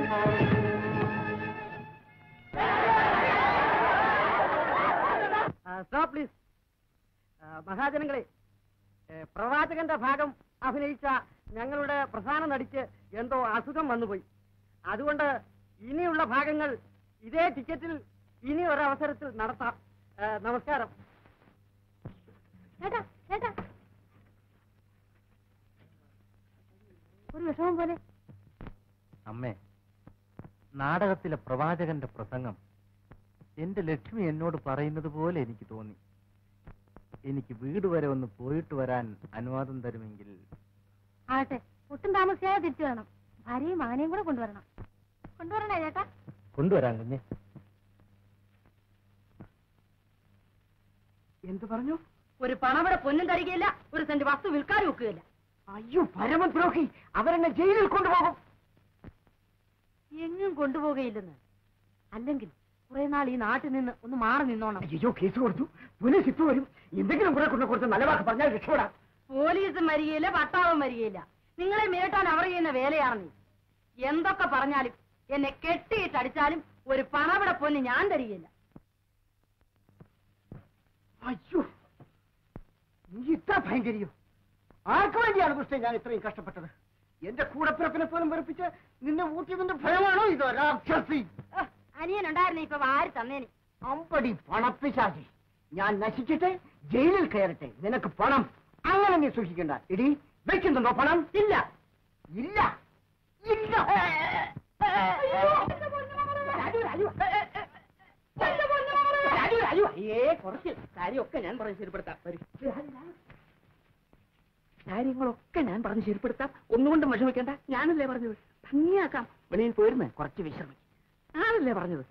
സ്റ്റോപ്പ് പ്ലീസ് മഹാജനങ്ങളെ ഏ, പ്രവാചകന്റെ ഭാഗം അഭിനയിച്ച ഞങ്ങളുടെ പ്രധാന നടിക്ക് എന്തോ അസുഖം വന്നുപോയി അതുകൊണ്ട് ഇനിയുള്ള ഭാഗങ്ങൾ ഇതേ ടിക്കറ്റിൽ ഇനി ഒരവസരത്തിൽ നടത്താം ഏ, നമസ്കാരം ചേട്ടാ ചേട്ടാ ഒരു വിഷമം പോലെ അമ്മേ നാടകത്തിലെ പ്രവാചകന്റെ പ്രസംഗം എന്റെ ലക്ഷ്മി എന്നോട് പറയുന്നത് പോലെ എനിക്ക് തോന്നി എനിക്ക് വീട് വരെ ഒന്ന് പോയിട്ട് വരാൻ അനുവാദം തരുമെങ്കിൽ ആട്ടെ ഒട്ടും താമസിയാതെ തിരിച്ചു വരണം ഭാര്യയും മകനെയും കൂടെ കൊണ്ടുവരണം കൊണ്ടുവരണേ ചേട്ടാ കൊണ്ടുവരാൻ കുഞ്ഞെ എന്ത് പറഞ്ഞു ഒരു പണവിടെ പൊന്നും തരികയില്ല ഒരു സെന്റ് വസ്തു വിൽക്കാനും ഒക്കുകയില്ല അയ്യോ പരമദ്രോഹി അവരെന്നെ ജയിലിൽ കൊണ്ടുപോകും എങ്ങും കൊണ്ടുപോകുകയില്ലെന്ന് അല്ലെങ്കിൽ കുറെ നാൾ ഈ നാട്ടിൽ നിന്ന് ഒന്ന് മാറി നിന്നോണം അയ്യോ കേസ് കൊടുത്തു പോലീസ് ഇപ്പൊ വരും എന്തെങ്കിലും കൂടെ കൊണ്ട് കൊടുത്ത് നല്ല വാക്ക് പറഞ്ഞാൽ രക്ഷപ്പെടാം പോലീസും വരികയില്ല പട്ടാവും വരികയില്ല നിങ്ങളെ മേട്ടാൻ അവർ ചെയ്യുന്ന വേലയാണ് നീ എന്തൊക്കെ പറഞ്ഞാലും എന്നെ കെട്ടിയിട്ടടിച്ചാലും ഒരു പണവിടെ പൊന്ന് ഞാൻ തരികയില്ല അയ്യോ നീ ഇത്ര ഭയങ്കരിയോ ആർക്കു വേണ്ടിയാണ് ദുഷ്ട ഞാൻ ഇത്രയും കഷ്ടപ്പെട്ടത് എന്റെ കൂടപ്പിറപ്പിനെ പോലും വെറുപ്പിച്ച് നിന്നെ ഊട്ടിയതിന്റെ ഭയമാണോ ഇത് രാക്ഷസി അനിയൻ ഉണ്ടായിരുന്നെ ഇപ്പൊ വാരി തന്നേന് അമ്പടി പണപ്പിശാചി ഞാൻ നശിച്ചിട്ട് ജയിലിൽ കയറട്ടെ നിനക്ക് പണം അങ്ങനെ നീ സൂക്ഷിക്കണ്ട ഇടി വെക്കുന്നുണ്ടോ പണം ഇല്ല ഇല്ല ഇല്ല ഏ കുറച്ച് കാര്യമൊക്കെ ഞാൻ പറഞ്ഞ് ശരിപ്പെടുത്താം വരൂ. കാര്യങ്ങളൊക്കെ ഞാൻ പറഞ്ഞ് ശരിപ്പെടുത്താം ഒന്നുകൊണ്ടും വിഷമിക്കണ്ട ഞാനല്ലേ പറഞ്ഞത് ഭംഗിയാക്കാം വെളിയിൽ പോയിരുന്ന് കുറച്ച് വിശ്രമിക്കും ഞാനല്ലേ പറഞ്ഞത്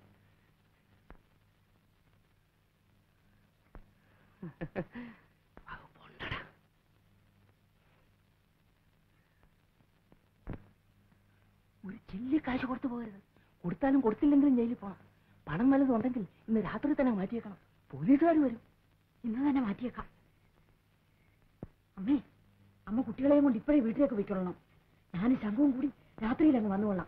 ഒരു ചില്ലി കാശ് കൊടുത്തു പോകരുത് കൊടുത്താലും കൊടുത്തില്ലെങ്കിലും ജയിലിൽ പോണം പണം വല്ലതും ഉണ്ടെങ്കിൽ ഇന്ന് രാത്രി തന്നെ മാറ്റിയേക്കണം പോലീസുകാർ വരും ഇന്ന് തന്നെ മാറ്റിയേക്കാം അമ്മേ അമ്മ കുട്ടികളെയും കൊണ്ട് ഇപ്പോഴേ വീട്ടിലേക്ക് പോയിക്കൊള്ളണം ഞാനും ശംഖവും കൂടി രാത്രിയിൽ അങ്ങ് വന്നുകൊള്ളാം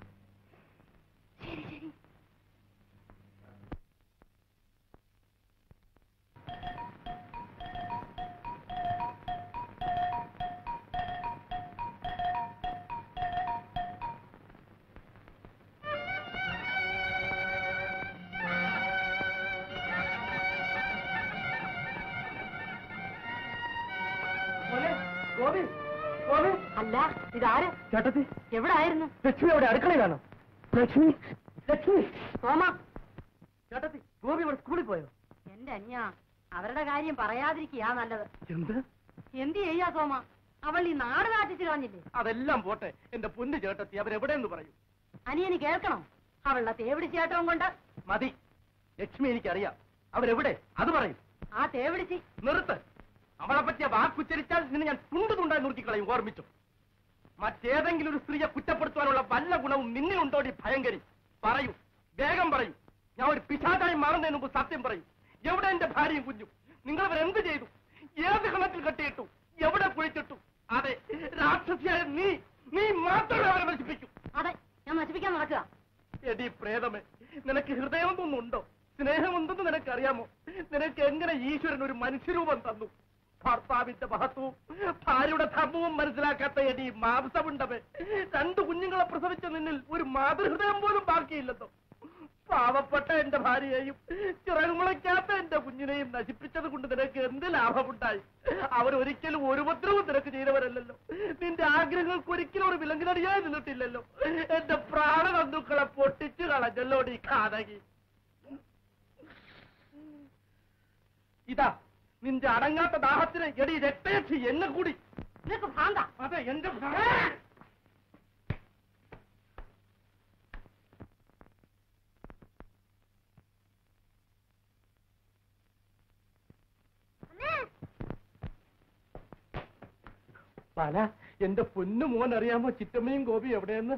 ഗോപി ഗോപി അല്ല ഇതാര് ചേട്ടത്തി എവിടെ ആയിരുന്നു ലക്ഷ്മി അവിടെ അടുക്കളയിലാണോ ലക്ഷ്മി ലക്ഷ്മി സോമ ചേട്ടത്തി ഗോപി ഇവിടെ സ്കൂളിൽ പോയോ എന്റെ അന്യ അവരുടെ കാര്യം പറയാതിരിക്കുക നല്ലത് എന്ത് എന്ത് ചെയ്യാ സോമ അവൾ ഈ നാട് കാറ്റിച്ച് കളഞ്ഞില്ലേ അതെല്ലാം പോട്ടെ എന്റെ പൊന്നു ചേട്ടത്തി അവരെവിടെയെന്ന് പറയൂ അനിയന് കേൾക്കണോ അവളുടെ തേവിടിച്ച് ചേട്ടവും കൊണ്ട് മതി ലക്ഷ്മി എനിക്കറിയാം അവരെവിടെ അത് പറയും ആ തേവിടിച്ച് നിർത്ത് അവളെ പറ്റിയ വാക്കുച്ചരിച്ചാൽ നിന്നെ ഞാൻ തുണ്ടു തുണ്ടായി നുറുക്കിക്കളയും ഓർമ്മിച്ചു മറ്റേതെങ്കിലും ഒരു സ്ത്രീയെ കുറ്റപ്പെടുത്തുവാനുള്ള വല്ല ഗുണവും നിന്നിലുണ്ടോടി ഭയങ്കരി പറയൂ വേഗം പറയൂ ഞാൻ ഒരു പിശാചായി മാറുന്നതിന് മുമ്പ് സത്യം പറയും എവിടെ എന്റെ ഭാര്യയും കുഞ്ഞും നിങ്ങൾ അവരെന്ത് ചെയ്തു ഏത് കണത്തിൽ കെട്ടിയിട്ടു എവിടെ കുഴിച്ചിട്ടു അതെ രാക്ഷസിയായ നീ നീ മാത്രമേ അവരെ നശിപ്പിക്കൂ അതെ ഞാൻ നശിപ്പിക്കാൻ നടക്കുക എടി പ്രേതമേ നിനക്ക് ഹൃദയമൊന്നുണ്ടോ സ്നേഹമുണ്ടെന്ന് നിനക്കറിയാമോ നിനക്ക് എങ്ങനെ ഈശ്വരൻ ഒരു മനുഷ്യരൂപം തന്നു ഭർത്താവിന്റെ മഹത്വവും ഭാര്യയുടെ ധർമ്മവും മനസ്സിലാക്കാത്ത എടി മാംസമുണ്ടവേ രണ്ടു കുഞ്ഞുങ്ങളെ പ്രസവിച്ച നിന്നിൽ ഒരു മാതൃഹൃദയം പോലും ബാക്കിയില്ലെന്നോ പാവപ്പെട്ട എന്റെ ഭാര്യയെയും ചിറകുമുളയ്ക്കാത്ത എന്റെ കുഞ്ഞിനെയും നശിപ്പിച്ചത് കൊണ്ട് നിനക്ക് എന്ത് ലാഭമുണ്ടായി അവരൊരിക്കലും ഒരു ഉപദ്രവവും നിനക്ക് ചെയ്തവരല്ലല്ലോ നിന്റെ ആഗ്രഹങ്ങൾക്ക് ഒരിക്കലും ഒരു വിലങ്ങിനടിയായി നിന്നിട്ടില്ലല്ലോ എന്റെ പ്രാണബന്ധുക്കളെ പൊട്ടിച്ചു കളഞ്ഞല്ലോ നീ കാതകി ഇതാ നിന്റെ അടങ്ങാത്ത ദാഹത്തിന് എടി രക്തയക്ഷി എന്നെ കൂടി നിനക്ക് ഭ്രാന്ത അതെ എന്റെ പല എന്റെ പൊന്നു മോൻ അറിയാമോ ചിറ്റമ്മയും ഗോപി എവിടെയെന്ന്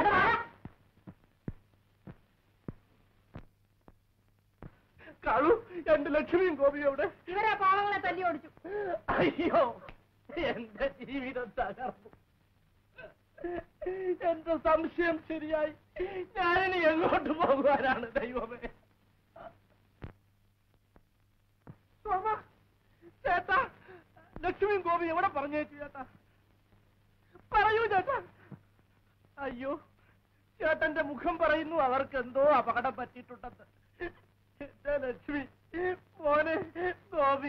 കളു എന്റെ ലക്ഷ്മിയും ഗോപി എവിടെ ഇവരെ പാവങ്ങളെ തല്ലി ഓടിച്ചു അയ്യോ എന്റെ ജീവിതം തകർന്നു എന്റെ സംശയം ശരിയായി ഞാനിനി എങ്ങോട്ട് പോകുവാനാണ് ദൈവമേ സോമ, ചേട്ടാ ലക്ഷ്മിയും ഗോപി എവിടെ പറഞ്ഞേച്ചു ചേട്ടാ പറയൂ ചേട്ടാ അയ്യോ ചേട്ടന്റെ മുഖം പറയുന്നു അവർക്ക് എന്തോ അപകടം പറ്റിയിട്ടുണ്ടെന്ന് എന്റെ ലക്ഷ്മി മോനെ ഗോപി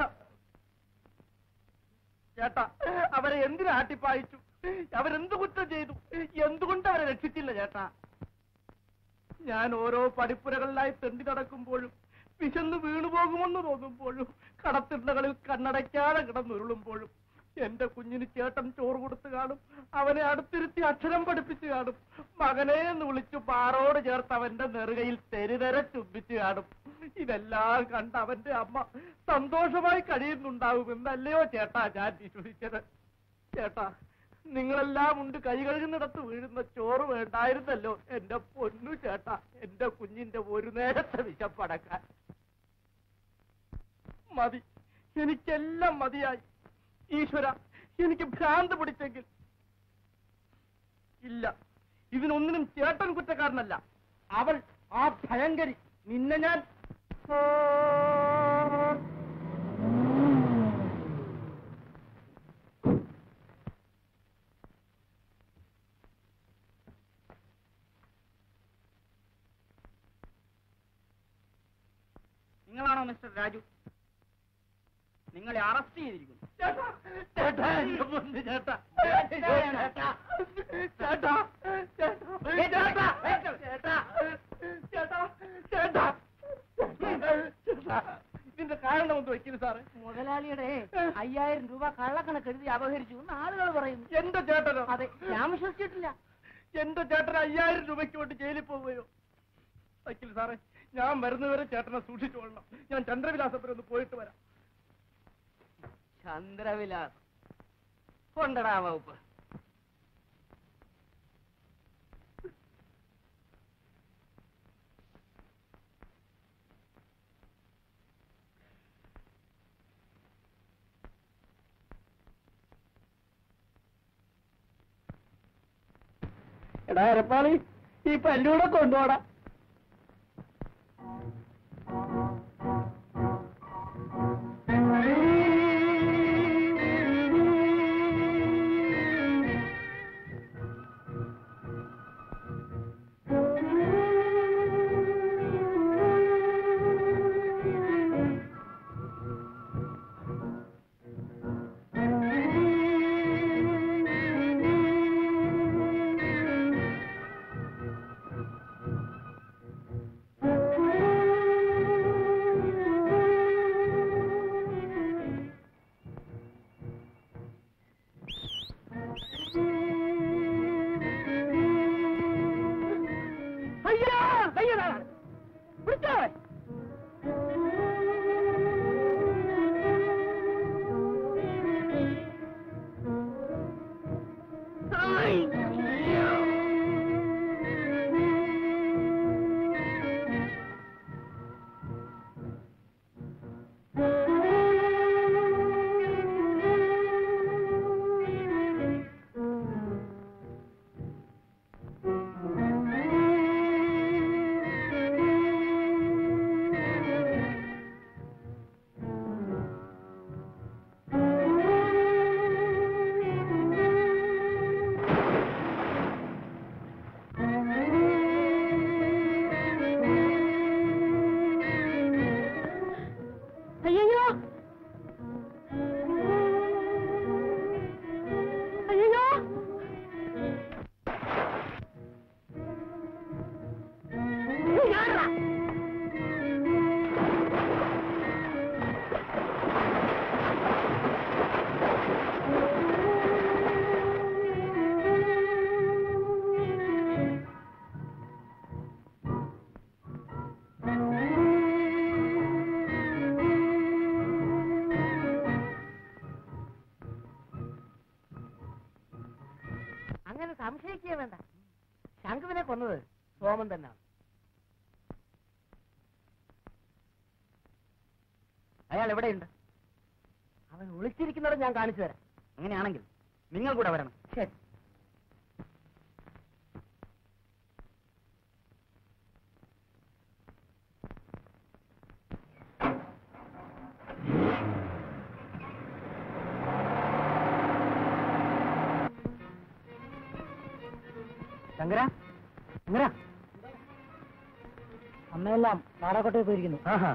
ചേട്ടാ അവരെ എന്തിനു ആട്ടിപ്പായിച്ചു അവരെന്ത് കുറ്റം ചെയ്തു എന്തുകൊണ്ട് അവരെ രക്ഷിച്ചില്ല ചേട്ടാ ഞാൻ ഓരോ പടിപ്പുരകളിലായി തെണ്ടി നടക്കുമ്പോഴും വിശന്ന് വീണുപോകുമെന്ന് തോന്നുമ്പോഴും കടത്തിണ്ടകളിൽ കണ്ണടയ്ക്കാതെ കിടന്നുരുളുമ്പോഴും എന്റെ കുഞ്ഞിന് ചേട്ടൻ ചോറ് കൊടുത്തു കാണും അവനെ അടുത്തിരുത്തി അക്ഷരം പഠിപ്പിച്ചു കാണും മകനെ എന്ന് വിളിച്ചു പാറോട് ചേർത്ത് അവന്റെ നെറുകയിൽ തെരുതെര ചുംബിച്ചു കാണും ഇതെല്ലാം കണ്ട് അവന്റെ അമ്മ സന്തോഷമായി കഴിയുന്നുണ്ടാവും എന്നല്ലയോ ചേട്ടാ ഞാൻ വിശ്വസിച്ചത് ചേട്ടാ നിങ്ങളെല്ലാം ഉണ്ട് കൈ കഴുകുന്നിടത്ത് വീഴുന്ന ചോറ് വേണ്ടായിരുന്നല്ലോ എന്റെ പൊന്നു ചേട്ടാ എന്റെ കുഞ്ഞിന്റെ ഒരു നേരത്തെ വിശപ്പടക്കാൻ മതി എനിക്കെല്ലാം മതിയായി ഈശ്വര എനിക്ക് ഭ്രാന്ത് പിടിച്ചെങ്കിൽ ഇല്ല ഇതിനൊന്നിനും ചേട്ടൻ കുറ്റക്കാരനല്ല അവൾ ആ ഭയങ്കരി നിന്നെ ഞാൻ നിങ്ങളാണോ മിസ്റ്റർ രാജു നിങ്ങളെ അറസ്റ്റ് ചെയ്തിരിക്കുന്നു ചേട്ടാ ചേട്ടാ എന്റെ പൊന്ന് ചേട്ടാ ചേട്ടാ ചേട്ടാ ചേട്ടാ ചേട്ടാ ചേട്ടാ ചേട്ടാ ചേട്ടാ ഇതിന്റെ കാരണം ഒന്ന് വെക്കുന്നു സാറേ മുതലാളിയുടെ അയ്യായിരം രൂപ കള്ളക്കണക്ക് എഴുതി അപഹരിച്ചു എന്ന് ആളുകൾ പറയുന്നു എന്റെ ചേട്ടനോ അതെ ഞാൻ വിശ്വസിച്ചിട്ടില്ല എന്റെ ചേട്ടൻ അയ്യായിരം രൂപയ്ക്ക് വേണ്ടി ജയിലിൽ പോവുകയോ വക്കീൽ സാറേ ഞാൻ വരുന്നവരെ ചേട്ടനെ സൂക്ഷിച്ചോളണം ഞാൻ ചന്ദ്രവിലാസപുരം ഒന്ന് പോയിട്ട് വരാം ചന്ദ്രവിലാസം കൊണ്ടടാ വകുപ്പ് എടാ എരപ്പാളി ഈ പല്ലൂടെ കൊണ്ടുപോടാ അയ്യോ കയ്യടാ പിടിച്ചോ സംശയിക്കുക വേണ്ട ശംഖുവിനെ കൊന്നത് സോമൻ തന്നെയാണ് അയാൾ എവിടെയുണ്ട് അവൻ ഒളിച്ചിരിക്കുന്നത് ഞാൻ കാണിച്ചു തരാം അങ്ങനെയാണെങ്കിൽ നിങ്ങൾ കൂടെ വരണം ശരി ശങ്കര ശങ്കര അമ്മയെല്ലാം നാടകോട്ടയിൽ പോയിരിക്കുന്നു ആഹാ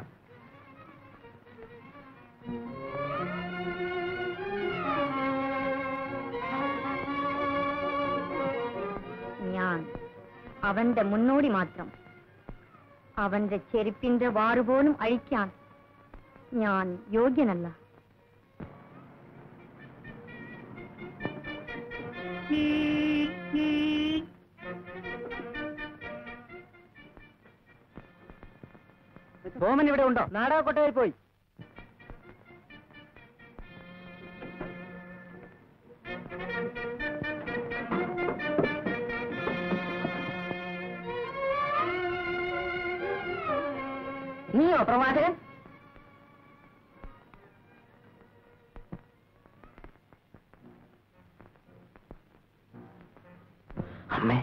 ഞാൻ അവന്റെ മുന്നോടി മാത്രം അവന്റെ ചെരുപ്പിന്റെ വാറുപോലും അഴിക്കാൻ ഞാൻ യോഗ്യനല്ല സോമൻ ഇവിടെ ഉണ്ടോ നാടകോട്ടയിൽ പോയി നീയോ പ്രവാചകൻ അമ്മേ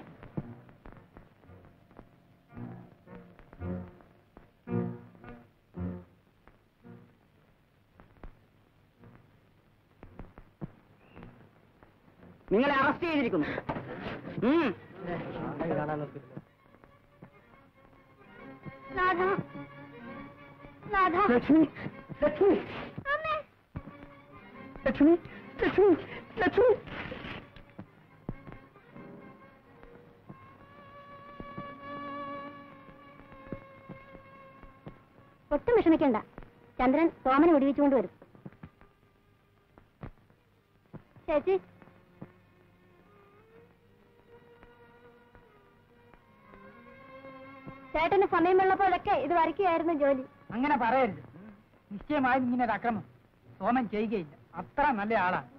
നിങ്ങളെ അറസ്റ്റ് ചെയ്തിരിക്കുന്നു ഉം. രാധ രാധ ലക്ഷ്മി ലക്ഷ്മി അമ്മേ ലക്ഷ്മി ലക്ഷ്മി ലക്ഷ്മി ഒട്ടും വിഷമിക്കണ്ട ചന്ദ്രൻ സോമനെ വെടിവെച്ചുകൊണ്ട് വരും ചേച്ചി ചേട്ടന് സമയമുള്ളപ്പോഴൊക്കെ ഇത് വരയ്ക്കുകയായിരുന്നു ജോലി അങ്ങനെ പറയരുത് നിശ്ചയമായും ഇങ്ങനെ ഒരു അക്രമം സോമൻ ചെയ്യുകയില്ല അത്ര നല്ല ആളാണ്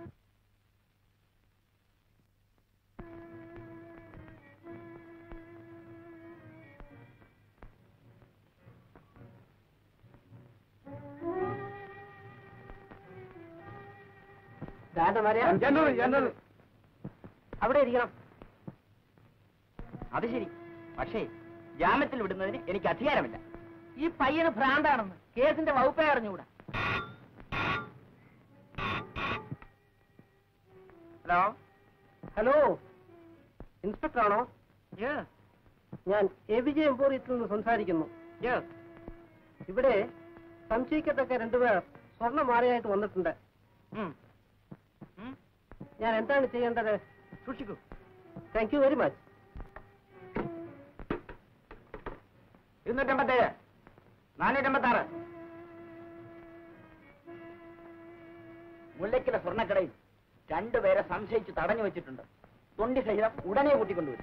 അവിടെ ഇരിക്കണം അത് ശരി പക്ഷേ ജാമ്യത്തിൽ വിടുന്നതിന് എനിക്ക് അധികാരമില്ല ഈ പയ്യന് ഭ്രാന്താണെന്ന് കേസിന്റെ വകുപ്പേ അറിഞ്ഞുകൂടാ ഹലോ ഹലോ ഇൻസ്പെക്ടർ ആണോ ഞാൻ എ വിജയ എംപോറിയത്തിൽ നിന്ന് സംസാരിക്കുന്നു ഇവിടെ സംശയിക്കത്തക്ക രണ്ടുപേർ സ്വർണ്ണ മാലയായിട്ട് വന്നിട്ടുണ്ട് ഞാൻ എന്താണ് ചെയ്യേണ്ടത് സൂക്ഷിക്കൂ താങ്ക് യു വെരി മച്ച് ഇരുന്നൂറ്റമ്പത്തേഴ് നാനൂറ്റമ്പത്താറ് മുല്ലയ്ക്കല സ്വർണ്ണക്കടയിൽ രണ്ടുപേരെ സംശയിച്ച് തടഞ്ഞു വെച്ചിട്ടുണ്ട് തൊണ്ടി സഹിതം ഉടനെ കൂട്ടിക്കൊണ്ടുവരും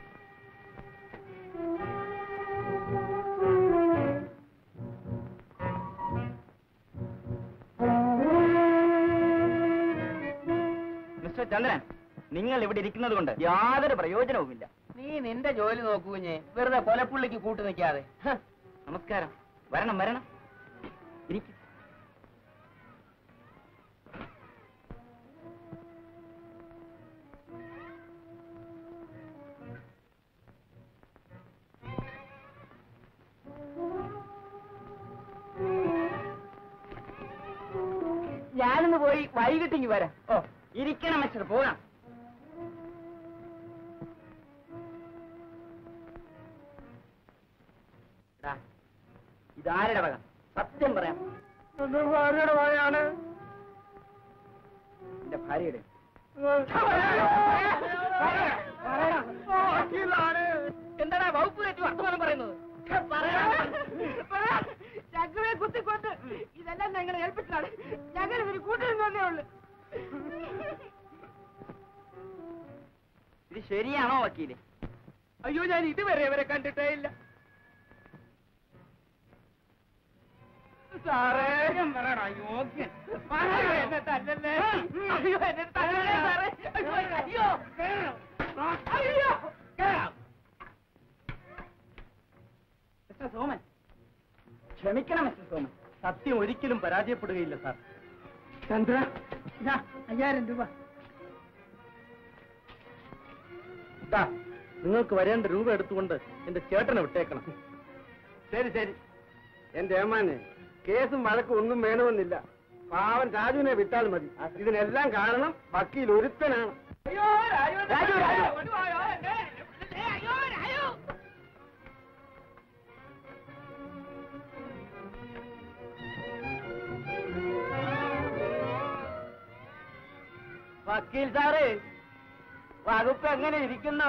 മിസ്റ്റർ ചന്ദ്രൻ നിങ്ങൾ ഇവിടെ ഇരിക്കുന്നത് കൊണ്ട് യാതൊരു പ്രയോജനവുമില്ല നീ നിന്റെ ജോലി നോക്കൂ കുഞ്ഞെ വെറുതെ കൊലപ്പുള്ളിക്ക് കൂട്ടു നിൽക്കാതെ നമസ്കാരം വരണം വരണം ഇരിക്കും ഞാനൊന്ന് പോയി വൈകിട്ടിങ്ങി വരാം ഓ ഇരിക്കണം മിസ്റ്റർ പോകാം എടാ, ഇതാരുടെ വക സത്യം പറയാം ഭാര്യയുടെ വായാണ് എന്റെ ഭാര്യയുടെ എന്താടാ വകുപ്പ് തെറ്റി വർത്തമാനം പറയുന്നത് ഞങ്ങളെ കുത്തിക്കൊണ്ട് ഇതെല്ലാം ഞങ്ങളെ ഏൽപ്പിച്ചാണ് ഞങ്ങൾ ഇവര് കൂട്ടിരുന്നേ ഉള്ളു ഇത് ശരിയാണോ വക്കീല് അയ്യോ ഞാൻ ഇതുവരെ ഇവരെ കണ്ടിട്ടേ ഇല്ല സാറേ ഞാൻ പറയണ യോഗ്യൻ എന്നെ തല്ലല്ലേ അയ്യോ എന്നെ തല്ലല്ലേ സാറേ അയ്യോ അയ്യോ മിസ്റ്റർ സോമൻ ക്ഷമിക്കണം മിസ്റ്റർ സോമൻ സത്യം ഒരിക്കലും പരാജയപ്പെടുകയില്ല സാർ ചന്ദ്ര ഇതാ അയ്യായിരം രൂപ ദാ, നിങ്ങൾക്ക് വരേണ്ട രൂപ എടുത്തുകൊണ്ട് എന്റെ ചേട്ടനെ വിട്ടേക്കണം ശരി ശരി എന്റെ ഏമാനെ കേസും വഴക്കും ഒന്നും വേണമെന്നില്ല പാവൻ രാജുവിനെ വിട്ടാൽ മതി ഇതിനെല്ലാം കാരണം വക്കീൽ ഒരുത്തനാണ് രാജു, രാജു. വക്കീൽ സാറേ വകുപ്പ് എങ്ങനെ ഇരിക്കുന്നു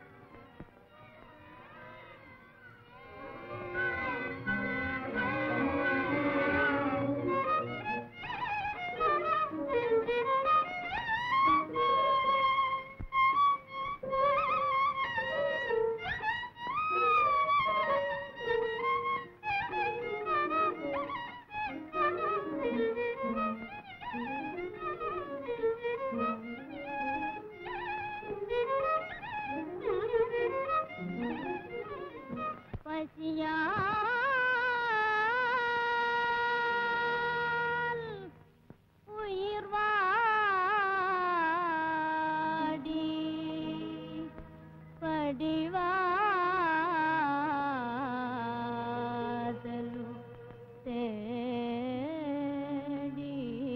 பசியால் உயிர் வாடி படிவாதலு தேடி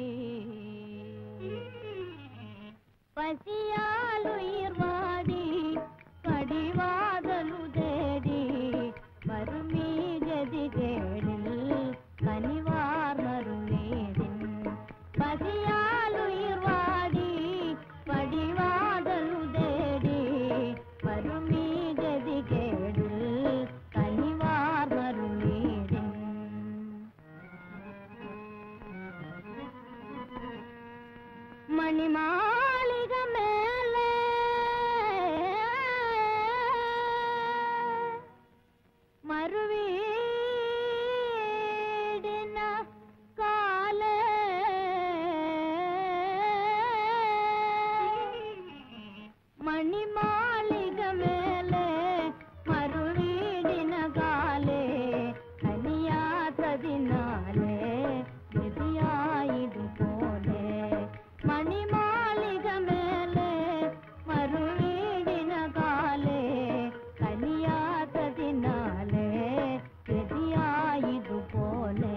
பசியால் உயிர் வாடி படிவாதலு தேடி வருமீ ஜதி கேடில் கனிவார் மருளேதின் பசியால் உயிர் வாடி படிவாதலு தேடி வருமீ ஜதி கேடில் கனிவார் மருளேதின் மணிமாளிக மேலே மறுவீடின காலே மணிமாளிக மேலே மறுவீடின காலே கனியாததினாலே விதியாயிடு போலே மணிமாளிக மேலே மறுவீடின காலே கனியாததினாலே விதியாயிடு போலே